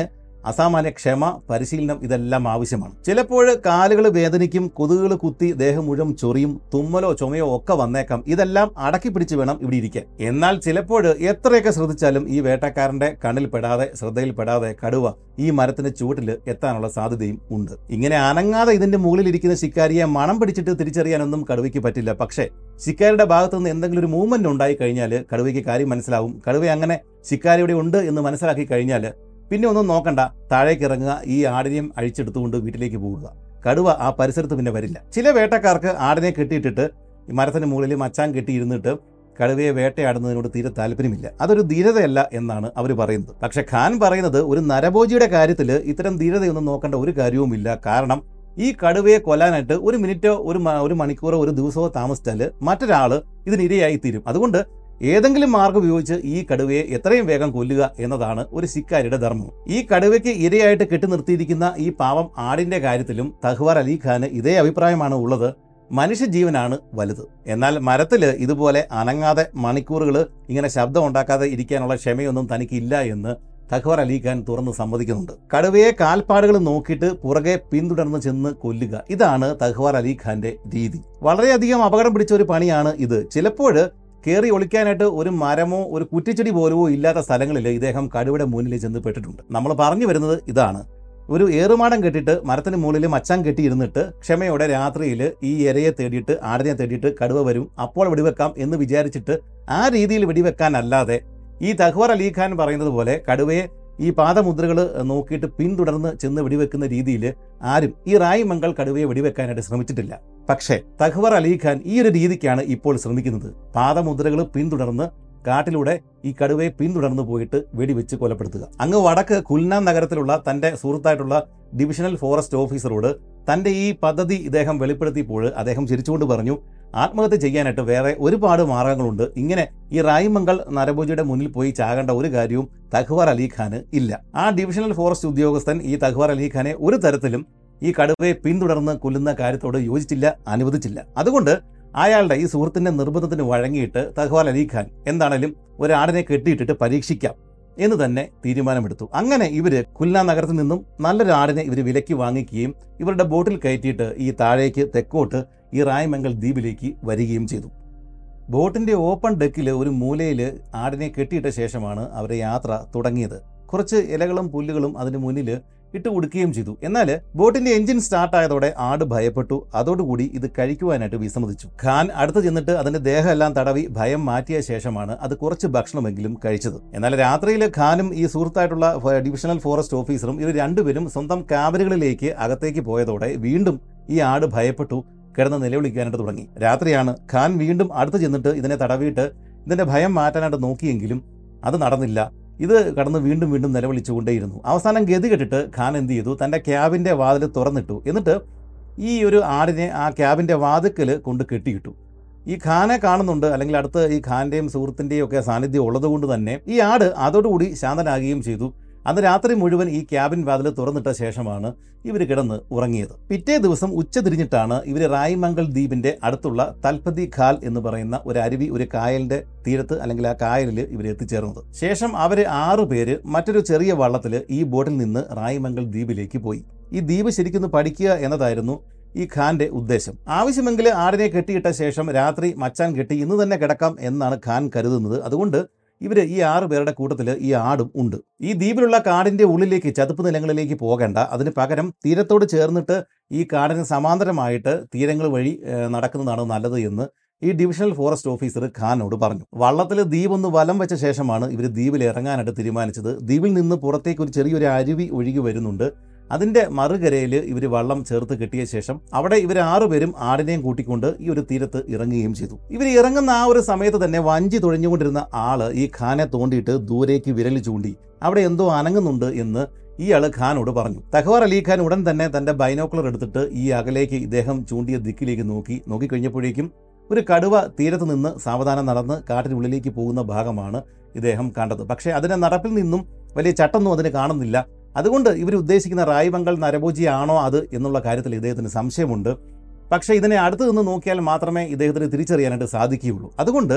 അസാമാന്യ ക്ഷമ പരിശീലനം ഇതെല്ലാം ആവശ്യമാണ് ചിലപ്പോൾ കാലുകൾ വേദനിക്കും കൊതുകുകൾ കുത്തി ദേഹം മുഴുവൻ ചൊറിയും തുമ്മലോ ചുമയോ ഒക്കെ വന്നേക്കാം ഇതെല്ലാം അടക്കി പിടിച്ച് വേണം ഇവിടെ ഇരിക്കാൻ എന്നാൽ ചിലപ്പോൾ എത്രയൊക്കെ ശ്രദ്ധിച്ചാലും ഈ വേട്ടക്കാരന്റെ കണ്ണിൽ പെടാതെ ശ്രദ്ധയിൽ പെടാതെ കടുവ ഈ മരത്തിന്റെ ചുവട്ടിൽ എത്താനുള്ള സാധ്യതയും ഉണ്ട് ഇങ്ങനെ അനങ്ങാതെ ഇതിന്റെ മുകളിൽ ഇരിക്കുന്ന ശിക്കാരിയെ മണം പിടിച്ചിട്ട് തിരിച്ചറിയാനൊന്നും കടുവയ്ക്ക് പറ്റില്ല പക്ഷേ ശിക്കാരിയുടെ ഭാഗത്തു നിന്ന് എന്തെങ്കിലും ഒരു മൂവ്മെന്റ് ഉണ്ടായി കഴിഞ്ഞാൽ കടുവയ്ക്ക് കാര്യം മനസ്സിലാവും കടുവ അങ്ങനെ ശിക്കാരി ഇവിടെ ഉണ്ട് എന്ന് മനസ്സിലാക്കി കഴിഞ്ഞാൽ പിന്നെ ഒന്നും നോക്കണ്ട താഴേക്ക് ഇറങ്ങുക ഈ ആടിനെയും അഴിച്ചെടുത്തുകൊണ്ട് വീട്ടിലേക്ക് പോവുക കടുവ ആ പരിസരത്ത് പിന്നെ വരില്ല ചില വേട്ടക്കാർക്ക് ആടിനെ കെട്ടിയിട്ടിട്ട് ഈ മരത്തിന് മുകളിൽ മച്ചാൻ കെട്ടിയിരുന്നിട്ട് കടുവയെ വേട്ടയാടുന്നതിനോട് തീരെ താല്പര്യമില്ല അതൊരു ധീരതയല്ല എന്നാണ് അവർ പറയുന്നത് പക്ഷെ ഖാൻ പറയുന്നത് ഒരു നരഭോജിയുടെ കാര്യത്തിൽ ഇത്തരം ധീരതയൊന്നും നോക്കേണ്ട ഒരു കാര്യവുമില്ല കാരണം ഈ കടുവയെ കൊല്ലാനായിട്ട് ഒരു മിനിറ്റോ ഒരു മ- ഒരു മണിക്കൂറോ ഒരു ദിവസമോ താമസിച്ചാൽ മറ്റൊരാള് ഇതിനിരയായി തീരും അതുകൊണ്ട് ഏതെങ്കിലും മാർഗം ഉപയോഗിച്ച് ഈ കടുവയെ എത്രയും വേഗം കൊല്ലുക എന്നതാണ് ഒരു ശിക്കാരിയുടെ ധർമ്മം ഈ കടുവയ്ക്ക് ഇരയായിട്ട് കെട്ടി നിർത്തിയിരിക്കുന്ന ഈ പാവം ആടിന്റെ കാര്യത്തിലും തഹ്വാർ അലി ഖാന് ഇതേ അഭിപ്രായമാണ് ഉള്ളത് മനുഷ്യജീവനാണ് വലുത് എന്നാൽ മരത്തില് ഇതുപോലെ അനങ്ങാതെ മണിക്കൂറുകൾ ഇങ്ങനെ ശബ്ദം ഉണ്ടാക്കാതെ ഇരിക്കാനുള്ള ക്ഷമയൊന്നും തനിക്കില്ല എന്ന് തഖ്വർ അലി ഖാൻ തുറന്ന് സമ്മതിക്കുന്നുണ്ട് കടുവയെ കാൽപ്പാടുകൾ നോക്കിയിട്ട് പുറകെ പിന്തുടർന്ന് ചെന്ന് കൊല്ലുക ഇതാണ് തഖ്വാർ അലി ഖാന്റെ രീതി വളരെയധികം അപകടം പിടിച്ച ഒരു പണിയാണ് ഇത് ചിലപ്പോൾ കയറി ഒളിക്കാനായിട്ട് ഒരു മരമോ ഒരു കുറ്റിച്ചെടി പോലുമോ ഇല്ലാത്ത സ്ഥലങ്ങളിൽ ഇദ്ദേഹം കടുവയുടെ മുന്നിൽ ചെന്ന് പെട്ടിട്ടുണ്ട് നമ്മൾ പറഞ്ഞു വരുന്നത് ഇതാണ് ഒരു ഏറുമാടം കെട്ടിയിട്ട് മരത്തിന് മുകളിൽ മച്ചാൻ കെട്ടിയിരുന്നിട്ട് ക്ഷമയോടെ രാത്രിയിൽ ഈ ഇരയെ തേടിയിട്ട് ആടിനെ തേടിയിട്ട് കടുവ വരും അപ്പോൾ വെടിവെക്കാം എന്ന് വിചാരിച്ചിട്ട് ആ രീതിയിൽ വെടിവെക്കാനല്ലാതെ ഈ തഹ്വർ അലി ഖാൻ പറയുന്നത് പോലെ കടുവയെ ഈ പാദമുദ്രകൾ നോക്കിയിട്ട് പിന്തുടർന്ന് ചെന്ന് വെടിവെക്കുന്ന രീതിയിൽ ആരും ഈ റായ് മംഗൾ കടുവയെ വെടിവെക്കാനായിട്ട് ശ്രമിച്ചിട്ടില്ല പക്ഷേ തഹ്വർ അലി ഖാൻ ഈ ഒരു രീതിക്കാണ് ഇപ്പോൾ ശ്രമിക്കുന്നത് പാദമുദ്രകൾ പിന്തുടർന്ന് കാട്ടിലൂടെ ഈ കടുവയെ പിന്തുടർന്ന് പോയിട്ട് വെടിവെച്ച് കൊലപ്പെടുത്തുക അങ്ങ് വടക്ക് കുൽനാൻ നഗരത്തിലുള്ള തന്റെ സുഹൃത്തായിട്ടുള്ള ഡിവിഷണൽ ഫോറസ്റ്റ് ഓഫീസറോട് തന്റെ ഈ പദ്ധതി ഇദ്ദേഹം വെളിപ്പെടുത്തിയപ്പോൾ അദ്ദേഹം ചിരിച്ചുകൊണ്ട് പറഞ്ഞു ആത്മഹത്യ ചെയ്യാനായിട്ട് വേറെ ഒരുപാട് മാർഗങ്ങളുണ്ട് ഇങ്ങനെ ഈ റായിമംഗൾ നരഭോജിയുടെ മുന്നിൽ പോയി ചാകേണ്ട ഒരു കാര്യവും തഖ്വാർ അലി ഖാന് ഇല്ല ആ ഡിവിഷണൽ ഫോറസ്റ്റ് ഉദ്യോഗസ്ഥൻ ഈ തഖ്വാർ അലി ഖാനെ ഒരു തരത്തിലും ഈ കടുവയെ പിന്തുടർന്ന് കൊല്ലുന്ന കാര്യത്തോട് യോജിച്ചില്ല അനുവദിച്ചില്ല അതുകൊണ്ട് അയാളുടെ ഈ സുഹൃത്തിന്റെ നിർബന്ധത്തിന് വഴങ്ങിയിട്ട് തഖ്വാൽ അലി ഖാൻ എന്താണേലും ഒരാടിനെ കെട്ടിയിട്ടിട്ട് പരീക്ഷിക്കാം എന്ന് തന്നെ തീരുമാനമെടുത്തു അങ്ങനെ ഇവര് കുൽന നഗരത്തിൽ നിന്നും നല്ലൊരു ആടിനെ ഇവർ വിലയ്ക്ക് വാങ്ങിക്കുകയും ഇവരുടെ ബോട്ടിൽ കയറ്റിയിട്ട് ഈ താഴേക്ക് തെക്കോട്ട് ഈ റായ്മംഗൽ ദ്വീപിലേക്ക് വരികയും ചെയ്തു ബോട്ടിന്റെ ഓപ്പൺ ഡെക്കിൽ ഒരു മൂലയിൽ ആടിനെ കെട്ടിയിട്ട ശേഷമാണ് അവരുടെ യാത്ര തുടങ്ങിയത് കുറച്ച് ഇലകളും പുല്ലുകളും അതിന് മുന്നിൽ ഇട്ട് കൊടുക്കുകയും ചെയ്തു എന്നാൽ ബോട്ടിന്റെ എഞ്ചിൻ സ്റ്റാർട്ട് ആയതോടെ ആട് ഭയപ്പെട്ടു അതോടുകൂടി ഇത് കഴിക്കുവാനായിട്ട് വിസമ്മതിച്ചു ഖാൻ അടുത്ത് ചെന്നിട്ട് അതിന്റെ ദേഹമെല്ലാം തടവി ഭയം മാറ്റിയ ശേഷമാണ് അത് കുറച്ച് ഭക്ഷണമെങ്കിലും കഴിച്ചത് എന്നാൽ രാത്രിയിൽ ഖാനും ഈ സുഹൃത്തായിട്ടുള്ള ഫ- ഡിവിഷണൽ ഫോറസ്റ്റ് ഓഫീസറും ഇവർ രണ്ടുപേരും സ്വന്തം ക്യാബിനുകളിലേക്ക് അകത്തേക്ക് പോയതോടെ വീണ്ടും ഈ ആട് ഭയപ്പെട്ടു കിടന്ന് നിലവിളിക്കാനായിട്ട് തുടങ്ങി രാത്രിയാണ് ഖാൻ വീണ്ടും അടുത്ത് ചെന്നിട്ട് ഇതിനെ തടവിയിട്ട് ഇതിന്റെ ഭയം മാറ്റാനായിട്ട് നോക്കിയെങ്കിലും അത് നടന്നില്ല ഇത് കടന്ന് വീണ്ടും വീണ്ടും നിലവിളിച്ചുകൊണ്ടേയിരുന്നു അവസാനം ഗതി കെട്ടിട്ട് ഖാൻ എന്ത് ചെയ്തു തന്റെ ക്യാബിന്റെ വാതിൽ തുറന്നിട്ടു എന്നിട്ട് ഈ ഒരു ആടിനെ ആ ക്യാബിന്റെ വാതിക്കൽ കൊണ്ട് കെട്ടിയിട്ടു ഈ ഖാനെ കാണുന്നുണ്ട് അല്ലെങ്കിൽ അടുത്ത് ഈ ഖാന്റെയും സുഹൃത്തിന്റെയും ഒക്കെ സാന്നിധ്യം ഉള്ളതുകൊണ്ട് തന്നെ ഈ ആട് അതോടുകൂടി ശാന്തനാകുകയും ചെയ്തു അന്ന് രാത്രി മുഴുവൻ ഈ ക്യാബിൻ വാതിൽ തുറന്നിട്ട ശേഷമാണ് ഇവർ കിടന്ന് ഉറങ്ങിയത് പിറ്റേ ദിവസം ഉച്ച തിരിഞ്ഞിട്ടാണ് ഇവർ റായ്മംഗൽ ദ്വീപിന്റെ അടുത്തുള്ള തൽപതി ഖാൽ എന്ന് പറയുന്ന ഒരു അരുവി ഒരു കായലിന്റെ തീരത്ത് അല്ലെങ്കിൽ ആ കായലിൽ ഇവർ എത്തിച്ചേർന്നത് ശേഷം അവർ ആറു പേര് മറ്റൊരു ചെറിയ വള്ളത്തിൽ ഈ ബോട്ടിൽ നിന്ന് റായ്മംഗൽ ദ്വീപിലേക്ക് പോയി ഈ ദ്വീപ് ശരിക്കൊന്ന് പഠിക്കുക എന്നതായിരുന്നു ഈ ഖാന്റെ ഉദ്ദേശം ആവശ്യമെങ്കിൽ ആടിനെ കെട്ടിയിട്ട ശേഷം രാത്രി മച്ചാൻ കെട്ടി ഇന്ന് തന്നെ കിടക്കാം എന്നാണ് ഖാൻ കരുതുന്നത് അതുകൊണ്ട് ഇവര് ഈ ആറ് പേരുടെ കൂട്ടത്തിൽ ഈ ആടും ഉണ്ട് ഈ ദ്വീപിലുള്ള കാടിന്റെ ഉള്ളിലേക്ക് ചതുപ്പ് നിലങ്ങളിലേക്ക് പോകേണ്ട അതിന് പകരം തീരത്തോട് ചേർന്നിട്ട് ഈ കാടിന് സമാന്തരമായിട്ട് തീരങ്ങൾ വഴി ഏഹ്, നടക്കുന്നതാണ് നല്ലത് എന്ന് ഈ ഡിവിഷണൽ ഫോറസ്റ്റ് ഓഫീസർ ഖാനോട് പറഞ്ഞു വള്ളത്തിൽ ദ്വീപ് ഒന്ന് വലം വെച്ച ശേഷമാണ് ഇവർ ദ്വീപിൽ ഇറങ്ങാനായിട്ട് തീരുമാനിച്ചത് ദ്വീപിൽ നിന്ന് പുറത്തേക്ക് ഒരു ചെറിയൊരു അരുവി ഒഴുകി വരുന്നുണ്ട് അതിന്റെ മറുകരയിൽ ഇവർ വള്ളം ചേർത്ത് കെട്ടിയ ശേഷം അവിടെ ഇവർ ആറുപേരും ആടിനെയും കൂട്ടിക്കൊണ്ട് ഈ ഒരു തീരത്ത് ഇറങ്ങുകയും ചെയ്തു ഇവർ ഇറങ്ങുന്ന ആ ഒരു സമയത്ത് തന്നെ വഞ്ചി തുഴഞ്ഞുകൊണ്ടിരുന്ന ആള് ഈ ഖാനെ തോണ്ടിയിട്ട് ദൂരേക്ക് വിരൽ ചൂണ്ടി അവിടെ എന്തോ അനങ്ങുന്നുണ്ട് എന്ന് ഇയാള് ഖാനോട് പറഞ്ഞു തഹ്വാർ അലി ഖാൻ ഉടൻ തന്നെ തന്റെ ബൈനോക്കുലർ എടുത്തിട്ട് ഈ അകലേക്ക് ഇദ്ദേഹം ചൂണ്ടിയ ദിക്കിലേക്ക് നോക്കി നോക്കിക്കഴിഞ്ഞപ്പോഴേക്കും ഒരു കടുവ തീരത്ത് നിന്ന് സാവധാനം നടന്ന് കാട്ടിനുള്ളിലേക്ക് പോകുന്ന ഭാഗമാണ് ഇദ്ദേഹം കണ്ടത് പക്ഷേ അതിന്റെ നടപ്പിൽ നിന്നും വലിയ ചട്ടൊന്നും അതിന് കാണുന്നില്ല അതുകൊണ്ട് ഇവർ ഉദ്ദേശിക്കുന്ന റായ്മംഗൾ നരഭോജി ആണോ അത് എന്നുള്ള കാര്യത്തിൽ ഇദ്ദേഹത്തിന് സംശയമുണ്ട് പക്ഷേ ഇതിനെ അടുത്ത് നിന്ന് നോക്കിയാൽ മാത്രമേ ഇദ്ദേഹത്തിന് തിരിച്ചറിയാനായിട്ട് സാധിക്കുകയുള്ളൂ അതുകൊണ്ട്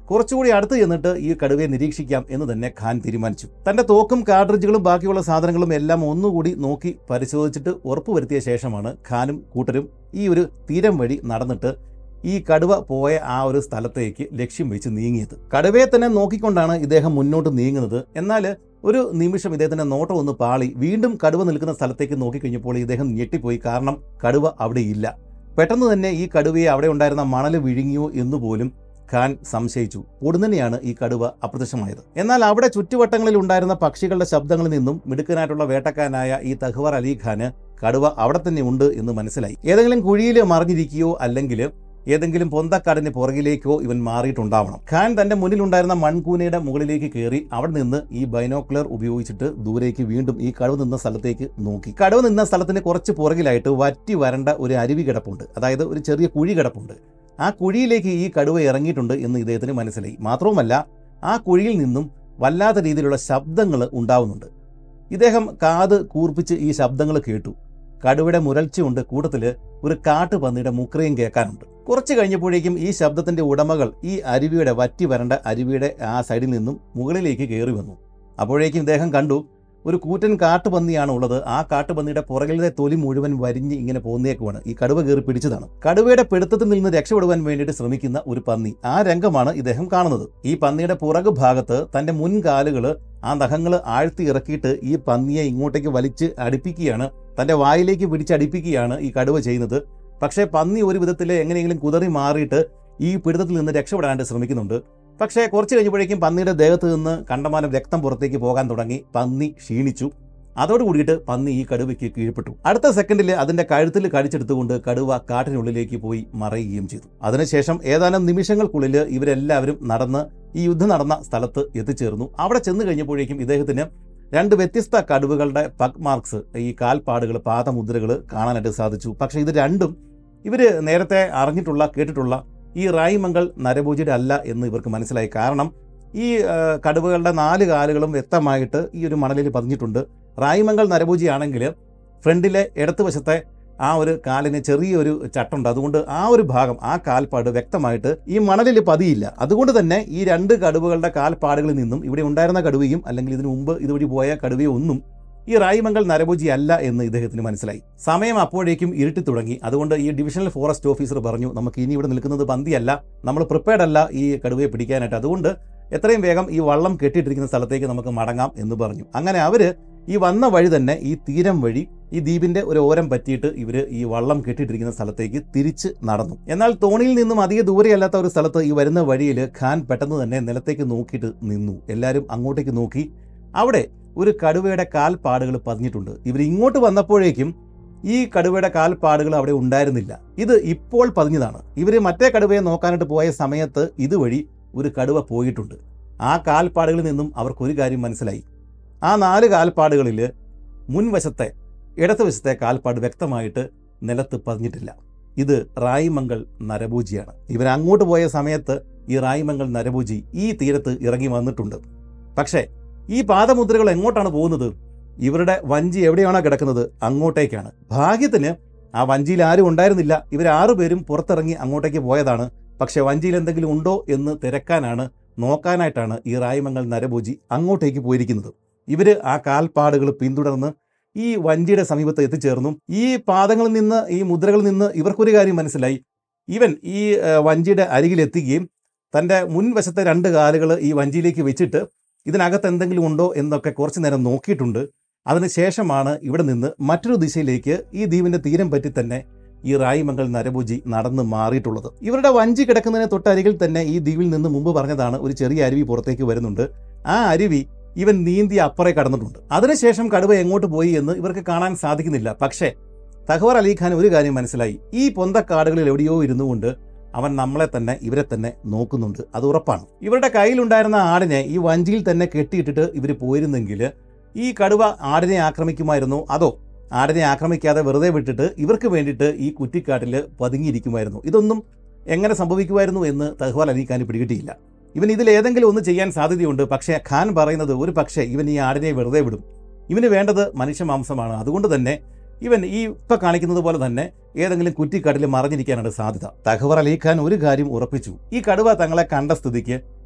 കുറച്ചുകൂടി അടുത്ത് ചെന്നിട്ട് ഈ കടുവയെ നിരീക്ഷിക്കാം എന്ന് തന്നെ ഖാൻ തീരുമാനിച്ചു തന്റെ തോക്കും കാർട്രിഡ്ജുകളും ബാക്കിയുള്ള സാധനങ്ങളും എല്ലാം ഒന്നുകൂടി നോക്കി പരിശോധിച്ചിട്ട് ഉറപ്പുവരുത്തിയ ശേഷമാണ് ഖാനും കൂട്ടരും ഈ ഒരു തീരം വഴി നടന്നിട്ട് ഈ കടുവ പോയ ആ ഒരു സ്ഥലത്തേക്ക് ലക്ഷ്യം വെച്ച് നീങ്ങിയത് കടുവയെ തന്നെ നോക്കിക്കൊണ്ടാണ് ഇദ്ദേഹം മുന്നോട്ട് നീങ്ങുന്നത് എന്നാൽ ഒരു നിമിഷം ഇദ്ദേഹത്തിന്റെ നോട്ടം ഒന്ന് പാളി വീണ്ടും കടുവ നിൽക്കുന്ന സ്ഥലത്തേക്ക് നോക്കിക്കഴിഞ്ഞപ്പോൾ ഇദ്ദേഹം ഞെട്ടിപ്പോയി കാരണം കടുവ അവിടെ ഇല്ല പെട്ടെന്ന് തന്നെ ഈ കടുവയെ അവിടെ ഉണ്ടായിരുന്ന മണൽ വിഴുങ്ങിയോ എന്നുപോലും ഖാൻ സംശയിച്ചു ഉടനെയാണ് ഈ കടുവ അപ്രത്യക്ഷമായത് എന്നാൽ അവിടെ ചുറ്റുവട്ടങ്ങളിൽ ഉണ്ടായിരുന്ന പക്ഷികളുടെ ശബ്ദങ്ങളിൽ നിന്നും മിടുക്കനായിട്ടുള്ള വേട്ടക്കാരനായ ഈ തഹ്വർ അലി ഖാന് കടുവ അവിടെ തന്നെ ഉണ്ട് എന്ന് മനസ്സിലായി ഏതെങ്കിലും കുഴിയിൽ മറിഞ്ഞിരിക്കുകയോ അല്ലെങ്കിൽ ഏതെങ്കിലും പൊന്തക്കാടിന് പുറകിലേക്കോ ഇവൻ മാറിയിട്ടുണ്ടാവണം ഖാൻ തന്റെ മുന്നിലുണ്ടായിരുന്ന മൺകൂനയുടെ മുകളിലേക്ക് കയറി അവിടെ നിന്ന് ഈ ബൈനോക്കുലർ ഉപയോഗിച്ചിട്ട് ദൂരേക്ക് വീണ്ടും ഈ കടുവ നിന്ന സ്ഥലത്തേക്ക് നോക്കി കടുവ നിന്ന സ്ഥലത്തിന് കുറച്ച് പുറകിലായിട്ട് വറ്റി വരണ്ട ഒരു അരുവി കിടപ്പുണ്ട് അതായത് ഒരു ചെറിയ കുഴി കിടപ്പുണ്ട് ആ കുഴിയിലേക്ക് ഈ കടുവ ഇറങ്ങിയിട്ടുണ്ട് എന്ന് ഇദ്ദേഹത്തിന് മനസ്സിലായി മാത്രവുമല്ല ആ കുഴിയിൽ നിന്നും വല്ലാത്ത രീതിയിലുള്ള ശബ്ദങ്ങൾ ഉണ്ടാവുന്നുണ്ട് ഇദ്ദേഹം കാത് കൂർപ്പിച്ച് ഈ ശബ്ദങ്ങൾ കേട്ടു കടുവയുടെ മുരൾച്ചയുണ്ട് കൂട്ടത്തിൽ ഒരു കാട്ടുപന്നിയുടെ മുക്രയും കേൾക്കാനുണ്ട് കുറച്ച് കഴിഞ്ഞപ്പോഴേക്കും ഈ ശബ്ദത്തിന്റെ ഉടമകൾ ഈ അരുവിയുടെ വറ്റി വരണ്ട അരുവിയുടെ ആ സൈഡിൽ നിന്നും മുകളിലേക്ക് കയറി വന്നു അപ്പോഴേക്കും ഇദ്ദേഹം കണ്ടു ഒരു കൂറ്റൻ കാട്ടുപന്നിയാണ് ഉള്ളത് ആ കാട്ടുപന്നിയുടെ പുറകിലത്തെ തൊലി മുഴുവൻ വരിഞ്ഞ് ഇങ്ങനെ പോന്നേക്കുവാണ് ഈ കടുവ കയറി പിടിച്ചതാണ് കടുവയുടെ പിടുത്തത്തിൽ നിന്ന് രക്ഷപ്പെടുവാൻ വേണ്ടിയിട്ട് ശ്രമിക്കുന്ന ഒരു പന്നി ആ രംഗമാണ് ഇദ്ദേഹം കാണുന്നത് ഈ പന്നിയുടെ പുറകു ഭാഗത്ത് തന്റെ മുൻകാലുകൾ ആ നഖങ്ങൾ ആഴ്ത്തി ഇറക്കിയിട്ട് ഈ പന്നിയെ ഇങ്ങോട്ടേക്ക് വലിച്ച് അടുപ്പിക്കുകയാണ് തന്റെ വായിലേക്ക് പിടിച്ചടിപ്പിക്കുകയാണ് ഈ കടുവ ചെയ്യുന്നത് പക്ഷേ പന്നി ഒരു വിധത്തിൽ എങ്ങനെയെങ്കിലും കുതറി മാറിയിട്ട് ഈ പിടുത്തത്തിൽ നിന്ന് രക്ഷപ്പെടാനായിട്ട് ശ്രമിക്കുന്നുണ്ട് പക്ഷേ കുറച്ച് കഴിഞ്ഞപ്പോഴേക്കും പന്നിയുടെ ദേഹത്ത് നിന്ന് കണ്ടമാനം രക്തം പുറത്തേക്ക് പോകാൻ തുടങ്ങി പന്നി ക്ഷീണിച്ചു അതോടുകൂടിയിട്ട് പന്നി ഈ കടുവയ്ക്ക് കീഴ്പ്പെട്ടു അടുത്ത സെക്കൻഡിൽ അതിന്റെ കഴുത്തിൽ കടിച്ചെടുത്തുകൊണ്ട് കടുവ കാട്ടിനുള്ളിലേക്ക് പോയി മറയുകയും ചെയ്തു അതിനുശേഷം ഏതാനും നിമിഷങ്ങൾക്കുള്ളിൽ ഇവരെല്ലാവരും നടന്ന് ഈ യുദ്ധം നടന്ന സ്ഥലത്ത് എത്തിച്ചേർന്നു അവിടെ ചെന്ന് കഴിഞ്ഞപ്പോഴേക്കും ഇദ്ദേഹത്തിന് രണ്ട് വ്യത്യസ്ത കടുവകളുടെ പഗ് മാർക്സ് ഈ കാൽപ്പാടുകൾ പാദമുദ്രകൾ കാണാനായിട്ട് സാധിച്ചു പക്ഷേ ഇത് രണ്ടും ഇവർ നേരത്തെ അറിഞ്ഞിട്ടുള്ള കേട്ടിട്ടുള്ള ഈ റായിമംഗൾ നരഭോജിയുടെ അല്ല എന്ന് ഇവർക്ക് മനസ്സിലായി കാരണം ഈ ആ, കടുവകളുടെ നാല് കാലുകളും വ്യക്തമായിട്ട് ഈ ഒരു മണലിൽ പതിഞ്ഞിട്ടുണ്ട് റായിമംഗൾ നരഭോജിയാണെങ്കിൽ ഫ്രണ്ടിലെ ഇടതുവശത്തെ ആ ഒരു കാലിന് ചെറിയൊരു ചട്ടുണ്ട് അതുകൊണ്ട് ആ ഒരു ഭാഗം ആ കാൽപ്പാട് വ്യക്തമായിട്ട് ഈ മണലിൽ പതിയില്ല അതുകൊണ്ട് തന്നെ ഈ രണ്ട് കടുവകളുടെ കാൽപ്പാടുകളിൽ നിന്നും ഇവിടെ ഉണ്ടായിരുന്ന കടുവയും അല്ലെങ്കിൽ ഇതിനു മുമ്പ് ഇതുവഴി പോയ കടുവയും ഒന്നും ഈ റായിമംഗൾ നരഭോജി അല്ല എന്ന് ഇദ്ദേഹത്തിന് മനസ്സിലായി സമയം അപ്പോഴേക്കും ഇരുട്ടി തുടങ്ങി അതുകൊണ്ട് ഈ ഡിവിഷണൽ ഫോറസ്റ്റ് ഓഫീസർ പറഞ്ഞു നമുക്ക് ഇനി ഇവിടെ നിൽക്കുന്നത് പന്തിയല്ല നമ്മൾ പ്രിപ്പയർഡ് അല്ല ഈ കടുവയെ പിടിക്കാനായിട്ട് അതുകൊണ്ട് എത്രയും വേഗം ഈ വള്ളം കെട്ടിയിട്ടിരിക്കുന്ന സ്ഥലത്തേക്ക് നമുക്ക് മടങ്ങാം എന്ന് പറഞ്ഞു അങ്ങനെ അവര് ഈ വന്ന വഴി തന്നെ ഈ തീരം വഴി ഈ ദ്വീപിന്റെ ഒരു ഓരം പറ്റിയിട്ട് ഇവര് ഈ വള്ളം കെട്ടിയിട്ടിരിക്കുന്ന സ്ഥലത്തേക്ക് തിരിച്ച് നടന്നു എന്നാൽ തോണിയിൽ നിന്നും അധിക ദൂരെയല്ലാത്ത ഒരു സ്ഥലത്ത് ഈ വരുന്ന വഴിയിൽ ഖാൻ പെട്ടെന്ന് തന്നെ നിലത്തേക്ക് നോക്കിയിട്ട് നിന്നു എല്ലാവരും അങ്ങോട്ടേക്ക് നോക്കി അവിടെ ഒരു കടുവയുടെ കാൽപ്പാടുകൾ പതിഞ്ഞിട്ടുണ്ട് ഇവർ ഇങ്ങോട്ട് വന്നപ്പോഴേക്കും ഈ കടുവയുടെ കാൽപ്പാടുകൾ അവിടെ ഉണ്ടായിരുന്നില്ല ഇത് ഇപ്പോൾ പതിഞ്ഞതാണ് ഇവർ മറ്റേ കടുവയെ നോക്കാനായിട്ട് പോയ സമയത്ത് ഇതുവഴി ഒരു കടുവ പോയിട്ടുണ്ട് ആ കാൽപ്പാടുകളിൽ നിന്നും അവർക്കൊരു കാര്യം മനസ്സിലായി ആ നാല് കാൽപ്പാടുകളിൽ മുൻവശത്തെ ഇടതുവശത്തെ കാൽപ്പാട് വ്യക്തമായിട്ട് നിലത്ത് പതിഞ്ഞിട്ടില്ല ഇത് റായിമംഗൾ നരഭൂജിയാണ് ഇവർ അങ്ങോട്ട് പോയ സമയത്ത് ഈ റായിമംഗൾ നരഭൂജി ഈ തീരത്ത് ഇറങ്ങി വന്നിട്ടുണ്ട് പക്ഷേ ഈ പാദമുദ്രകൾ എങ്ങോട്ടാണ് പോകുന്നത് ഇവരുടെ വഞ്ചി എവിടെയാണോ കിടക്കുന്നത് അങ്ങോട്ടേക്കാണ് ഭാഗ്യത്തിന് ആ വഞ്ചിയിൽ ആരും ഉണ്ടായിരുന്നില്ല ഇവർ ആറുപേരും പുറത്തിറങ്ങി അങ്ങോട്ടേക്ക് പോയതാണ് പക്ഷെ വഞ്ചിയിൽ എന്തെങ്കിലും ഉണ്ടോ എന്ന് തിരക്കാനാണ് നോക്കാനായിട്ടാണ് ഈ റായ്മംഗൽ നരഭോജി അങ്ങോട്ടേക്ക് പോയിരിക്കുന്നത് ഇവര് ആ കാൽപ്പാടുകൾ പിന്തുടർന്ന് ഈ വഞ്ചിയുടെ സമീപത്ത് എത്തിച്ചേർന്നു ഈ പാദങ്ങളിൽ നിന്ന് ഈ മുദ്രകളിൽ നിന്ന് ഇവർക്കൊരു കാര്യം മനസ്സിലായി ഇവൻ ഈ ആ, വഞ്ചിയുടെ അരികിലെത്തുകയും തൻ്റെ മുൻവശത്തെ രണ്ട് കാലുകൾ ഈ വഞ്ചിയിലേക്ക് വെച്ചിട്ട് ഇതിനകത്ത് എന്തെങ്കിലും ഉണ്ടോ എന്നൊക്കെ കുറച്ചു നേരം നോക്കിയിട്ടുണ്ട് അതിനുശേഷമാണ് ഇവിടെ നിന്ന് മറ്റൊരു ദിശയിലേക്ക് ഈ ദ്വീപിന്റെ തീരം പറ്റി തന്നെ ഈ റായിമംഗൽ നരഭുജി നടന്ന് മാറിയിട്ടുള്ളത് ഇവരുടെ വഞ്ചി കിടക്കുന്നതിന് തൊട്ടരികിൽ തന്നെ ഈ ദ്വീപിൽ നിന്ന് മുമ്പ് പറഞ്ഞതാണ് ഒരു ചെറിയ അരുവി പുറത്തേക്ക് വരുന്നുണ്ട് ആ അരുവി ഇവൻ നീന്തി അപ്പുറേ കടന്നിട്ടുണ്ട് അതിനുശേഷം കടുവ എങ്ങോട്ട് പോയി എന്ന് ഇവർക്ക് കാണാൻ സാധിക്കുന്നില്ല പക്ഷേ തഹവർ അലി ഖാൻ ഒരു കാര്യം മനസ്സിലായി ഈ പൊന്തക്കാടുകളിൽ എവിടെയോ ഇരുന്നുകൊണ്ട് അവൻ നമ്മളെ തന്നെ ഇവരെ തന്നെ നോക്കുന്നുണ്ട് അത് ഉറപ്പാണ് ഇവരുടെ കയ്യിലുണ്ടായിരുന്ന ആടിനെ ഈ വഞ്ചിയിൽ തന്നെ കെട്ടിയിട്ടിട്ട് ഇവർ പോയിരുന്നെങ്കിൽ ഈ കടുവ ആടിനെ ആക്രമിക്കുമായിരുന്നോ അതോ ആടിനെ ആക്രമിക്കാതെ വെറുതെ വിട്ടിട്ട് ഇവർക്ക് വേണ്ടിയിട്ട് ഈ കുറ്റിക്കാട്ടിൽ പതുങ്ങിയിരിക്കുമായിരുന്നു ഇതൊന്നും എങ്ങനെ സംഭവിക്കുമായിരുന്നു എന്ന് തഹ്വാൽ അലി ഖാൻ പിടികിട്ടിയില്ല ഇവൻ ഇതിൽ ഏതെങ്കിലും ഒന്ന് ചെയ്യാൻ സാധ്യതയുണ്ട് പക്ഷേ ഖാൻ പറയുന്നത് ഒരു പക്ഷേ ഇവൻ ഈ ആടിനെ വെറുതെ വിടും ഇവന് വേണ്ടത് മനുഷ്യമാംസമാണ് അതുകൊണ്ട് തന്നെ ഇവൻ ഈ ഇപ്പൊ കാണിക്കുന്നത് പോലെ തന്നെ ഏതെങ്കിലും കുറ്റിക്കാട്ടിൽ മറഞ്ഞിരിക്കാനാണ് സാധ്യത തഹവർ അലി ഖാൻ ഒരു കാര്യം ഉറപ്പിച്ചു ഈ കടുവ തങ്ങളെ കണ്ട സ്ഥിതിക്ക്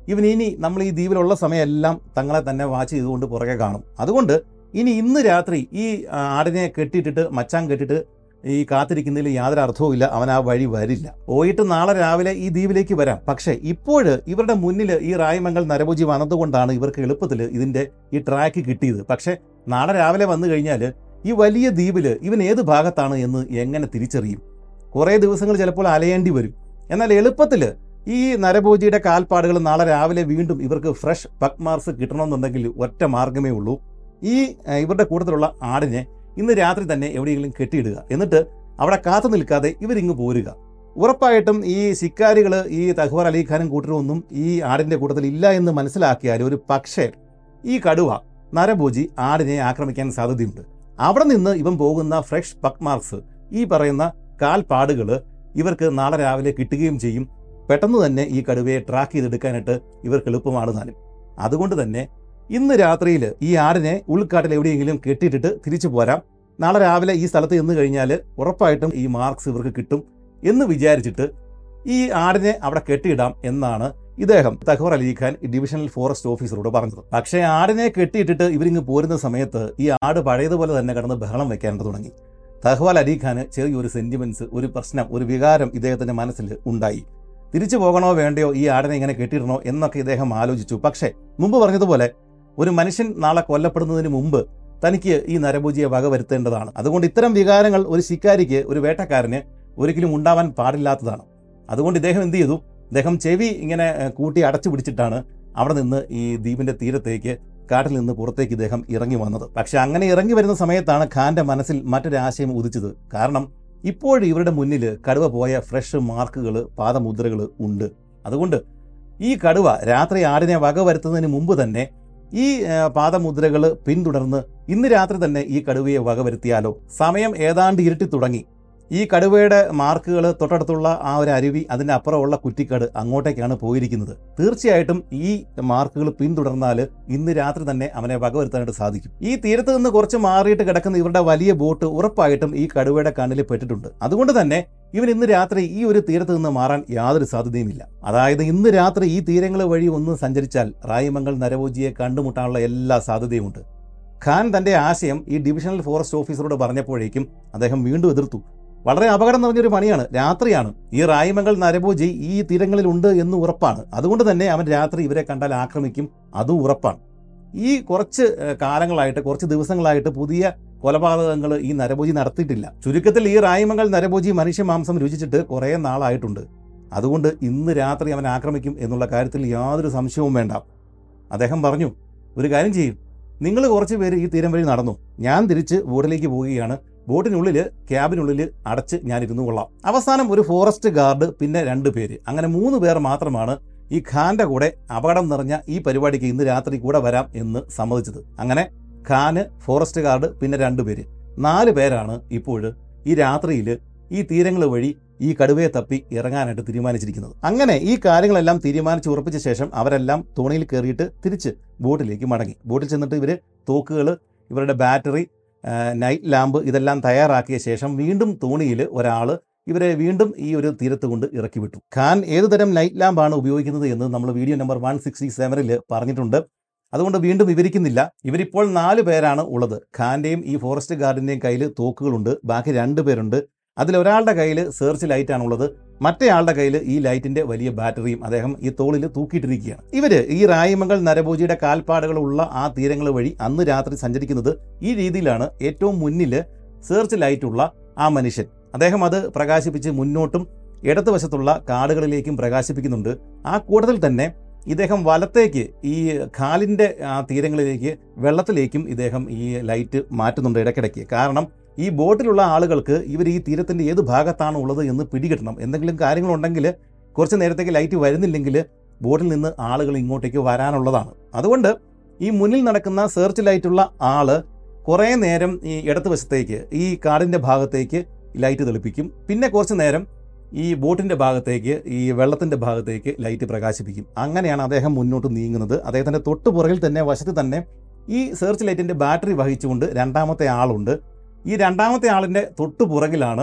ഇവൻ ഇനി നമ്മൾ ഈ ദ്വീപിലുള്ള സമയമെല്ലാം തങ്ങളെ തന്നെ വാച്ച് ചെയ്തുകൊണ്ട് പുറകെ കാണും അതുകൊണ്ട് ഇനി ഇന്ന് രാത്രി ഈ ആ, ആടിനെ കെട്ടിയിട്ടിട്ട് മച്ചാൻ കെട്ടിട്ട് ഈ കാത്തിരിക്കുന്നതിൽ യാതൊരു അർത്ഥവും ഇല്ല അവൻ ആ വഴി വരില്ല പോയിട്ട് നാളെ രാവിലെ ഈ ദ്വീപിലേക്ക് വരാം പക്ഷേ ഇപ്പോൾ ഇവരുടെ മുന്നിൽ ഈ റായ്മംഗൽ നരഭോജി വന്നതുകൊണ്ടാണ് ഇവർക്ക് എളുപ്പത്തിൽ ഇതിന്റെ ഈ ട്രാക്ക് കിട്ടിയത് പക്ഷേ നാളെ രാവിലെ വന്നു കഴിഞ്ഞാൽ ഈ വലിയ ദ്വീപിൽ ഇവൻ ഏത് ഭാഗത്താണ് എന്ന് എങ്ങനെ തിരിച്ചറിയും കുറേ ദിവസങ്ങൾ ചിലപ്പോൾ അലയേണ്ടി വരും എന്നാൽ എളുപ്പത്തിൽ ഈ നരഭോജിയുടെ കാൽപ്പാടുകൾ നാളെ രാവിലെ വീണ്ടും ഇവർക്ക് ഫ്രഷ് പക്മാർസ് കിട്ടണമെന്നുണ്ടെങ്കിൽ ഒറ്റ മാർഗമേ ഉള്ളൂ ഈ ഏഹ്, ഇവരുടെ കൂട്ടത്തിലുള്ള ആടിനെ ഇന്ന് രാത്രി തന്നെ എവിടെയെങ്കിലും കെട്ടിയിടുക എന്നിട്ട് അവിടെ കാത്തു നിൽക്കാതെ ഇവരിങ്ങ് പോരുക ഉറപ്പായിട്ടും ഈ ശിക്കാരികൾ ഈ തഹ്വർ അലി ഖാനും കൂട്ടരും ഒന്നും ഈ ആടിന്റെ കൂട്ടത്തിൽ ഇല്ല എന്ന് മനസ്സിലാക്കിയാൽ ഒരു പക്ഷേ ഈ കടുവ നരഭോജി ആടിനെ ആക്രമിക്കാൻ സാധ്യതയുണ്ട് അവിടെ നിന്ന് ഇവൻ പോകുന്ന ഫ്രഷ് പക്മാർക്സ് ഈ പറയുന്ന കാൽപ്പാടുകൾ ഇവർക്ക് നാളെ രാവിലെ കിട്ടുകയും ചെയ്യും പെട്ടെന്ന് തന്നെ ഈ കടുവയെ ട്രാക്ക് ചെയ്തെടുക്കാനായിട്ട് ഇവർക്ക് എളുപ്പമാണ് താനും അതുകൊണ്ട് തന്നെ ഇന്ന് രാത്രിയിൽ ഈ ആടിനെ ഉൾക്കാട്ടിൽ എവിടെയെങ്കിലും കെട്ടിയിട്ടിട്ട് തിരിച്ചു പോരാം നാളെ രാവിലെ ഈ സ്ഥലത്ത് ചെന്ന് കഴിഞ്ഞാൽ ഉറപ്പായിട്ടും ഈ മാർക്സ് ഇവർക്ക് കിട്ടും എന്ന് വിചാരിച്ചിട്ട് ഈ ആടിനെ അവിടെ കെട്ടിയിടാം എന്നാണ് ഇദ്ദേഹം തഹ്വർ അലി ഖാൻ ഡിവിഷണൽ ഫോറസ്റ്റ് ഓഫീസറോട് പറഞ്ഞത് പക്ഷേ ആടിനെ കെട്ടിയിട്ടിട്ട് ഇവരിങ്ങ് പോരുന്ന സമയത്ത് ഈ ആട് പഴയതുപോലെ തന്നെ കടന്ന് ബഹളം വെക്കാനായിട്ട് തുടങ്ങി തഹ്വാൽ അലി ഖാന് ചെറിയൊരു സെന്റിമെന്റ്സ് ഒരു പ്രശ്നം ഒരു വികാരം ഇദ്ദേഹത്തിന്റെ മനസ്സിൽ ഉണ്ടായി തിരിച്ചു പോകണോ വേണ്ടയോ ഈ ആടിനെ ഇങ്ങനെ കെട്ടിയിടണോ എന്നൊക്കെ ഇദ്ദേഹം ആലോചിച്ചു പക്ഷേ മുമ്പ് പറഞ്ഞതുപോലെ ഒരു മനുഷ്യൻ നാളെ കൊല്ലപ്പെടുന്നതിന് മുമ്പ് തനിക്ക് ഈ നരഭൂജിയെ വകവരുത്തേണ്ടതാണ് അതുകൊണ്ട് ഇത്തരം വികാരങ്ങൾ ഒരു ശിക്കാരിക്ക് ഒരു വേട്ടക്കാരന് ഒരിക്കലും ഉണ്ടാവാൻ പാടില്ലാത്തതാണ് അതുകൊണ്ട് ഇദ്ദേഹം എന്ത് ചെയ്തു ഇദ്ദേഹം ചെവി ഇങ്ങനെ ഏഹ്, കൂട്ടി അടച്ചു പിടിച്ചിട്ടാണ് അവിടെ നിന്ന് ഈ ദ്വീപിന്റെ തീരത്തേക്ക് കാട്ടിൽ നിന്ന് പുറത്തേക്ക് ഇദ്ദേഹം ഇറങ്ങി വന്നത് പക്ഷെ അങ്ങനെ ഇറങ്ങി വരുന്ന സമയത്താണ് ഖാന്റെ മനസ്സിൽ മറ്റൊരു ആശയം ഉദിച്ചത് കാരണം ഇപ്പോഴും ഇവരുടെ മുന്നിൽ കടുവ പോയ ഫ്രഷ് മാർക്കുകൾ പാദമുദ്രകൾ ഉണ്ട് അതുകൊണ്ട് ഈ കടുവ രാത്രി ആടിനെ വകവരുത്തുന്നതിന് മുമ്പ് തന്നെ ഈ പാദമുദ്രകൾ പിന്തുടർന്ന് ഇന്ന് രാത്രി തന്നെ ഈ കടുവയെ വകവരുത്തിയാലോ സമയം ഏതാണ്ട് ഇരുട്ടി തുടങ്ങി ഈ കടുവയുടെ മാർക്കുകൾ തൊട്ടടുത്തുള്ള ആ ഒരു അരുവി അതിന്റെ അപ്പുറമുള്ള കുറ്റിക്കാട് അങ്ങോട്ടേക്കാണ് പോയിരിക്കുന്നത് തീർച്ചയായിട്ടും ഈ മാർക്കുകൾ പിന്തുടർന്നാൽ ഇന്ന് രാത്രി തന്നെ അവനെ വകവരുത്താനായിട്ട് സാധിക്കും ഈ തീരത്ത് നിന്ന് കുറച്ച് മാറിയിട്ട് കിടക്കുന്ന ഇവരുടെ വലിയ ബോട്ട് ഉറപ്പായിട്ടും ഈ കടുവയുടെ കണ്ണിൽ പെട്ടിട്ടുണ്ട് അതുകൊണ്ട് തന്നെ ഇവൻ ഇന്ന് രാത്രി ഈ ഒരു തീരത്ത് നിന്ന് മാറാൻ യാതൊരു സാധ്യതയുമില്ല അതായത് ഇന്ന് രാത്രി ഈ തീരങ്ങൾ വഴി ഒന്ന് സഞ്ചരിച്ചാൽ റായിമംഗൽ നരഭോജിയെ കണ്ടുമുട്ടാനുള്ള എല്ലാ സാധ്യതയുമുണ്ട് ഖാൻ തന്റെ ആശയം ഈ ഡിവിഷണൽ ഫോറസ്റ്റ് ഓഫീസറോട് പറഞ്ഞപ്പോഴേക്കും അദ്ദേഹം വീണ്ടും എതിർത്തു വളരെ അപകടം നിറഞ്ഞൊരു പണിയാണ് രാത്രിയാണ് ഈ റായിമംഗൽ നരഭോജി ഈ തീരങ്ങളിലുണ്ട് എന്ന് ഉറപ്പാണ് അതുകൊണ്ട് തന്നെ അവൻ രാത്രി ഇവരെ കണ്ടാൽ ആക്രമിക്കും അതും ഉറപ്പാണ് ഈ കുറച്ച് ഏഹ്, കാലങ്ങളായിട്ട് കുറച്ച് ദിവസങ്ങളായിട്ട് പുതിയ കൊലപാതകങ്ങൾ ഈ നരഭോജി നടത്തിയിട്ടില്ല ചുരുക്കത്തിൽ ഈ റായിമംഗൽ നരഭോജി മനുഷ്യ മാംസം രുചിച്ചിട്ട് കുറേ നാളായിട്ടുണ്ട് അതുകൊണ്ട് ഇന്ന് രാത്രി അവൻ ആക്രമിക്കും എന്നുള്ള കാര്യത്തിൽ യാതൊരു സംശയവും വേണ്ട അദ്ദേഹം പറഞ്ഞു ഒരു കാര്യം ചെയ്യും നിങ്ങൾ കുറച്ച് പേര് ഈ തീരം വഴി നടന്നു ഞാൻ തിരിച്ച് ബോട്ടിലേക്ക് പോവുകയാണ് ബോട്ടിനുള്ളിൽ ക്യാബിനുള്ളിൽ അടച്ച് ഞാൻ ഇരുന്നു കൊള്ളാം അവസാനം ഒരു ഫോറസ്റ്റ് ഗാർഡ് പിന്നെ രണ്ട് പേര് അങ്ങനെ മൂന്ന് പേർ മാത്രമാണ് ഈ ഖാന്റെ കൂടെ അപകടം നിറഞ്ഞ ഈ പരിപാടിക്ക് ഇന്ന് രാത്രി കൂടെ വരാം എന്ന് സമ്മതിച്ചത് അങ്ങനെ ഖാന് ഫോറസ്റ്റ് ഗാർഡ് പിന്നെ രണ്ടുപേര് നാല് പേരാണ് ഇപ്പോൾ ഈ രാത്രിയിൽ ഈ തീരങ്ങൾ വഴി ഈ കടുവയെ തപ്പി ഇറങ്ങാനായിട്ട് തീരുമാനിച്ചിരിക്കുന്നത് അങ്ങനെ ഈ കാര്യങ്ങളെല്ലാം തീരുമാനിച്ച് ഉറപ്പിച്ച ശേഷം അവരെല്ലാം തോണിയിൽ കയറിയിട്ട് തിരിച്ച് ബോട്ടിലേക്ക് മടങ്ങി ബോട്ടിൽ ചെന്നിട്ട് ഇവർ തോക്കുകൾ ഇവരുടെ ബാറ്ററി ആ, നൈറ്റ് ലാമ്പ് ഇതെല്ലാം തയ്യാറാക്കിയ ശേഷം വീണ്ടും തോണിയിൽ ഒരാൾ ഇവരെ വീണ്ടും ഈ ഒരു തീരത്ത് കൊണ്ട് ഇറക്കി വിട്ടു ഖാൻ ഏത് തരം നൈറ്റ് ലാമ്പാണ് ഉപയോഗിക്കുന്നത് എന്ന് നമ്മൾ വീഡിയോ നമ്പർ വൺ സിക്സ്റ്റി സെവനിൽ പറഞ്ഞിട്ടുണ്ട് അതുകൊണ്ട് വീണ്ടും വിവരിക്കുന്നില്ല ഇവരിപ്പോൾ നാല് പേരാണ് ഉള്ളത് ഖാന്റെയും ഈ ഫോറസ്റ്റ് ഗാർഡിന്റെയും കയ്യിൽ തോക്കുകളുണ്ട് ബാക്കി രണ്ട് പേരുണ്ട് അതിലൊരാളുടെ കയ്യിൽ സെർച്ച് ലൈറ്റ് ആണുള്ളത് മറ്റേയാളുടെ കയ്യിൽ ഈ ലൈറ്റിന്റെ വലിയ ബാറ്ററിയും അദ്ദേഹം ഈ തോളിൽ തൂക്കിയിട്ടിരിക്കുകയാണ് ഇവര് ഈ റായിമംഗൽ നരഭോജിയുടെ കാൽപ്പാടുകളുള്ള ആ തീരങ്ങൾ വഴി അന്ന് രാത്രി സഞ്ചരിക്കുന്നത് ഈ രീതിയിലാണ് ഏറ്റവും മുന്നിൽ സെർച്ച് ലൈറ്റ് ഉള്ള ആ മനുഷ്യൻ അദ്ദേഹം അത് പ്രകാശിപ്പിച്ച് മുന്നോട്ടും ഇടതുവശത്തുള്ള കാടുകളിലേക്കും പ്രകാശിപ്പിക്കുന്നുണ്ട് ആ കൂട്ടത്തിൽ തന്നെ ഇദ്ദേഹം വലത്തേക്ക് ഈ കാലിന്റെ ആ തീരങ്ങളിലേക്ക് വെള്ളത്തിലേക്കും ഇദ്ദേഹം ഈ ലൈറ്റ് മാറ്റുന്നുണ്ട് ഇടയ്ക്കിടയ്ക്ക് കാരണം ഈ ബോട്ടിലുള്ള ആളുകൾക്ക് ഇവർ ഈ തീരത്തിന്റെ ഏത് ഭാഗത്താണ് ഉള്ളത് എന്ന് പിടികിട്ടണം എന്തെങ്കിലും കാര്യങ്ങളുണ്ടെങ്കിൽ കുറച്ച് നേരത്തേക്ക് ലൈറ്റ് വരുന്നില്ലെങ്കിൽ ബോട്ടിൽ നിന്ന് ആളുകൾ ഇങ്ങോട്ടേക്ക് വരാനുള്ളതാണ് അതുകൊണ്ട് ഈ മുന്നിൽ നടക്കുന്ന സെർച്ച് ലൈറ്റുള്ള ആള് കുറേ നേരം ഈ ഇടതുവശത്തേക്ക് ഈ കാടിന്റെ ഭാഗത്തേക്ക് ലൈറ്റ് തെളിപ്പിക്കും പിന്നെ കുറച്ച് നേരം ഈ ബോട്ടിന്റെ ഭാഗത്തേക്ക് ഈ വെള്ളത്തിന്റെ ഭാഗത്തേക്ക് ലൈറ്റ് പ്രകാശിപ്പിക്കും അങ്ങനെയാണ് അദ്ദേഹം മുന്നോട്ട് നീങ്ങുന്നത് അദ്ദേഹത്തിന്റെ തൊട്ടു പുറകിൽ തന്നെ വശത്ത് തന്നെ ഈ സെർച്ച് ലൈറ്റിന്റെ ബാറ്ററി വഹിച്ചുകൊണ്ട് രണ്ടാമത്തെ ആളുണ്ട് ഈ രണ്ടാമത്തെ ആളിന്റെ തൊട്ടു പുറകിലാണ്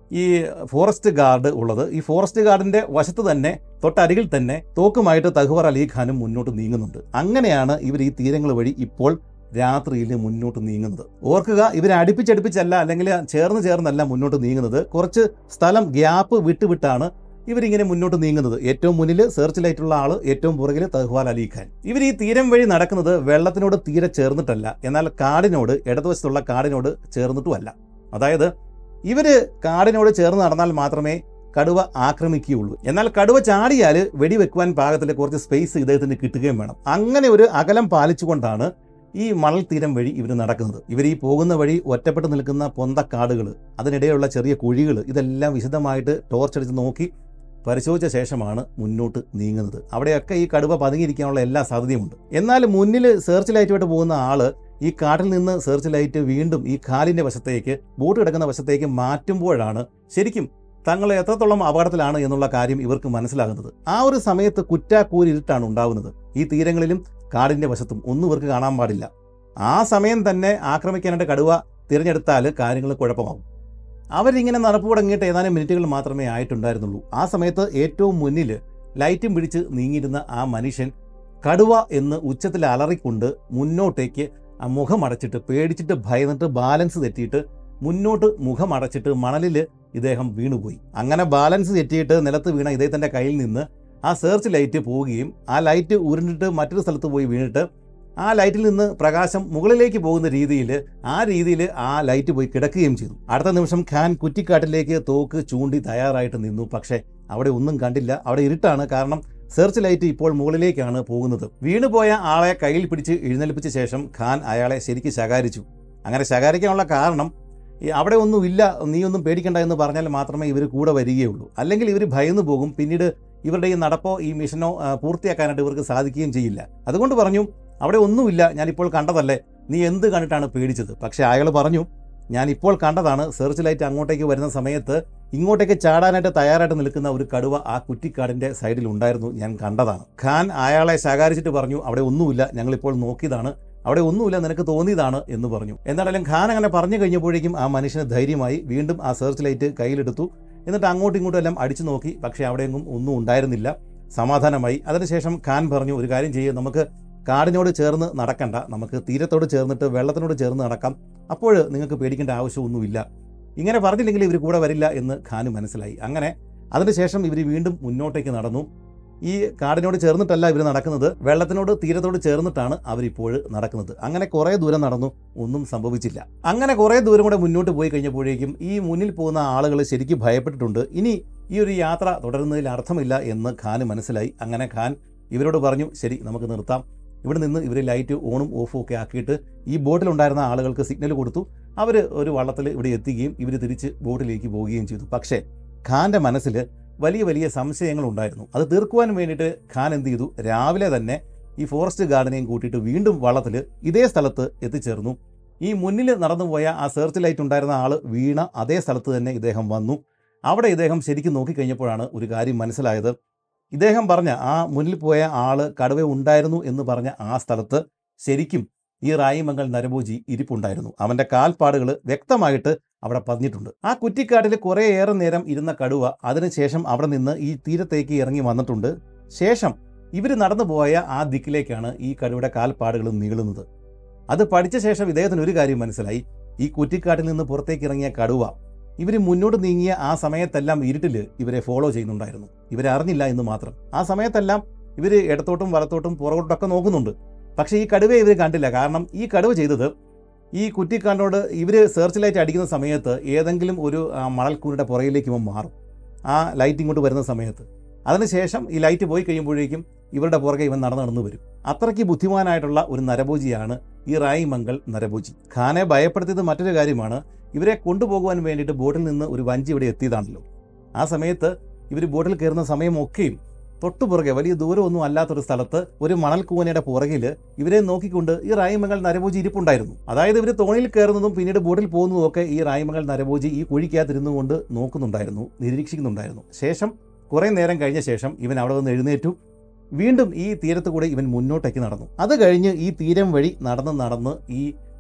ഈ ഫോറസ്റ്റ് ഗാർഡ് ഉള്ളത് ഈ ഫോറസ്റ്റ് ഗാർഡിന്റെ വശത്ത് തന്നെ തൊട്ടരികിൽ തന്നെ തോക്കുമായിട്ട് തഹ്വർ അലി ഖാനും മുന്നോട്ട് നീങ്ങുന്നുണ്ട് അങ്ങനെയാണ് ഇവർ ഈ തീരങ്ങൾ വഴി ഇപ്പോൾ രാത്രിയിൽ മുന്നോട്ട് നീങ്ങുന്നത് ഓർക്കുക ഇവരെ അടുപ്പിച്ചടുപ്പിച്ചല്ല അല്ലെങ്കിൽ ചേർന്ന് ചേർന്നല്ല മുന്നോട്ട് നീങ്ങുന്നത് കുറച്ച് സ്ഥലം ഗ്യാപ്പ് വിട്ടുവിട്ടാണ് ഇവരിങ്ങനെ മുന്നോട്ട് നീങ്ങുന്നത് ഏറ്റവും മുന്നിൽ സെർച്ച് ലൈറ്റുള്ള ആള് ഏറ്റവും പുറകിൽ തഹ്വാൽ അലി ഖാൻ ഇവർ ഈ തീരം വഴി നടക്കുന്നത് വെള്ളത്തിനോട് തീരെ ചേർന്നിട്ടല്ല എന്നാൽ കാടിനോട് ഇടതുവശത്തുള്ള കാടിനോട് ചേർന്നിട്ടുമല്ല അതായത് ഇവര് കാടിനോട് ചേർന്ന് നടന്നാൽ മാത്രമേ കടുവ ആക്രമിക്കുകയുള്ളൂ എന്നാൽ കടുവ ചാടിയാൽ വെടിവെക്കുവാൻ പാകത്തിൽ കുറച്ച് സ്പേസ് ഇദ്ദേഹത്തിന് കിട്ടുകയും വേണം അങ്ങനെ ഒരു അകലം പാലിച്ചുകൊണ്ടാണ് ഈ മണൽ തീരം വഴി ഇവർ നടക്കുന്നത് ഇവർ ഈ പോകുന്ന വഴി ഒറ്റപ്പെട്ട് നിൽക്കുന്ന പൊന്തക്കാടുകൾ അതിനിടെയുള്ള ചെറിയ കുഴികൾ ഇതെല്ലാം വിശദമായിട്ട് ടോർച്ചടിച്ച് നോക്കി പരിശോധിച്ച ശേഷമാണ് മുന്നോട്ട് നീങ്ങുന്നത് അവിടെയൊക്കെ ഈ കടുവ പതുങ്ങിയിരിക്കാനുള്ള എല്ലാ സാധ്യതയുമുണ്ട് എന്നാൽ മുന്നിൽ സെർച്ച് ലൈറ്റുമായിട്ട് പോകുന്ന ആള് ഈ കാട്ടിൽ നിന്ന് സെർച്ച് ലൈറ്റ് വീണ്ടും ഈ കാലിന്റെ വശത്തേക്ക് ബോട്ട് കിടക്കുന്ന വശത്തേക്ക് മാറ്റുമ്പോഴാണ് ശരിക്കും തങ്ങൾ എത്രത്തോളം അപകടത്തിലാണ് എന്നുള്ള കാര്യം ഇവർക്ക് മനസ്സിലാകുന്നത് ആ ഒരു സമയത്ത് കുറ്റാക്കൂരിട്ടാണ് ഉണ്ടാവുന്നത് ഈ തീരങ്ങളിലും കാടിന്റെ വശത്തും ഒന്നും ഇവർക്ക് കാണാൻ പാടില്ല ആ സമയം തന്നെ ആക്രമിക്കാനായിട്ട് കടുവ തിരഞ്ഞെടുത്താൽ കാര്യങ്ങൾ കുഴപ്പമാവും അവരിങ്ങനെ നടപ്പ് തുടങ്ങിയിട്ട് ഏതാനും മിനിറ്റുകൾ മാത്രമേ ആയിട്ടുണ്ടായിരുന്നുള്ളൂ ആ സമയത്ത് ഏറ്റവും മുന്നിൽ ലൈറ്റും പിടിച്ച് നീങ്ങിയിരുന്ന ആ മനുഷ്യൻ കടുവ എന്ന് ഉച്ചത്തിൽ അലറിക്കൊണ്ട് മുന്നോട്ടേക്ക് ആ മുഖമടച്ചിട്ട് പേടിച്ചിട്ട് ഭയന്നിട്ട് ബാലൻസ് തെറ്റിയിട്ട് മുന്നോട്ട് മുഖമടച്ചിട്ട് മണലിൽ ഇദ്ദേഹം വീണുപോയി അങ്ങനെ ബാലൻസ് തെറ്റിയിട്ട് നിലത്ത് വീണ ഇദ്ദേഹത്തിൻ്റെ കയ്യിൽ നിന്ന് ആ സെർച്ച് ലൈറ്റ് പോവുകയും ആ ലൈറ്റ് ഉരുണ്ടിട്ട് മറ്റൊരു സ്ഥലത്ത് പോയി വീണിട്ട് ആ ലൈറ്റിൽ നിന്ന് പ്രകാശം മുകളിലേക്ക് പോകുന്ന രീതിയിൽ ആ രീതിയിൽ ആ ലൈറ്റ് പോയി കിടക്കുകയും ചെയ്തു അടുത്ത നിമിഷം ഖാൻ കുറ്റിക്കാട്ടിലേക്ക് തോക്ക് ചൂണ്ടി തയ്യാറായിട്ട് നിന്നു പക്ഷേ അവിടെ ഒന്നും കണ്ടില്ല അവിടെ ഇരുട്ടാണ് കാരണം സെർച്ച് ലൈറ്റ് ഇപ്പോൾ മുകളിലേക്കാണ് പോകുന്നത് വീണുപോയ ആളെ കയ്യിൽ പിടിച്ച് എഴുന്നേൽപ്പിച്ച ശേഷം ഖാൻ അയാളെ ശരിക്ക് ശകാരിച്ചു അങ്ങനെ ശകാരിക്കാനുള്ള കാരണം ഈ അവിടെ ഒന്നുമില്ല നീ ഒന്നും പേടിക്കണ്ട എന്ന് പറഞ്ഞാൽ മാത്രമേ ഇവർ കൂടെ വരികയുള്ളൂ അല്ലെങ്കിൽ ഇവർ ഭയന്നു പോകും പിന്നീട് ഇവരുടെ ഈ നടപ്പോ ഈ മിഷനോ ആ, പൂർത്തിയാക്കാനായിട്ട് ഇവർക്ക് സാധിക്കുകയും ചെയ്യില്ല അതുകൊണ്ട് പറഞ്ഞു അവിടെ ഒന്നുമില്ല ഞാനിപ്പോൾ കണ്ടതല്ലേ നീ എന്ത് കണ്ടിട്ടാണ് പേടിച്ചത് പക്ഷേ അയാൾ പറഞ്ഞു ഞാൻ ഇപ്പോൾ കണ്ടതാണ് സെർച്ച് ലൈറ്റ് അങ്ങോട്ടേക്ക് വരുന്ന സമയത്ത് ഇങ്ങോട്ടേക്ക് ചാടാനായിട്ട് തയ്യാറായിട്ട് നിൽക്കുന്ന ഒരു കടുവ ആ കുറ്റിക്കാടിന്റെ സൈഡിൽ ഉണ്ടായിരുന്നു ഞാൻ കണ്ടതാണ് ഖാൻ അയാളെ ശകാരിച്ചിട്ട് പറഞ്ഞു അവിടെ ഒന്നുമില്ല ഞങ്ങളിപ്പോൾ നോക്കിയതാണ് അവിടെ ഒന്നുമില്ല നിനക്ക് തോന്നിയതാണ് എന്ന് പറഞ്ഞു എന്നാലും ഖാൻ അങ്ങനെ പറഞ്ഞു കഴിഞ്ഞപ്പോഴേക്കും ആ മനുഷ്യന് ധൈര്യമായി വീണ്ടും ആ സെർച്ച് ലൈറ്റ് കയ്യിലെടുത്തു എന്നിട്ട് അങ്ങോട്ടും ഇങ്ങോട്ടും എല്ലാം അടിച്ചു നോക്കി പക്ഷേ അവിടെയെങ്ങും ഒന്നും ഉണ്ടായിരുന്നില്ല സമാധാനമായി അതിനുശേഷം ഖാൻ പറഞ്ഞു ഒരു കാര്യം ചെയ്യുക നമുക്ക് കാടിനോട് ചേർന്ന് നടക്കണ്ട നമുക്ക് തീരത്തോട് ചേർന്നിട്ട് വെള്ളത്തിനോട് ചേർന്ന് നടക്കാം അപ്പോൾ നിങ്ങൾക്ക് പേടിക്കേണ്ട ആവശ്യമൊന്നുമില്ല ഇങ്ങനെ പറഞ്ഞില്ലെങ്കിൽ ഇവർ കൂടെ വരില്ല എന്ന് ഖാന് മനസ്സിലായി അങ്ങനെ അതിനുശേഷം ഇവർ വീണ്ടും മുന്നോട്ടേക്ക് നടന്നു ഈ കാടിനോട് ചേർന്നിട്ടല്ല ഇവർ നടക്കുന്നത് വെള്ളത്തിനോട് തീരത്തോട് ചേർന്നിട്ടാണ് അവരിപ്പോൾ നടക്കുന്നത് അങ്ങനെ കുറേ ദൂരം നടന്നു ഒന്നും സംഭവിച്ചില്ല അങ്ങനെ കുറേ ദൂരം കൂടെ മുന്നോട്ട് പോയി കഴിഞ്ഞപ്പോഴേക്കും ഈ മുന്നിൽ പോകുന്ന ആളുകൾ ശരിക്കും ഭയപ്പെട്ടിട്ടുണ്ട് ഇനി ഈ ഒരു യാത്ര തുടരുന്നതിൽ അർത്ഥമില്ല എന്ന് ഖാന് മനസ്സിലായി അങ്ങനെ ഖാൻ ഇവരോട് പറഞ്ഞു ശരി നമുക്ക് നിർത്താം ഇവിടെ നിന്ന് ഇവർ ലൈറ്റ് ഓണും ഓഫും ഒക്കെ ആക്കിയിട്ട് ഈ ബോട്ടിലുണ്ടായിരുന്ന ആളുകൾക്ക് സിഗ്നൽ കൊടുത്തു അവർ ഒരു വള്ളത്തിൽ ഇവിടെ എത്തുകയും ഇവർ തിരിച്ച് ബോട്ടിലേക്ക് പോവുകയും ചെയ്തു പക്ഷേ ഖാന്റെ മനസ്സിൽ വലിയ വലിയ സംശയങ്ങൾ ഉണ്ടായിരുന്നു അത് തീർക്കുവാൻ വേണ്ടിയിട്ട് ഖാൻ എന്ത് ചെയ്തു രാവിലെ തന്നെ ഈ ഫോറസ്റ്റ് ഗാർഡനെയും കൂട്ടിയിട്ട് വീണ്ടും വള്ളത്തിൽ ഇതേ സ്ഥലത്ത് എത്തിച്ചേർന്നു ഈ മുന്നിൽ നടന്നുപോയ ആ സെർച്ച് ലൈറ്റ് ഉണ്ടായിരുന്ന ആൾ വീണ അതേ സ്ഥലത്ത് തന്നെ ഇദ്ദേഹം വന്നു അവിടെ ഇദ്ദേഹം ശരിക്കും നോക്കിക്കഴിഞ്ഞപ്പോഴാണ് ഒരു കാര്യം മനസ്സിലായത് ഇദ്ദേഹം പറഞ്ഞ ആ മുന്നിൽ പോയ ആള് കടുവ ഉണ്ടായിരുന്നു എന്ന് പറഞ്ഞ ആ സ്ഥലത്ത് ശരിക്കും ഈ റായിമംഗൽ നരഭോജി ഇരിപ്പുണ്ടായിരുന്നു അവന്റെ കാൽപ്പാടുകൾ വ്യക്തമായിട്ട് അവിടെ പതിഞ്ഞിട്ടുണ്ട് ആ കുറ്റിക്കാട്ടിൽ കുറേയേറെ നേരം ഇരുന്ന കടുവ അതിനുശേഷം അവിടെ നിന്ന് ഈ തീരത്തേക്ക് ഇറങ്ങി വന്നിട്ടുണ്ട് ശേഷം ഇവർ നടന്നു പോയ ആ ദിക്കിലേക്കാണ് ഈ കടുവയുടെ കാൽപ്പാടുകൾ നീളുന്നത് അത് പഠിച്ച ശേഷം ഇദ്ദേഹത്തിന് ഒരു കാര്യം മനസ്സിലായി ഈ കുറ്റിക്കാട്ടിൽ നിന്ന് പുറത്തേക്ക് ഇറങ്ങിയ കടുവ ഇവർ മുന്നോട്ട് നീങ്ങിയ ആ സമയത്തെല്ലാം ഇരുട്ടിൽ ഇവരെ ഫോളോ ചെയ്യുന്നുണ്ടായിരുന്നു ഇവരെ അറിഞ്ഞില്ല എന്ന് മാത്രം ആ സമയത്തെല്ലാം ഇവർ ഇടത്തോട്ടും വലത്തോട്ടും പുറകോട്ടൊക്കെ നോക്കുന്നുണ്ട് പക്ഷേ ഈ കടുവയെ ഇവർ കണ്ടില്ല കാരണം ഈ കടുവ ചെയ്തത് ഈ കുറ്റിക്കാടിനോട് ഇവർ സെർച്ച് ലൈറ്റ് അടിക്കുന്ന സമയത്ത് ഏതെങ്കിലും ഒരു ആ, മണൽക്കൂരിയുടെ പുറകിലേക്ക് ഇവൻ മാറും ആ ലൈറ്റ് ഇങ്ങോട്ട് വരുന്ന സമയത്ത് അതിനുശേഷം ഈ ലൈറ്റ് പോയി കഴിയുമ്പോഴേക്കും ഇവരുടെ പുറകെ ഇവൻ നടന്നു നടന്നു വരും അത്രയ്ക്ക് ബുദ്ധിമാനായിട്ടുള്ള ഒരു നരഭോജിയാണ് ഈ റായി മംഗൾ നരഭോജി ഖാനെ ഭയപ്പെടുത്തിയത് മറ്റൊരു കാര്യമാണ് ഇവരെ കൊണ്ടുപോകുവാൻ വേണ്ടിയിട്ട് ബോട്ടിൽ നിന്ന് ഒരു വഞ്ചി ഇവിടെ എത്തിയതാണല്ലോ ആ സമയത്ത് ഇവർ ബോട്ടിൽ കയറുന്ന സമയമൊക്കെയും തൊട്ടുപുറകെ വലിയ ദൂരമൊന്നും അല്ലാത്തൊരു സ്ഥലത്ത് ഒരു മണൽക്കൂനയുടെ പുറകിൽ ഇവരെ നോക്കിക്കൊണ്ട് ഈ റായ്മകൾ നരഭോജി ഇരിപ്പുണ്ടായിരുന്നു അതായത് ഇവർ തോണിയിൽ കയറുന്നതും പിന്നീട് ബോട്ടിൽ പോകുന്നതും ഒക്കെ ഈ റായ്മകൾ നരഭോജി ഈ കുഴിക്കകത്തിരുന്നു കൊണ്ട് നോക്കുന്നുണ്ടായിരുന്നു നിരീക്ഷിക്കുന്നുണ്ടായിരുന്നു ശേഷം കുറേ നേരം കഴിഞ്ഞ ശേഷം ഇവൻ അവിടെ വന്ന് എഴുന്നേറ്റു വീണ്ടും ഈ തീരത്ത് കൂടെ ഇവൻ മുന്നോട്ടേക്ക് നടന്നു അത് കഴിഞ്ഞ് ഈ തീരം വഴി നടന്ന് നടന്ന് ഈ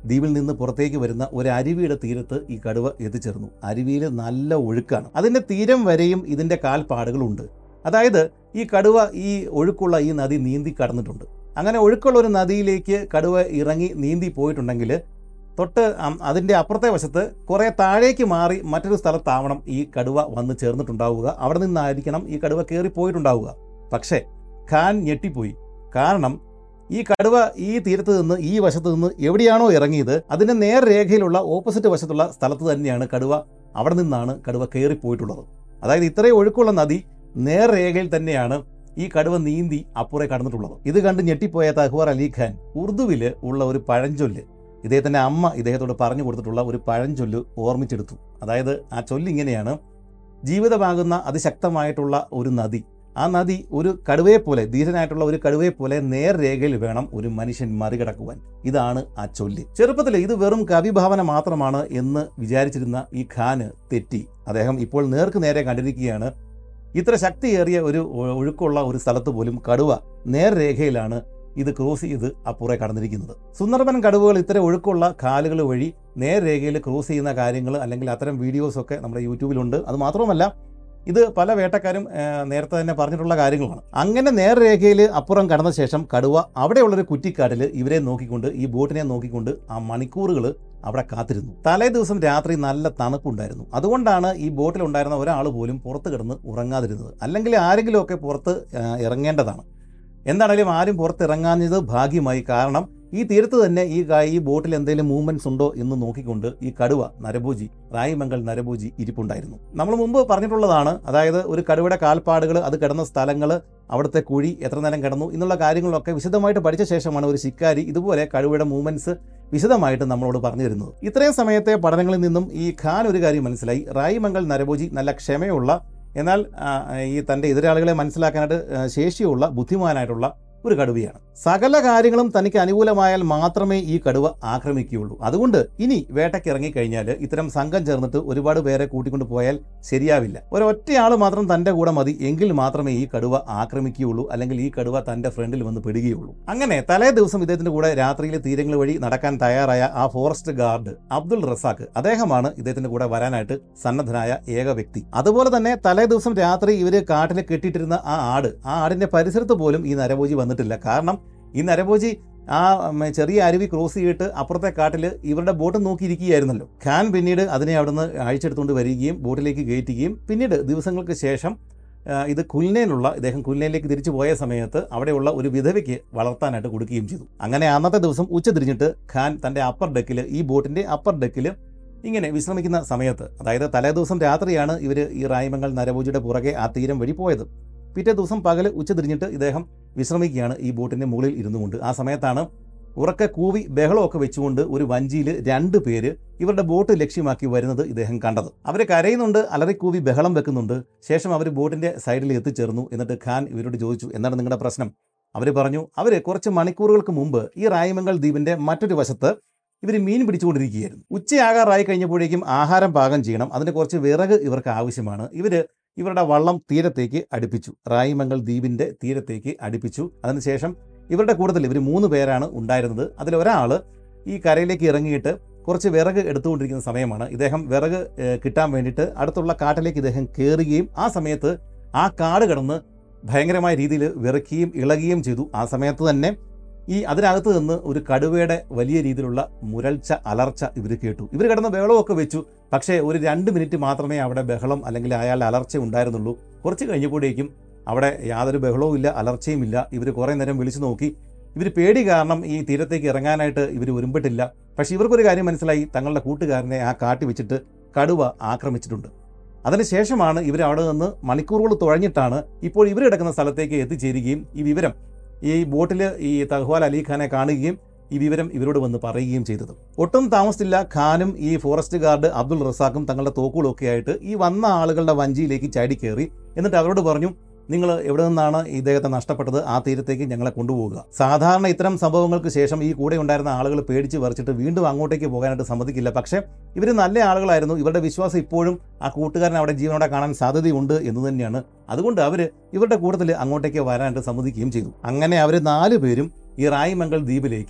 ദ്വീപിൽ നിന്ന് പുറത്തേക്ക് വരുന്ന ഒരു അരുവിയുടെ തീരത്ത് ഈ കടുവ എത്തിച്ചേർന്നു അരുവിയിൽ നല്ല ഒഴുക്കാണ് അതിൻ്റെ തീരം വരെയും ഇതിൻ്റെ കാൽപ്പാടുകളുണ്ട് അതായത് ഈ കടുവ ഈ ഒഴുക്കുള്ള ഈ നദി നീന്തി കടന്നിട്ടുണ്ട് അങ്ങനെ ഒഴുക്കുള്ള ഒരു നദിയിലേക്ക് കടുവ ഇറങ്ങി നീന്തി പോയിട്ടുണ്ടെങ്കിൽ തൊട്ട് അം- അതിൻ്റെ അപ്പുറത്തെ വശത്ത് കുറേ താഴേക്ക് മാറി മറ്റൊരു സ്ഥലത്താവണം ഈ കടുവ വന്ന് ചേർന്നിട്ടുണ്ടാവുക അവിടെ നിന്നായിരിക്കണം ഈ കടുവ കയറി പോയിട്ടുണ്ടാവുക പക്ഷേ ഖാൻ ഞെട്ടിപ്പോയി കാരണം ഈ കടുവ ഈ തീരത്ത് നിന്ന് ഈ വശത്ത് നിന്ന് എവിടെയാണോ ഇറങ്ങിയത് അതിന്റെ നേർരേഖയിലുള്ള ഓപ്പോസിറ്റ് വശത്തുള്ള സ്ഥലത്ത് തന്നെയാണ് കടുവ അവിടെ നിന്നാണ് കടുവ കയറിപ്പോയിട്ടുള്ളത് അതായത് ഇത്രയും ഒഴുക്കുള്ള നദി നേർരേഖയിൽ തന്നെയാണ് ഈ കടുവ നീന്തി അപ്പുറേ കടന്നിട്ടുള്ളത് ഇത് കണ്ട് ഞെട്ടിപ്പോയ തഹ്വാർ അലി ഖാൻ ഉറുദുവിൽ ഉള്ള ഒരു പഴഞ്ചൊല്ല് ഇദ്ദേഹത്തിന്റെ അമ്മ ഇദ്ദേഹത്തോട് പറഞ്ഞു കൊടുത്തിട്ടുള്ള ഒരു പഴഞ്ചൊല്ല് ഓർമ്മിച്ചെടുത്തു അതായത് ആ ചൊല്ല് ഇങ്ങനെയാണ് ജീവിതമാകുന്ന അതിശക്തമായിട്ടുള്ള ഒരു നദി ആ നദി ഒരു കടുവയെ പോലെ ധീരനായിട്ടുള്ള ഒരു കടുവയെ പോലെ നേർരേഖയിൽ വേണം ഒരു മനുഷ്യൻ മറികടക്കുവാൻ ഇതാണ് ആ ചൊല്ല് ചെറുപ്പത്തിൽ ഇത് വെറും കവിഭാവന മാത്രമാണ് എന്ന് വിചാരിച്ചിരുന്ന ഈ ഖാന് തെറ്റി അദ്ദേഹം ഇപ്പോൾ നേർക്ക് നേരെ കണ്ടിരിക്കുകയാണ് ഇത്ര ശക്തിയേറിയ ഒരു ഒ- ഒഴുക്കുള്ള ഒരു സ്ഥലത്ത് പോലും കടുവ നേർരേഖയിലാണ് ഇത് ക്രോസ് ചെയ്ത് അപ്പുറേ കടന്നിരിക്കുന്നത് സുന്ദർബൻ കടുവകൾ ഇത്തരം ഒഴുക്കുള്ള കാലുകൾ വഴി നേർരേഖയിൽ ക്രോസ് ചെയ്യുന്ന കാര്യങ്ങൾ അല്ലെങ്കിൽ അത്തരം വീഡിയോസ് ഒക്കെ നമ്മുടെ യൂട്യൂബിലുണ്ട് അത് മാത്രമല്ല ഇത് പല വേട്ടക്കാരും ആ, നേരത്തെ തന്നെ പറഞ്ഞിട്ടുള്ള കാര്യങ്ങളാണ് അങ്ങനെ നേർരേഖയിൽ അപ്പുറം കടന്ന ശേഷം കടുവ അവിടെയുള്ളൊരു കുറ്റിക്കാട്ടിൽ ഇവരെ നോക്കിക്കൊണ്ട് ഈ ബോട്ടിനെ നോക്കിക്കൊണ്ട് ആ മണിക്കൂറുകൾ അവിടെ കാത്തിരുന്നു തലേ ദിവസം രാത്രി നല്ല തണുപ്പുണ്ടായിരുന്നു അതുകൊണ്ടാണ് ഈ ബോട്ടിൽ ഉണ്ടായിരുന്ന ഒരാൾ പോലും പുറത്ത് കിടന്ന് ഉറങ്ങാതിരുന്നത് അല്ലെങ്കിൽ ആരെങ്കിലുമൊക്കെ പുറത്ത് ആ, ഇറങ്ങേണ്ടതാണ് എന്താണെങ്കിലും ആരും പുറത്തിറങ്ങാഞ്ഞത് ഭാഗ്യമായി കാരണം ഈ തീരത്ത് തന്നെ ഈ ഗാ- ഈ ബോട്ടിൽ എന്തെങ്കിലും മൂവ്മെന്റ്സ് ഉണ്ടോ എന്ന് നോക്കിക്കൊണ്ട് ഈ കടുവ നരഭോജി റായിമംഗൽ നരഭോജി ഇരിപ്പുണ്ടായിരുന്നു നമ്മൾ മുമ്പ് പറഞ്ഞിട്ടുള്ളതാണ് അതായത് ഒരു കടുവയുടെ കാൽപ്പാടുകൾ അത് കിടന്ന സ്ഥലങ്ങൾ അവിടുത്തെ കുഴി എത്ര നേരം കിടന്നു എന്നുള്ള കാര്യങ്ങളൊക്കെ വിശദമായിട്ട് പഠിച്ച ശേഷമാണ് ഒരു ശിക്കാരി ഇതുപോലെ കടുവയുടെ മൂവ്മെന്റ്സ് വിശദമായിട്ട് നമ്മളോട് പറഞ്ഞു തരുന്നത് ഇത്രയും സമയത്തെ പഠനങ്ങളിൽ നിന്നും ഈ ഖാൻ ഒരു കാര്യം മനസ്സിലായി റായിമംഗൽ നരഭോജി നല്ല ക്ഷമയുള്ള എന്നാൽ ആ, ഈ തൻ്റെ എതിരാളികളെ മനസ്സിലാക്കാനായിട്ട് ആ, ശേഷിയുള്ള ബുദ്ധിമാനായിട്ടുള്ള ഒരു കടുവയാണ് സകല കാര്യങ്ങളും തനിക്ക് അനുകൂലമായാൽ മാത്രമേ ഈ കടുവ ആക്രമിക്കുകയുള്ളൂ അതുകൊണ്ട് ഇനി വേട്ടയ്ക്ക് ഇറങ്ങിക്കഴിഞ്ഞാൽ ഇത്തരം സംഘം ചേർന്നിട്ട് ഒരുപാട് പേരെ കൂട്ടിക്കൊണ്ട് പോയാൽ ശരിയാവില്ല ഒരൊറ്റയാൾ മാത്രം തൻ്റെ കൂടെ മതി എങ്കിൽ മാത്രമേ ഈ കടുവ ആക്രമിക്കുകയുള്ളൂ അല്ലെങ്കിൽ ഈ കടുവ തൻ്റെ ഫ്രണ്ടിൽ വന്ന് പെടുകയുള്ളൂ അങ്ങനെ തലേ ദിവസം ഇദ്ദേഹത്തിന്റെ കൂടെ രാത്രിയിലെ തീരങ്ങൾ വഴി നടക്കാൻ തയ്യാറായ ആ ഫോറസ്റ്റ് ഗാർഡ് അബ്ദുൾ റസാഖ് അദ്ദേഹമാണ് ഇദ്ദേഹത്തിന്റെ കൂടെ വരാനായിട്ട് സന്നദ്ധനായ ഏക വ്യക്തി അതുപോലെ തന്നെ തലേ ദിവസം രാത്രി ഇവര് കാട്ടിൽ കെട്ടിയിട്ടിരുന്ന ആ ആട് ആ ആടിന്റെ പരിസരത്ത് പോലും ഈ നരഭോജി വന്നിട്ടില്ല കാരണം ഈ നരഭോജി ആ ഉം, ചെറിയ അരുവി ക്രോസ് ചെയ്തിട്ട് അപ്പുറത്തെ കാട്ടിൽ ഇവരുടെ ബോട്ട് നോക്കിയിരിക്കുകയായിരുന്നല്ലോ ഖാൻ പിന്നീട് അതിനെ അവിടുന്ന് അഴിച്ചെടുത്തുകൊണ്ട് വരികയും ബോട്ടിലേക്ക് കയറ്റുകയും പിന്നീട് ദിവസങ്ങൾക്ക് ശേഷം ആ, ഇത് കുൽനയിലുള്ള ഇദ്ദേഹം കുൽനയിലേക്ക് തിരിച്ചു പോയ സമയത്ത് അവിടെയുള്ള ഒരു വിധവയ്ക്ക് വളർത്താനായിട്ട് കൊടുക്കുകയും ചെയ്തു അങ്ങനെ അന്നത്തെ ദിവസം ഉച്ച തിരിഞ്ഞിട്ട് ഖാൻ തന്റെ അപ്പർ ഡെക്കിൽ ഈ ബോട്ടിന്റെ അപ്പർ ഡെക്കിൽ ഇങ്ങനെ വിശ്രമിക്കുന്ന സമയത്ത് അതായത് തലേ ദിവസം രാത്രിയാണ് ഇവർ ഈ റായ്മംഗൽ നരഭോജിയുടെ പുറകെ ആ തീരം വഴി പോയത് പിറ്റേ ദിവസം പകൽ ഉച്ച തിരിഞ്ഞിട്ട് ഇദ്ദേഹം വിശ്രമിക്കുകയാണ് ഈ ബോട്ടിന്റെ മുകളിൽ ഇരുന്നുകൊണ്ട് ആ സമയത്താണ് ഉറക്കെ കൂവി ബഹളമൊക്കെ വെച്ചുകൊണ്ട് ഒരു വഞ്ചിയിൽ രണ്ട് പേര് ഇവരുടെ ബോട്ട് ലക്ഷ്യമാക്കി വരുന്നത് ഇദ്ദേഹം കണ്ടത് അവർ കരയുന്നുണ്ട് അലറിക്കൂവി ബഹളം വെക്കുന്നുണ്ട് ശേഷം അവർ ബോട്ടിന്റെ സൈഡിൽ എത്തിച്ചേർന്നു എന്നിട്ട് ഖാൻ ഇവരോട് ചോദിച്ചു എന്താണ് നിങ്ങളുടെ പ്രശ്നം അവർ പറഞ്ഞു അവർ കുറച്ച് മണിക്കൂറുകൾക്ക് മുമ്പ് ഈ റായ്മംഗൽ ദ്വീപിന്റെ മറ്റൊരു വശത്ത് ഇവർ മീൻ പിടിച്ചുകൊണ്ടിരിക്കുകയായിരുന്നു ഉച്ചയാകാറായി കഴിഞ്ഞപ്പോഴേക്കും ആഹാരം പാകം ചെയ്യണം അതിന് കുറച്ച് വിറക് ഇവർക്ക് ആവശ്യമാണ് ഇവര് ഇവരുടെ വള്ളം തീരത്തേക്ക് അടുപ്പിച്ചു റായിമംഗൽ ദ്വീപിന്റെ തീരത്തേക്ക് അടുപ്പിച്ചു അതിനുശേഷം ഇവരുടെ കൂട്ടത്തിൽ ഇവർ മൂന്ന് പേരാണ് ഉണ്ടായിരുന്നത് അതിൽ ഒരാൾ ഈ കരയിലേക്ക് ഇറങ്ങിയിട്ട് കുറച്ച് വിറക് എടുത്തുകൊണ്ടിരിക്കുന്ന സമയമാണ് ഇദ്ദേഹം വിറക് ഏഹ്, കിട്ടാൻ വേണ്ടിയിട്ട് അടുത്തുള്ള കാട്ടിലേക്ക് ഇദ്ദേഹം കയറുകയും ആ സമയത്ത് ആ കാട് കിടന്ന് ഭയങ്കരമായ രീതിയിൽ വിറയ്ക്കുകയും ഇളകുകയും ചെയ്തു ആ സമയത്ത് തന്നെ ഈ അതിനകത്ത് നിന്ന് ഒരു കടുവയുടെ വലിയ രീതിയിലുള്ള മുരൾച്ച അലർച്ച ഇവർ കേട്ടു ഇവർ കിടന്ന് ബഹളമൊക്കെ വെച്ചു പക്ഷേ ഒരു രണ്ട് മിനിറ്റ് മാത്രമേ അവിടെ ബഹളം അല്ലെങ്കിൽ അയാളുടെ അലർച്ച ഉണ്ടായിരുന്നുള്ളൂ കുറച്ച് കഴിഞ്ഞപ്പോഴേക്കും അവിടെ യാതൊരു ബഹളവും ഇല്ല അലർച്ചയും ഇല്ല ഇവർ കുറേ നേരം വിളിച്ചു നോക്കി ഇവർ പേടി കാരണം ഈ തീരത്തേക്ക് ഇറങ്ങാനായിട്ട് ഇവർ ഒരുമ്പിട്ടില്ല പക്ഷേ ഇവർക്കൊരു കാര്യം മനസ്സിലായി തങ്ങളുടെ കൂട്ടുകാരനെ ആ കാട്ടി വെച്ചിട്ട് കടുവ ആക്രമിച്ചിട്ടുണ്ട് അതിനുശേഷമാണ് ഇവർ അവിടെ നിന്ന് മണിക്കൂറുകൾ തുഴഞ്ഞിട്ടാണ് ഇപ്പോൾ ഇവർ കിടക്കുന്ന സ്ഥലത്തേക്ക് എത്തിച്ചേരുകയും ഈ വിവരം ഈ ബോട്ടിൽ ഈ തഹ്വാൽ അലി ഖാനെ കാണുകയും ഈ വിവരം ഇവരോട് വന്ന് പറയുകയും ചെയ്തത് ഒട്ടും താമസിച്ചില്ല ഖാനും ഈ ഫോറസ്റ്റ് ഗാർഡ് അബ്ദുൾ റസാഖും തങ്ങളുടെ തോക്കുകളും ഒക്കെ ആയിട്ട് ഈ വന്ന ആളുകളുടെ വഞ്ചിയിലേക്ക് ചാടി കയറി എന്നിട്ട് അവരോട് പറഞ്ഞു നിങ്ങൾ എവിടെ നിന്നാണ് ഇദ്ദേഹത്തെ നഷ്ടപ്പെട്ടത് ആ തീരത്തേക്ക് ഞങ്ങളെ കൊണ്ടുപോകുക സാധാരണ ഇത്തരം സംഭവങ്ങൾക്ക് ശേഷം ഈ കൂടെ ഉണ്ടായിരുന്ന ആളുകൾ പേടിച്ച് വരച്ചിട്ട് വീണ്ടും അങ്ങോട്ടേക്ക് പോകാനായിട്ട് സമ്മതിക്കില്ല പക്ഷേ ഇവർ നല്ല ആളുകളായിരുന്നു ഇവരുടെ വിശ്വാസം ഇപ്പോഴും ആ കൂട്ടുകാരൻ അവിടെ ജീവനോടെ കാണാൻ സാധ്യതയുണ്ട് എന്ന് തന്നെയാണ് അതുകൊണ്ട് അവർ ഇവരുടെ കൂട്ടത്തിൽ അങ്ങോട്ടേക്ക് വരാനായിട്ട് സമ്മതിക്കുകയും ചെയ്തു അങ്ങനെ അവർ നാല് പേരും ഈ റായിമംഗൽ ദ്വീപിലേക്ക്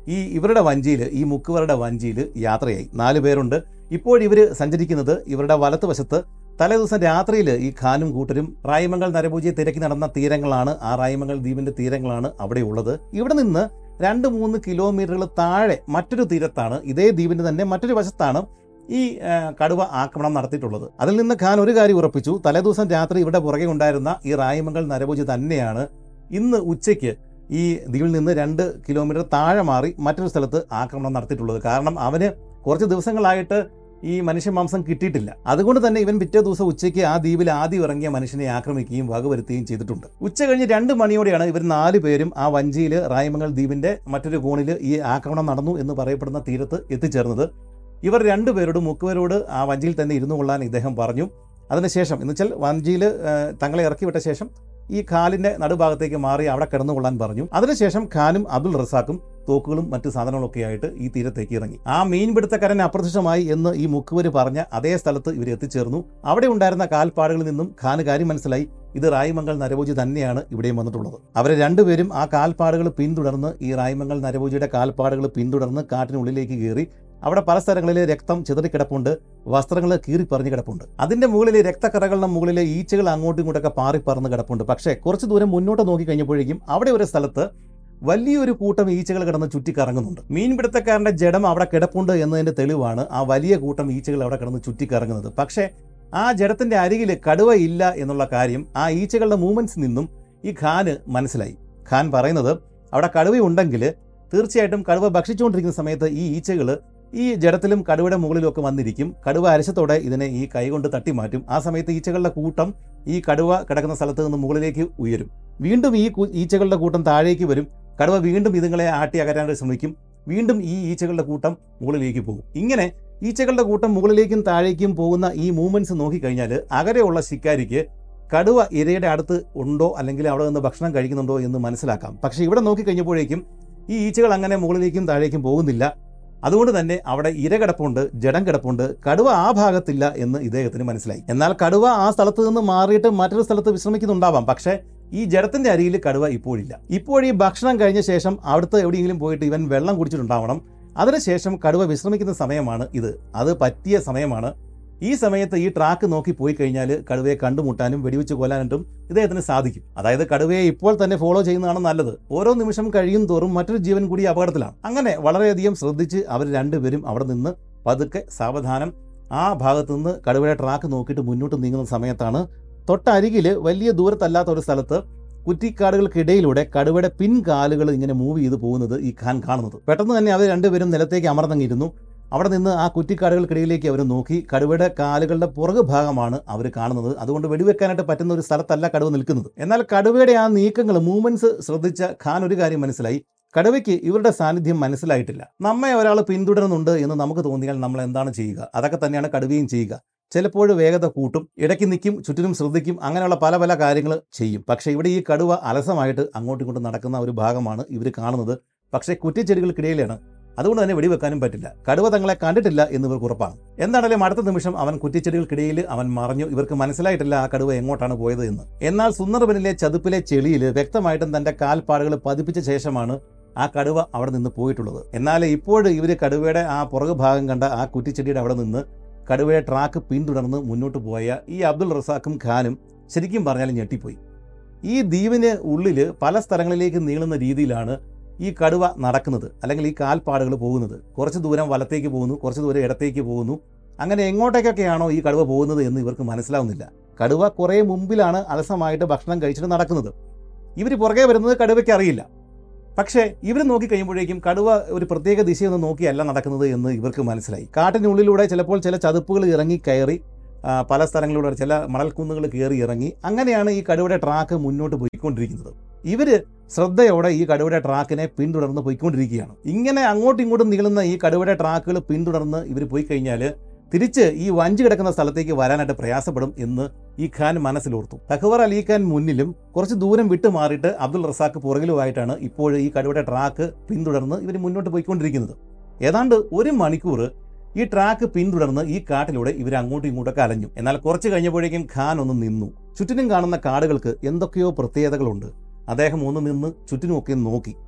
ഈ ഇവരുടെ വഞ്ചിയിൽ ഈ മുക്കുവരുടെ വഞ്ചിയിൽ യാത്രയായി നാല് പേരുണ്ട് ഇപ്പോൾ ഇവർ സഞ്ചരിക്കുന്നത് ഇവരുടെ വലത്തുവശത്ത് തലേദിവസം രാത്രിയിൽ ഈ ഖാനും കൂട്ടരും റായ്മംഗൽ നരഭൂജിയെ തിരക്കി നടന്ന തീരങ്ങളാണ് ആ റായ്മംഗൽ ദ്വീപിന്റെ തീരങ്ങളാണ് അവിടെ ഉള്ളത് ഇവിടെ നിന്ന് രണ്ട് മൂന്ന് കിലോമീറ്ററുകൾ താഴെ മറ്റൊരു തീരത്താണ് ഇതേ ദ്വീപിന്റെ തന്നെ മറ്റൊരു വശത്താണ് ഈ ആ, കടുവ ആക്രമണം നടത്തിയിട്ടുള്ളത് അതിൽ നിന്ന് ഖാൻ ഒരു കാര്യം ഉറപ്പിച്ചു തലേദിവസം രാത്രി ഇവിടെ പുറകെ ഉണ്ടായിരുന്ന ഈ റായ്മംഗൽ നരഭൂജി തന്നെയാണ് ഇന്ന് ഉച്ചയ്ക്ക് ഈ ദ്വീപിൽ നിന്ന് രണ്ട് കിലോമീറ്റർ താഴെ മാറി മറ്റൊരു സ്ഥലത്ത് ആക്രമണം നടത്തിയിട്ടുള്ളത് കാരണം അവന് കുറച്ച് ദിവസങ്ങളായിട്ട് ഈ മനുഷ്യമാംസം കിട്ടിയിട്ടില്ല അതുകൊണ്ട് തന്നെ ഇവൻ പിറ്റേ ദിവസം ഉച്ചയ്ക്ക് ആ ദ്വീപിൽ ആദ്യം ഇറങ്ങിയ മനുഷ്യനെ ആക്രമിക്കുകയും വകവരുത്തുകയും ചെയ്തിട്ടുണ്ട് ഉച്ച കഴിഞ്ഞ് രണ്ട് മണിയോടെയാണ് ഇവർ നാല് പേരും ആ വഞ്ചിയിൽ റായ്മംഗൽ ദ്വീപിന്റെ മറ്റൊരു കോണിൽ ഈ ആക്രമണം നടന്നു എന്ന് പറയപ്പെടുന്ന തീരത്ത് എത്തിച്ചേർന്നത് ഇവർ രണ്ടുപേരോടും മുക്കുവരോട് ആ വഞ്ചിയിൽ തന്നെ ഇരുന്നു കൊള്ളാൻ ഇദ്ദേഹം പറഞ്ഞു അതിനുശേഷം എന്ന് വെച്ചാൽ വഞ്ചിയിൽ തങ്ങളെ ഇറക്കി വിട്ട ശേഷം ഈ ഖാലിന്റെ നടുഭാഗത്തേക്ക് മാറി അവിടെ കിടന്നുകൊള്ളാൻ പറഞ്ഞു അതിനുശേഷം ഖാനും അബ്ദുൾ റസാഖും തോക്കുകളും മറ്റു സാധനങ്ങളൊക്കെ ആയിട്ട് ഈ തീരത്തേക്ക് ഇറങ്ങി ആ മീൻപിടുത്തക്കാരൻ അപ്രത്യക്ഷമായി എന്ന് ഈ മുക്കുവര് പറഞ്ഞ അതേ സ്ഥലത്ത് ഇവർ എത്തിച്ചേർന്നു അവിടെ ഉണ്ടായിരുന്ന കാൽപ്പാടുകളിൽ നിന്നും ഖാന് കാര്യം മനസ്സിലായി ഇത് റായ്മംഗൽ നരഭോജി തന്നെയാണ് ഇവിടെയും വന്നിട്ടുള്ളത് അവരെ രണ്ടുപേരും ആ കാൽപ്പാടുകൾ പിന്തുടർന്ന് ഈ റായ്മംഗൽ നരഭോജിയുടെ കാൽപ്പാടുകൾ പിന്തുടർന്ന് കാട്ടിനുള്ളിലേക്ക് കയറി അവിടെ പല സ്ഥലങ്ങളിൽ രക്തം ചിതറിക്കിടപ്പുണ്ട് വസ്ത്രങ്ങൾ കീറിപ്പറിഞ്ഞ് കിടപ്പുണ്ട് അതിന്റെ മുകളിൽ രക്തക്കറകളുടെ മുകളിൽ ഈച്ചകൾ അങ്ങോട്ടും ഇങ്ങോട്ടൊക്കെ പാറിപ്പറന്ന് കിടപ്പുണ്ട് പക്ഷേ കുറച്ച് ദൂരം മുന്നോട്ട് നോക്കി കഴിഞ്ഞപ്പോഴേക്കും അവിടെ ഒരു സ്ഥലത്ത് വലിയൊരു കൂട്ടം ഈച്ചകൾ കിടന്ന് ചുറ്റിക്കറങ്ങുന്നുണ്ട് മീൻപിടുത്തക്കാരന്റെ ജഡം അവിടെ കിടപ്പുണ്ട് എന്നതിന്റെ തെളിവാണ് ആ വലിയ കൂട്ടം ഈച്ചകൾ അവിടെ കിടന്ന് ചുറ്റിക്കറങ്ങുന്നത് പക്ഷേ ആ ജഡത്തിന്റെ അരികിൽ കടുവ ഇല്ല എന്നുള്ള കാര്യം ആ ഈച്ചകളുടെ മൂവ്മെന്റ്സ് നിന്നും ഈ ഖാന് മനസ്സിലായി ഖാൻ പറയുന്നത് അവിടെ കടുവയുണ്ടെങ്കിൽ തീർച്ചയായിട്ടും കടുവ ഭക്ഷിച്ചുകൊണ്ടിരിക്കുന്ന സമയത്ത് ഈ ഈച്ചകൾ ഈ ജഡത്തിലും കടുവയുടെ മുകളിലും ഒക്കെ വന്നിരിക്കും കടുവ അരശത്തോടെ ഇതിനെ ഈ കൈകൊണ്ട് തട്ടി മാറ്റും ആ സമയത്ത് ഈച്ചകളുടെ കൂട്ടം ഈ കടുവ കിടക്കുന്ന സ്ഥലത്ത് നിന്ന് മുകളിലേക്ക് ഉയരും വീണ്ടും ഈ കു- ഈച്ചകളുടെ കൂട്ടം താഴേക്ക് വരും കടുവ വീണ്ടും ഇതുങ്ങളെ ആട്ടി അകറ്റാനായിട്ട് ശ്രമിക്കും വീണ്ടും ഈ ഈച്ചകളുടെ കൂട്ടം മുകളിലേക്ക് പോകും ഇങ്ങനെ ഈച്ചകളുടെ കൂട്ടം മുകളിലേക്കും താഴേക്കും പോകുന്ന ഈ മൂവ്മെന്റ്സ് നോക്കിക്കഴിഞ്ഞാൽ അകരെയുള്ള ശിക്കാരിക്ക് കടുവ ഇരയുടെ അടുത്ത് ഉണ്ടോ അല്ലെങ്കിൽ അവിടെ നിന്ന് ഭക്ഷണം കഴിക്കുന്നുണ്ടോ എന്ന് മനസ്സിലാക്കാം പക്ഷേ ഇവിടെ നോക്കിക്കഴിഞ്ഞപ്പോഴേക്കും ഈ ഈച്ചകൾ അങ്ങനെ മുകളിലേക്കും താഴേക്കും പോകുന്നില്ല അതുകൊണ്ട് തന്നെ അവിടെ ഇര കിടപ്പുണ്ട് ജഡം കിടപ്പുണ്ട് കടുവ ആ ഭാഗത്തില്ല എന്ന് ഇദ്ദേഹത്തിന് മനസ്സിലായി എന്നാൽ കടുവ ആ സ്ഥലത്ത് നിന്ന് മാറിയിട്ട് മറ്റൊരു സ്ഥലത്ത് വിശ്രമിക്കുന്നുണ്ടാവാം പക്ഷേ ഈ ജഡത്തിന്റെ അരിയിൽ കടുവ ഇപ്പോഴില്ല ഇപ്പോഴീ ഭക്ഷണം കഴിഞ്ഞ ശേഷം അവിടുത്തെ എവിടെയെങ്കിലും പോയിട്ട് ഇവൻ വെള്ളം കുടിച്ചിട്ടുണ്ടാവണം അതിനുശേഷം കടുവ വിശ്രമിക്കുന്ന സമയമാണ് ഇത് അത് പറ്റിയ സമയമാണ് ഈ സമയത്ത് ഈ ട്രാക്ക് നോക്കി പോയി കഴിഞ്ഞാൽ കടുവയെ കണ്ടുമുട്ടാനും വെടിവെച്ച് കൊല്ലാനായിട്ടും ഇദ്ദേഹത്തിന് സാധിക്കും അതായത് കടുവയെ ഇപ്പോൾ തന്നെ ഫോളോ ചെയ്യുന്നതാണ് നല്ലത് ഓരോ നിമിഷം കഴിയും തോറും മറ്റൊരു ജീവൻ കൂടി അപകടത്തിലാണ് അങ്ങനെ വളരെയധികം ശ്രദ്ധിച്ച് അവർ രണ്ടുപേരും അവിടെ നിന്ന് പതുക്കെ സാവധാനം ആ ഭാഗത്ത് നിന്ന് കടുവയുടെ ട്രാക്ക് നോക്കിയിട്ട് മുന്നോട്ട് നീങ്ങുന്ന സമയത്താണ് തൊട്ടരികിൽ വലിയ ദൂരത്തല്ലാത്ത ഒരു സ്ഥലത്ത് കുറ്റിക്കാടുകൾക്കിടയിലൂടെ കടുവയുടെ പിൻകാലുകൾ ഇങ്ങനെ മൂവ് ചെയ്ത് പോകുന്നത് ഈ ഖാൻ കാണുന്നത് പെട്ടെന്ന് തന്നെ അവർ രണ്ടുപേരും നിലത്തേക്ക് അമർന്നങ്ങിയിരുന്നു അവിടെ നിന്ന് ആ കുറ്റിക്കാടുകൾക്കിടയിലേക്ക് അവർ നോക്കി കടുവയുടെ കാലുകളുടെ പുറകു ഭാഗമാണ് അവർ കാണുന്നത് അതുകൊണ്ട് വെടിവെക്കാനായിട്ട് പറ്റുന്ന ഒരു സ്ഥലത്തല്ല കടുവ നിൽക്കുന്നത് എന്നാൽ കടുവയുടെ ആ നീക്കങ്ങൾ മൂവ്മെന്റ്സ് ശ്രദ്ധിച്ച ഖാൻ ഒരു കാര്യം മനസ്സിലായി കടുവയ്ക്ക് ഇവരുടെ സാന്നിധ്യം മനസ്സിലായിട്ടില്ല നമ്മെ ഒരാൾ പിന്തുടരുന്നുണ്ട് എന്ന് നമുക്ക് തോന്നിയാൽ നമ്മൾ എന്താണ് ചെയ്യുക അതൊക്കെ തന്നെയാണ് കടുവയും ചെയ്യുക ചിലപ്പോൾ വേഗത കൂട്ടും ഇടയ്ക്ക് നിൽക്കും ചുറ്റിനും ശ്രദ്ധിക്കും അങ്ങനെയുള്ള പല പല കാര്യങ്ങൾ ചെയ്യും പക്ഷേ ഇവിടെ ഈ കടുവ അലസമായിട്ട് അങ്ങോട്ടും ഇങ്ങോട്ടും നടക്കുന്ന ഒരു ഭാഗമാണ് ഇവർ കാണുന്നത് പക്ഷേ കുറ്റിച്ചെടികൾക്കിടയിലാണ് അതുകൊണ്ട് തന്നെ വെടിവെക്കാനും പറ്റില്ല കടുവ തങ്ങളെ കണ്ടിട്ടില്ല എന്ന് ഇവർക്ക് ഉറപ്പാണ് എന്താണെങ്കിലും അടുത്ത നിമിഷം അവൻ കുറ്റിച്ചെടികൾക്കിടയിൽ അവൻ മറഞ്ഞു ഇവർക്ക് മനസ്സിലായിട്ടില്ല ആ കടുവ എങ്ങോട്ടാണ് പോയത് എന്ന് എന്നാൽ സുന്ദർബനിലെ ചതുപ്പിലെ ചെളിയിൽ വ്യക്തമായിട്ടും തന്റെ കാൽപ്പാടുകൾ പതിപ്പിച്ച ശേഷമാണ് ആ കടുവ അവിടെ നിന്ന് പോയിട്ടുള്ളത് എന്നാൽ ഇപ്പോൾ ഇവർ കടുവയുടെ ആ പുറകു ഭാഗം കണ്ട ആ കുറ്റിച്ചെടിയുടെ അവിടെ നിന്ന് കടുവയുടെ ട്രാക്ക് പിന്തുടർന്ന് മുന്നോട്ട് പോയ ഈ അബ്ദുൾ റസാഖും ഖാനും ശരിക്കും പറഞ്ഞാൽ ഞെട്ടിപ്പോയി ഈ ദ്വീപിന് ഉള്ളിൽ പല സ്ഥലങ്ങളിലേക്ക് നീളുന്ന രീതിയിലാണ് ഈ കടുവ നടക്കുന്നത് അല്ലെങ്കിൽ ഈ കാൽപ്പാടുകൾ പോകുന്നത് കുറച്ച് ദൂരം വലത്തേക്ക് പോകുന്നു കുറച്ച് ദൂരം ഇടത്തേക്ക് പോകുന്നു അങ്ങനെ എങ്ങോട്ടേക്കൊക്കെയാണോ ഈ കടുവ പോകുന്നത് എന്ന് ഇവർക്ക് മനസ്സിലാവുന്നില്ല കടുവ കുറേ മുമ്പിലാണ് അലസമായിട്ട് ഭക്ഷണം കഴിച്ചിട്ട് നടക്കുന്നത് ഇവർ പുറകെ വരുന്നത് കടുവയ്ക്ക് അറിയില്ല പക്ഷേ ഇവർ നോക്കി കഴിയുമ്പോഴേക്കും കടുവ ഒരു പ്രത്യേക ദിശയൊന്നും നോക്കിയല്ല നടക്കുന്നത് എന്ന് ഇവർക്ക് മനസ്സിലായി കാട്ടിനുള്ളിലൂടെ ചിലപ്പോൾ ചില ചതുപ്പുകൾ ഇറങ്ങി കയറി ആ, പല സ്ഥലങ്ങളിലൂടെ ചില മണൽക്കുന്നുകൾ കയറി ഇറങ്ങി അങ്ങനെയാണ് ഈ കടുവയുടെ ട്രാക്ക് മുന്നോട്ട് പോയിക്കൊണ്ടിരിക്കുന്നത് ഇവര് ശ്രദ്ധയോടെ ഈ കടുവയുടെ ട്രാക്കിനെ പിന്തുടർന്ന് പോയിക്കൊണ്ടിരിക്കുകയാണ് ഇങ്ങനെ അങ്ങോട്ടും ഇങ്ങോട്ടും നീളുന്ന ഈ കടുവയുടെ ട്രാക്കുകൾ പിന്തുടർന്ന് ഇവർ പോയി കഴിഞ്ഞാൽ തിരിച്ച് ഈ വഞ്ചി കിടക്കുന്ന സ്ഥലത്തേക്ക് വരാനായിട്ട് പ്രയാസപ്പെടും എന്ന് ഈ ഖാൻ മനസ്സിലോർത്തു തഖവർ അലി ഖാൻ മുന്നിലും കുറച്ച് ദൂരം വിട്ടു മാറിയിട്ട് അബ്ദുൾ റസാഖ് പുറകിലുമായിട്ടാണ് ഇപ്പോൾ ഈ കടുവയുടെ ട്രാക്ക് പിന്തുടർന്ന് ഇവർ മുന്നോട്ട് പോയിക്കൊണ്ടിരിക്കുന്നത് ഏതാണ്ട് ഒരു മണിക്കൂർ ഈ ട്രാക്ക് പിന്തുടർന്ന് ഈ കാട്ടിലൂടെ ഇവർ അങ്ങോട്ടും ഇങ്ങോട്ടൊക്കെ അലഞ്ഞു എന്നാൽ കുറച്ച് കഴിഞ്ഞപ്പോഴേക്കും ഖാൻ ഒന്ന് നിന്നു ചുറ്റിനും കാണുന്ന കാടുകൾക്ക് എന്തൊക്കെയോ പ്രത്യേകതകളുണ്ട് അദ്ദേഹം ഒന്ന് നിന്ന് ചുറ്റിനുമൊക്കെ നോക്കി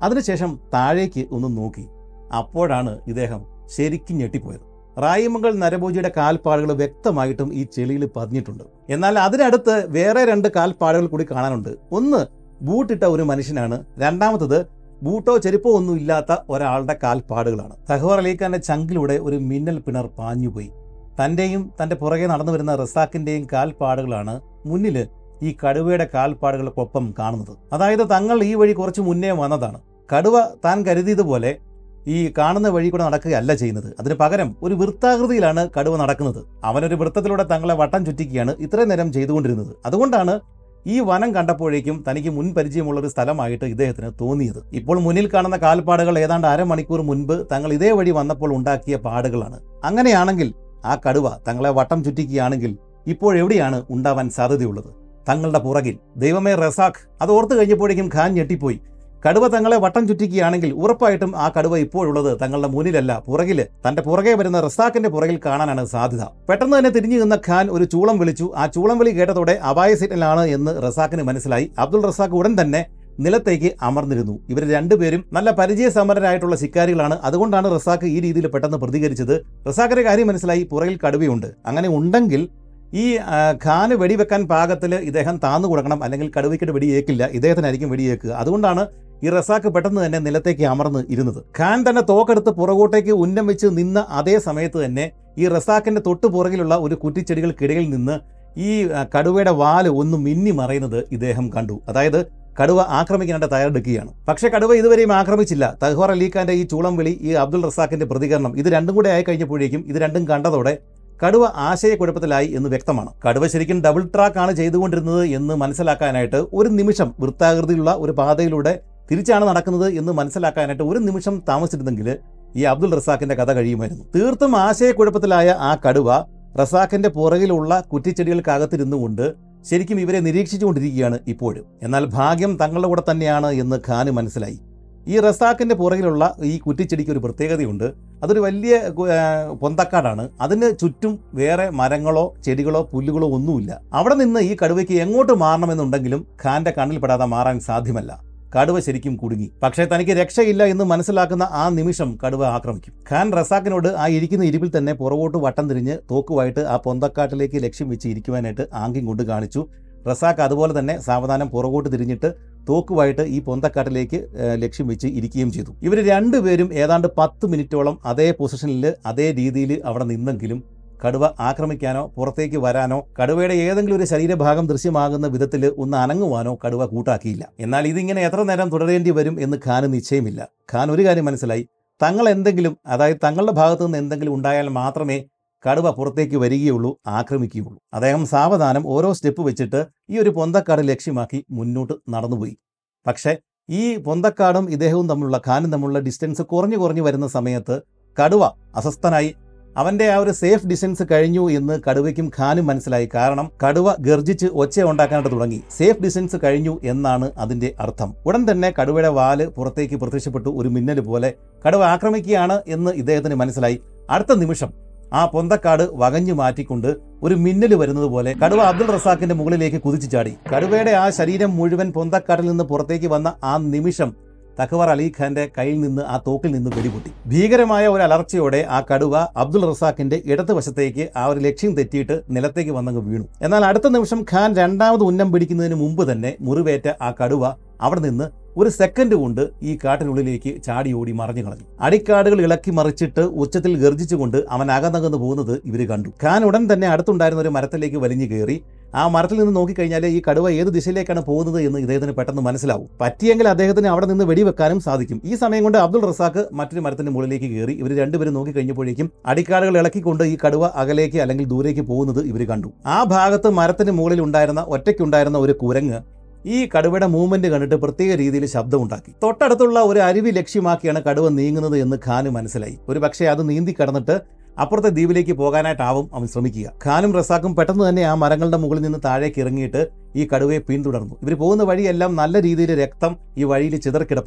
അതിനുശേഷം താഴേക്ക് ഒന്ന് നോക്കി അപ്പോഴാണ് ഇദ്ദേഹം ശരിക്കും ഞെട്ടിപ്പോയത് റായിമംഗൽ നരഭോജിയുടെ കാൽപ്പാടുകൾ വ്യക്തമായിട്ടും ഈ ചെളിയിൽ പതിഞ്ഞിട്ടുണ്ട് എന്നാൽ അതിനടുത്ത് വേറെ രണ്ട് കാൽപ്പാടുകൾ കൂടി കാണാനുണ്ട് ഒന്ന് ബൂട്ടിട്ട ഒരു മനുഷ്യനാണ് രണ്ടാമത്തത് ബൂട്ടോ ചെരുപ്പോ ഒന്നും ഇല്ലാത്ത ഒരാളുടെ കാൽപ്പാടുകളാണ് തഹ്വർ അലീഖാന്റെ ചങ്കിലൂടെ ഒരു മിന്നൽ പിണർ പാഞ്ഞുപോയി തന്റെയും തന്റെ പുറകെ നടന്നു വരുന്ന റസാക്കിന്റെയും കാൽപ്പാടുകളാണ് മുന്നില് ഈ കടുവയുടെ കാൽപ്പാടുകൾക്കൊപ്പം കാണുന്നത് അതായത് തങ്ങൾ ഈ വഴി കുറച്ച് മുന്നേ വന്നതാണ് കടുവ താൻ കരുതിയതുപോലെ ഈ കാണുന്ന വഴി കൂടെ നടക്കുകയല്ല ചെയ്യുന്നത് അതിന് പകരം ഒരു വൃത്താകൃതിയിലാണ് കടുവ നടക്കുന്നത് അവനൊരു വൃത്തത്തിലൂടെ തങ്ങളെ വട്ടം ചുറ്റിക്കുകയാണ് ഇത്രയും നേരം ചെയ്തുകൊണ്ടിരുന്നത് അതുകൊണ്ടാണ് ഈ വനം കണ്ടപ്പോഴേക്കും തനിക്ക് മുൻ പരിചയമുള്ള ഒരു സ്ഥലമായിട്ട് ഇദ്ദേഹത്തിന് തോന്നിയത് ഇപ്പോൾ മുന്നിൽ കാണുന്ന കാൽപ്പാടുകൾ ഏതാണ്ട് അരമണിക്കൂർ മുൻപ് തങ്ങൾ ഇതേ വഴി വന്നപ്പോൾ ഉണ്ടാക്കിയ പാടുകളാണ് അങ്ങനെയാണെങ്കിൽ ആ കടുവ തങ്ങളെ വട്ടം ചുറ്റിക്കുകയാണെങ്കിൽ ഇപ്പോൾ എവിടെയാണ് ഉണ്ടാവാൻ സാധ്യതയുള്ളത് തങ്ങളുടെ പുറകിൽ ദൈവമേ റസാഖ് അത് ഓർത്തു കഴിഞ്ഞപ്പോഴേക്കും ഖാൻ ഞെട്ടിപ്പോയി കടുവ തങ്ങളെ വട്ടം ചുറ്റിക്കുകയാണെങ്കിൽ ഉറപ്പായിട്ടും ആ കടുവ ഇപ്പോഴുള്ളത് തങ്ങളുടെ മുന്നിലല്ല പുറകില് തന്റെ പുറകെ വരുന്ന റസാഖിന്റെ പുറകിൽ കാണാനാണ് സാധ്യത പെട്ടെന്ന് തന്നെ തിരിഞ്ഞു നിന്ന ഖാൻ ഒരു ചൂളം വിളിച്ചു ആ ചൂളം വിളി കേട്ടതോടെ അപായ സിഗ്നലാണ് എന്ന് റസാഖിന് മനസ്സിലായി അബ്ദുൾ റസാഖ് ഉടൻ തന്നെ നിലത്തേക്ക് അമർന്നിരുന്നു ഇവർ രണ്ടുപേരും നല്ല പരിചയസമ്പന്നരായിട്ടുള്ള ശിക്കാരികളാണ് അതുകൊണ്ടാണ് റസാഖ് ഈ രീതിയിൽ പെട്ടെന്ന് പ്രതികരിച്ചത് റസാഖിന്റെ കാര്യം മനസ്സിലായി പുറകിൽ കടുവയുണ്ട് അങ്ങനെ ഉണ്ടെങ്കിൽ ഈ ആ, ഖാന് വെടിവെക്കാൻ പാകത്തിൽ ഇദ്ദേഹം താന്നു കൊടുക്കണം അല്ലെങ്കിൽ കടുവയ്ക്കിട്ട് വെടിയേക്കില്ല ഇദ്ദേഹത്തിനായിരിക്കും വെടിയേക്കുക അതുകൊണ്ടാണ് ഈ റസാഖ് പെട്ടെന്ന് തന്നെ നിലത്തേക്ക് അമർന്ന് ഇരുന്നത് ഖാൻ തന്നെ തോക്കെടുത്ത് പുറകോട്ടേക്ക് ഉന്നം വെച്ച് നിന്ന അതേ സമയത്ത് തന്നെ ഈ റസാഖിന്റെ തൊട്ടു പുറകിലുള്ള ഒരു കുറ്റിച്ചെടികൾക്കിടയിൽ നിന്ന് ഈ ആ, കടുവയുടെ വാല് ഒന്ന് മിന്നി മറയുന്നത് ഇദ്ദേഹം കണ്ടു അതായത് കടുവ ആക്രമിക്കാനായിട്ട് തയ്യാറെടുക്കുകയാണ് പക്ഷേ കടുവ ഇതുവരെയും ആക്രമിച്ചില്ല തഹ്വാർ അലീഖാന്റെ ഈ ചൂളം വിളി ഈ അബ്ദുൾ റസാഖിന്റെ പ്രതികരണം ഇത് രണ്ടും കൂടെ ആയി കഴിഞ്ഞപ്പോഴേക്കും ഇത് രണ്ടും കണ്ടതോടെ കടുവ ആശയക്കുഴപ്പത്തിലായി എന്ന് വ്യക്തമാണ് കടുവ ശരിക്കും ഡബിൾ ട്രാക്ക് ആണ് ചെയ്തുകൊണ്ടിരുന്നത് എന്ന് മനസ്സിലാക്കാനായിട്ട് ഒരു നിമിഷം വൃത്താകൃതിയിലുള്ള ഒരു പാതയിലൂടെ തിരിച്ചാണ് നടക്കുന്നത് എന്ന് മനസ്സിലാക്കാനായിട്ട് ഒരു നിമിഷം താമസിച്ചിരുന്നെങ്കിൽ ഈ അബ്ദുൾ റസാഖിന്റെ കഥ കഴിയുമായിരുന്നു തീർത്തും ആശയക്കുഴപ്പത്തിലായ ആ കടുവ റസാഖിന്റെ പുറകിലുള്ള കുറ്റിച്ചെടികൾക്കകത്തിരുന്നു കൊണ്ട് ശരിക്കും ഇവരെ നിരീക്ഷിച്ചുകൊണ്ടിരിക്കുകയാണ് ഇപ്പോഴും എന്നാൽ ഭാഗ്യം തങ്ങളുടെ കൂടെ തന്നെയാണ് എന്ന് ഖാന് മനസ്സിലായി ഈ റസാഖിന്റെ പുറകിലുള്ള ഈ കുറ്റിച്ചെടിക്ക് ഒരു പ്രത്യേകതയുണ്ട് അതൊരു വലിയ ഗു- ആ, പൊന്തക്കാടാണ് അതിന് ചുറ്റും വേറെ മരങ്ങളോ ചെടികളോ പുല്ലുകളോ ഒന്നുമില്ല അവിടെ നിന്ന് ഈ കടുവയ്ക്ക് എങ്ങോട്ട് മാറണമെന്നുണ്ടെങ്കിലും ഖാന്റെ കണ്ണിൽ പെടാതെ മാറാൻ സാധ്യമല്ല കടുവ ശരിക്കും കുടുങ്ങി പക്ഷേ തനിക്ക് രക്ഷയില്ല എന്ന് മനസ്സിലാക്കുന്ന ആ നിമിഷം കടുവ ആക്രമിക്കും ഖാൻ റസാഖിനോട് ആ ഇരിക്കുന്ന ഇരിപ്പിൽ തന്നെ പുറകോട്ട് വട്ടം തിരിഞ്ഞ് തോക്കുമായിട്ട് ആ പൊന്തക്കാട്ടിലേക്ക് ലക്ഷ്യം വെച്ച് ഇരിക്കുവാനായിട്ട് ആംഗ്യം കൊണ്ട് കാണിച്ചു റസാഖ് അതുപോലെ തന്നെ സാവധാനം പുറകോട്ട് തിരിഞ്ഞിട്ട് തോക്കുമായിട്ട് ഈ പൊന്തക്കാട്ടിലേക്ക് ഏഹ്, ലക്ഷ്യം വെച്ച് ഇരിക്കുകയും ചെയ്തു ഇവർ രണ്ടുപേരും ഏതാണ്ട് പത്ത് മിനിറ്റോളം അതേ പൊസിഷനിൽ അതേ രീതിയിൽ അവിടെ നിന്നെങ്കിലും കടുവ ആക്രമിക്കാനോ പുറത്തേക്ക് വരാനോ കടുവയുടെ ഏതെങ്കിലും ഒരു ശരീരഭാഗം ദൃശ്യമാകുന്ന വിധത്തിൽ ഒന്ന് അനങ്ങുവാനോ കടുവ കൂട്ടാക്കിയില്ല എന്നാൽ ഇതിങ്ങനെ എത്ര നേരം തുടരേണ്ടി വരും എന്ന് ഖാന് നിശ്ചയമില്ല ഖാൻ ഒരു കാര്യം മനസ്സിലായി തങ്ങൾ എന്തെങ്കിലും അതായത് തങ്ങളുടെ ഭാഗത്തു നിന്ന് എന്തെങ്കിലും ഉണ്ടായാൽ മാത്രമേ കടുവ പുറത്തേക്ക് വരികയുള്ളൂ ആക്രമിക്കുകയുള്ളൂ അദ്ദേഹം സാവധാനം ഓരോ സ്റ്റെപ്പ് വെച്ചിട്ട് ഈ ഒരു പൊന്തക്കാട് ലക്ഷ്യമാക്കി മുന്നോട്ട് നടന്നുപോയി പക്ഷേ ഈ പൊന്തക്കാടും ഇദ്ദേഹവും തമ്മിലുള്ള ഖാനും തമ്മിലുള്ള ഡിസ്റ്റൻസ് കുറഞ്ഞു കുറഞ്ഞു വരുന്ന സമയത്ത് കടുവ അസ്വസ്ഥനായി അവന്റെ ആ ഒരു സേഫ് ഡിസ്റ്റൻസ് കഴിഞ്ഞു എന്ന് കടുവയ്ക്കും ഖാനും മനസ്സിലായി കാരണം കടുവ ഗർജിച്ച് ഒച്ച ഉണ്ടാക്കാനായിട്ട് തുടങ്ങി സേഫ് ഡിസ്റ്റൻസ് കഴിഞ്ഞു എന്നാണ് അതിന്റെ അർത്ഥം ഉടൻ തന്നെ കടുവയുടെ വാല് പുറത്തേക്ക് പ്രത്യക്ഷപ്പെട്ടു ഒരു മിന്നൽ പോലെ കടുവ ആക്രമിക്കുകയാണ് എന്ന് ഇദ്ദേഹത്തിന് മനസ്സിലായി അടുത്ത നിമിഷം ആ പൊന്തക്കാട് വകഞ്ഞു മാറ്റിക്കൊണ്ട് ഒരു മിന്നൽ വരുന്നത് പോലെ കടുവ അബ്ദുൾ റസാഖിന്റെ മുകളിലേക്ക് കുതിച്ചു ചാടി കടുവയുടെ ആ ശരീരം മുഴുവൻ പൊന്തക്കാട്ടിൽ നിന്ന് പുറത്തേക്ക് വന്ന ആ നിമിഷം തഖവർ അലി ഖാന്റെ കയ്യിൽ നിന്ന് ആ തോക്കിൽ നിന്ന് വെടിപൊട്ടി ഭീകരമായ ഒരു അലർച്ചയോടെ ആ കടുവ അബ്ദുൾ റസാഖിന്റെ ഇടതുവശത്തേക്ക് ആ ഒരു ലക്ഷ്യം തെറ്റിയിട്ട് നിലത്തേക്ക് വന്നങ്ങ് വീണു എന്നാൽ അടുത്ത നിമിഷം ഖാൻ രണ്ടാമത് ഉന്നം പിടിക്കുന്നതിന് മുമ്പ് തന്നെ മുറിവേറ്റ ആ കടുവ അവിടെ നിന്ന് ഒരു സെക്കൻഡ് കൊണ്ട് ഈ കാട്ടിനുള്ളിലേക്ക് ചാടി ഓടി മറഞ്ഞു കളഞ്ഞു അടിക്കാടുകൾ ഇളക്കി മറിച്ചിട്ട് ഉച്ചത്തിൽ ഗർജിച്ചുകൊണ്ട് അവൻ അകന്നകന്ന് പോകുന്നത് ഇവർ കണ്ടു ഖാൻ ഉടൻ തന്നെ അടുത്തുണ്ടായിരുന്ന ഒരു മരത്തിലേക്ക് വലിഞ്ഞു കയറി ആ മരത്തിൽ നിന്ന് നോക്കിക്കഴിഞ്ഞാൽ ഈ കടുവ ഏത് ദിശയിലേക്കാണ് പോകുന്നത് എന്ന് ഇദ്ദേഹത്തിന് പെട്ടെന്ന് മനസ്സിലാവും പറ്റിയെങ്കിൽ അദ്ദേഹത്തിന് അവിടെ നിന്ന് വെടിവെക്കാനും സാധിക്കും ഈ സമയം കൊണ്ട് അബ്ദുൾ റസാഖ് മറ്റൊരു മരത്തിന്റെ മുകളിലേക്ക് കയറി ഇവർ രണ്ടുപേരും നോക്കിക്കഴിഞ്ഞപ്പോഴേക്കും അടിക്കാടുകൾ ഇളക്കിക്കൊണ്ട് ഈ കടുവ അകലേക്ക് അല്ലെങ്കിൽ ദൂരേക്ക് പോകുന്നത് ഇവർ കണ്ടു ആ ഭാഗത്ത് മരത്തിന് മുകളിൽ ഉണ്ടായിരുന്ന ഒറ്റയ്ക്കുണ്ടായിരുന്ന ഒരു കുരങ്ങ് ഈ കടുവയുടെ മൂവ്മെന്റ് കണ്ടിട്ട് പ്രത്യേക രീതിയിൽ ശബ്ദമുണ്ടാക്കി തൊട്ടടുത്തുള്ള ഒരു അരുവി ലക്ഷ്യമാക്കിയാണ് കടുവ നീങ്ങുന്നത് എന്ന് ഖാന് മനസ്സിലായി ഒരു പക്ഷേ അത് നീന്തി കടന്നിട്ട് അപ്പുറത്തെ ദ്വീപിലേക്ക് പോകാനായിട്ടാവും അവൻ ശ്രമിക്കുക ഖാനും റസാഖും പെട്ടെന്ന് തന്നെ ആ മരങ്ങളുടെ മുകളിൽ നിന്ന് താഴേക്ക് ഇറങ്ങിയിട്ട് ഈ കടുവയെ പിന്തുടർന്നു ഇവർ പോകുന്ന വഴിയെല്ലാം നല്ല രീതിയിൽ രക്തം ഈ വഴിയിൽ ചിതറിക്കിടപ്പുണ്ട്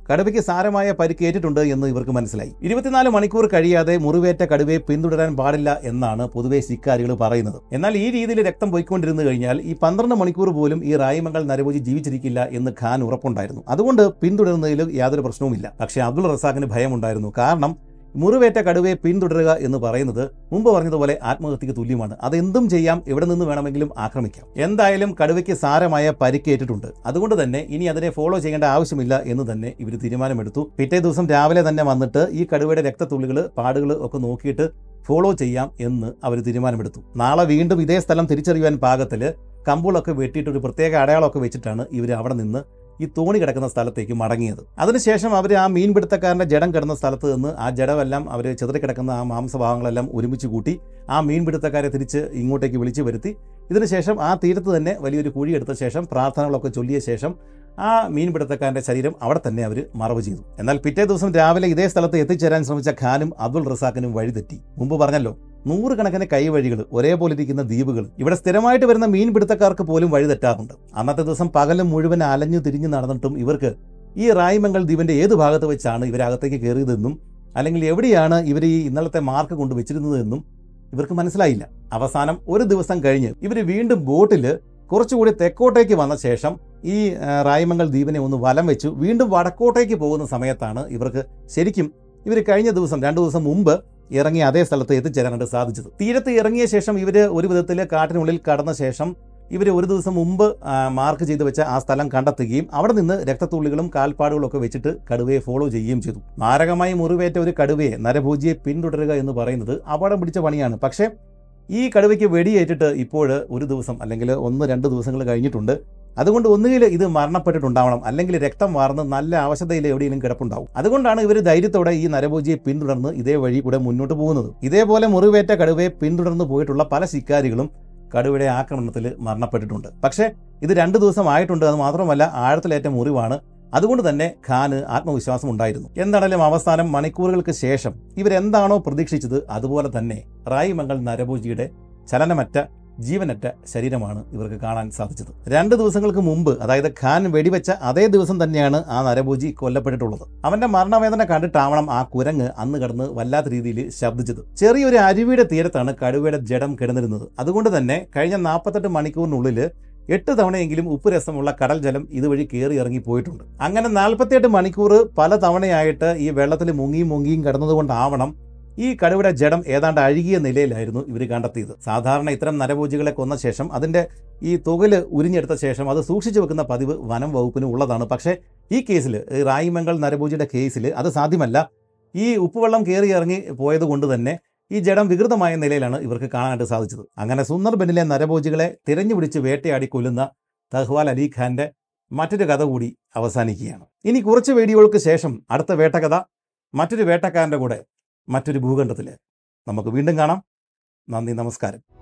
കടുവയ്ക്ക് സാരമായ പരിക്കേറ്റിട്ടുണ്ട് എന്ന് ഇവർക്ക് മനസ്സിലായി ഇരുപത്തിനാല് മണിക്കൂർ കഴിയാതെ മുറിവേറ്റ കടുവയെ പിന്തുടരാൻ പാടില്ല എന്നാണ് പൊതുവെ ശിക്കാരികൾ പറയുന്നത് എന്നാൽ ഈ രീതിയിൽ രക്തം പോയിക്കൊണ്ടിരുന്നു കഴിഞ്ഞാൽ ഈ പന്ത്രണ്ട് മണിക്കൂർ പോലും ഈ റായിമംഗൽ നരഭോജി ജീവിച്ചിരിക്കില്ല എന്ന് ഖാൻ ഉറപ്പുണ്ടായിരുന്നു അതുകൊണ്ട് പിന്തുടരുന്നതിൽ യാതൊരു പ്രശ്നവുമില്ല പക്ഷേ അബ്ദുൾ റസാഖിന് ഭയമുണ്ടായിരുന്നു കാരണം മുറിവേറ്റ കടുവയെ പിന്തുടരുക എന്ന് പറയുന്നത് മുമ്പ് പറഞ്ഞതുപോലെ ആത്മഹത്യക്ക് തുല്യമാണ് അതെന്തും ചെയ്യാം എവിടെ നിന്ന് വേണമെങ്കിലും ആക്രമിക്കാം എന്തായാലും കടുവയ്ക്ക് സാരമായ പരിക്കേറ്റിട്ടുണ്ട് അതുകൊണ്ട് തന്നെ ഇനി അതിനെ ഫോളോ ചെയ്യേണ്ട ആവശ്യമില്ല എന്ന് തന്നെ ഇവർ തീരുമാനമെടുത്തു പിറ്റേ ദിവസം രാവിലെ തന്നെ വന്നിട്ട് ഈ കടുവയുടെ രക്തത്തുള്ളികൾ പാടുകൾ ഒക്കെ നോക്കിയിട്ട് ഫോളോ ചെയ്യാം എന്ന് അവർ തീരുമാനമെടുത്തു നാളെ വീണ്ടും ഇതേ സ്ഥലം തിരിച്ചറിയുവാൻ പാകത്തിൽ കമ്പുകളൊക്കെ വെട്ടിയിട്ട് ഒരു പ്രത്യേക അടയാളമൊക്കെ വെച്ചിട്ടാണ് ഇവർ അവിടെ നിന്ന് ഈ തോണി കിടക്കുന്ന സ്ഥലത്തേക്ക് മടങ്ങിയത് അതിനുശേഷം അവർ ആ മീൻപിടുത്തക്കാരൻ്റെ ജഡം കിടന്ന സ്ഥലത്ത് നിന്ന് ആ ജഡമെല്ലാം അവർ ചിതറിക്കിടക്കുന്ന ആ മാംസഭാഗങ്ങളെല്ലാം ഒരുമിച്ച് കൂട്ടി ആ മീൻപിടുത്തക്കാരെ തിരിച്ച് ഇങ്ങോട്ടേക്ക് വിളിച്ചു വരുത്തി ഇതിനുശേഷം ആ തീരത്ത് തന്നെ വലിയൊരു കുഴിയെടുത്ത ശേഷം പ്രാർത്ഥനകളൊക്കെ ചൊല്ലിയ ശേഷം ആ മീൻപിടുത്തക്കാരൻ്റെ ശരീരം അവിടെ തന്നെ അവർ മറവ് ചെയ്തു എന്നാൽ പിറ്റേ ദിവസം രാവിലെ ഇതേ സ്ഥലത്ത് എത്തിച്ചേരാൻ ശ്രമിച്ച ഖാനും അബ്ദുൾ റസാഖിനും വഴിതെറ്റി മുമ്പ് പറഞ്ഞല്ലോ നൂറുകണക്കിന് കൈവഴികൾ ഒരേപോലെ ഇരിക്കുന്ന ദ്വീപുകൾ ഇവിടെ സ്ഥിരമായിട്ട് വരുന്ന മീൻപിടുത്തക്കാർക്ക് പോലും വഴിതെറ്റാറുണ്ട് അന്നത്തെ ദിവസം പകലും മുഴുവൻ അലഞ്ഞു തിരിഞ്ഞു നടന്നിട്ടും ഇവർക്ക് ഈ റായ്മംഗൽ ദ്വീപിന്റെ ഏത് ഭാഗത്ത് വെച്ചാണ് ഇവരകത്തേക്ക് കയറിയതെന്നും അല്ലെങ്കിൽ എവിടെയാണ് ഇവർ ഈ ഇന്നലത്തെ മാർക്ക് കൊണ്ട് വെച്ചിരുന്നതെന്നും ഇവർക്ക് മനസ്സിലായില്ല അവസാനം ഒരു ദിവസം കഴിഞ്ഞ് ഇവർ വീണ്ടും ബോട്ടിൽ കുറച്ചുകൂടി തെക്കോട്ടേക്ക് വന്ന ശേഷം ഈ ആ, റായ്മംഗൽ ദ്വീപിനെ ഒന്ന് വലം വെച്ചു വീണ്ടും വടക്കോട്ടേക്ക് പോകുന്ന സമയത്താണ് ഇവർക്ക് ശരിക്കും ഇവർ കഴിഞ്ഞ ദിവസം രണ്ടു ദിവസം മുമ്പ് ഇറങ്ങി അതേ സ്ഥലത്ത് എത്തിച്ചേരാനായിട്ട് സാധിച്ചത് തീരത്ത് ഇറങ്ങിയ ശേഷം ഇവർ ഒരു വിധത്തിൽ കാട്ടിനുള്ളിൽ കടന്ന ശേഷം ഇവർ ഒരു ദിവസം മുമ്പ് ആ, മാർക്ക് ചെയ്ത് വെച്ച ആ സ്ഥലം കണ്ടെത്തുകയും അവിടെ നിന്ന് രക്തത്തുള്ളികളും കാൽപ്പാടുകളും ഒക്കെ വെച്ചിട്ട് കടുവയെ ഫോളോ ചെയ്യുകയും ചെയ്തു മാരകമായി മുറിവേറ്റ ഒരു കടുവയെ നരഭോജിയെ പിന്തുടരുക എന്ന് പറയുന്നത് അപകടം പിടിച്ച പണിയാണ് പക്ഷേ ഈ കടുവയ്ക്ക് വെടിയേറ്റിട്ട് ഇപ്പോൾ ഒരു ദിവസം അല്ലെങ്കിൽ ഒന്ന് രണ്ട് ദിവസങ്ങൾ കഴിഞ്ഞിട്ടുണ്ട് അതുകൊണ്ട് ഒന്നുകിൽ ഇത് മരണപ്പെട്ടിട്ടുണ്ടാവണം അല്ലെങ്കിൽ രക്തം വാർന്ന് നല്ല അവശതയിൽ എവിടെയെങ്കിലും കിടപ്പുണ്ടാവും അതുകൊണ്ടാണ് ഇവർ ധൈര്യത്തോടെ ഈ നരഭോജിയെ പിന്തുടർന്ന് ഇതേ വഴി കൂടെ മുന്നോട്ട് പോകുന്നത് ഇതേപോലെ മുറിവേറ്റ കടുവയെ പിന്തുടർന്ന് പോയിട്ടുള്ള പല ശിക്കാരികളും കടുവയുടെ ആക്രമണത്തിൽ മരണപ്പെട്ടിട്ടുണ്ട് പക്ഷേ ഇത് രണ്ട് ദിവസം ആയിട്ടുണ്ട് അത് മാത്രമല്ല ആഴത്തിലേറ്റ മുറിവാണ് അതുകൊണ്ട് തന്നെ ഖാന് ആത്മവിശ്വാസം ഉണ്ടായിരുന്നു എന്താണെങ്കിലും അവസാനം മണിക്കൂറുകൾക്ക് ശേഷം ഇവരെന്താണോ പ്രതീക്ഷിച്ചത് അതുപോലെ തന്നെ റായി മംഗൾ നരഭോജിയുടെ ചലനമറ്റ ജീവനറ്റ ശരീരമാണ് ഇവർക്ക് കാണാൻ സാധിച്ചത് രണ്ട് ദിവസങ്ങൾക്ക് മുമ്പ് അതായത് ഖാൻ വെടിവെച്ച അതേ ദിവസം തന്നെയാണ് ആ നരഭോജി കൊല്ലപ്പെട്ടിട്ടുള്ളത് അവന്റെ മരണവേദന കണ്ടിട്ടാവണം ആ കുരങ്ങ് അന്ന് കടന്ന് വല്ലാത്ത രീതിയിൽ ശബ്ദിച്ചത് ചെറിയൊരു അരുവിയുടെ തീരത്താണ് കടുവയുടെ ജഡം കിടന്നിരുന്നത് അതുകൊണ്ട് തന്നെ കഴിഞ്ഞ നാൽപ്പത്തെട്ട് മണിക്കൂറിനുള്ളിൽ എട്ട് തവണയെങ്കിലും ഉപ്പ് രസമുള്ള കടൽ ജലം ഇതുവഴി കയറി ഇറങ്ങി പോയിട്ടുണ്ട് അങ്ങനെ നാൽപ്പത്തിയെട്ട് മണിക്കൂർ പല തവണയായിട്ട് ഈ വെള്ളത്തിൽ മുങ്ങിയും മുങ്ങിയും കിടന്നതുകൊണ്ടാവണം ഈ കടുവയുടെ ജഡം ഏതാണ്ട് അഴുകിയ നിലയിലായിരുന്നു ഇവർ കണ്ടെത്തിയത് സാധാരണ ഇത്തരം നരഭോജികളെ കൊന്ന ശേഷം അതിന്റെ ഈ തുകല് ഉരിഞ്ഞെടുത്ത ശേഷം അത് സൂക്ഷിച്ചു വെക്കുന്ന പതിവ് വനം വകുപ്പിന് ഉള്ളതാണ് പക്ഷേ ഈ കേസിൽ ഈ റായിമംഗൾ നരഭോജിയുടെ കേസിൽ അത് സാധ്യമല്ല ഈ ഉപ്പുവെള്ളം കയറി ഇറങ്ങി പോയത് കൊണ്ട് തന്നെ ഈ ജഡം വികൃതമായ നിലയിലാണ് ഇവർക്ക് കാണാനായിട്ട് സാധിച്ചത് അങ്ങനെ സുന്ദർബനിലെ നരഭോജികളെ തിരഞ്ഞുപിടിച്ച് വേട്ടയാടി കൊല്ലുന്ന തഹ്വാൽ അലി ഖാന്റെ മറ്റൊരു കഥ കൂടി അവസാനിക്കുകയാണ് ഇനി കുറച്ച് വീഡിയോകൾക്ക് ശേഷം അടുത്ത വേട്ടകഥ മറ്റൊരു വേട്ടക്കാരൻ്റെ കൂടെ മറ്റൊരു ഭൂഖണ്ഡത്തിൽ നമുക്ക് വീണ്ടും കാണാം നന്ദി നമസ്കാരം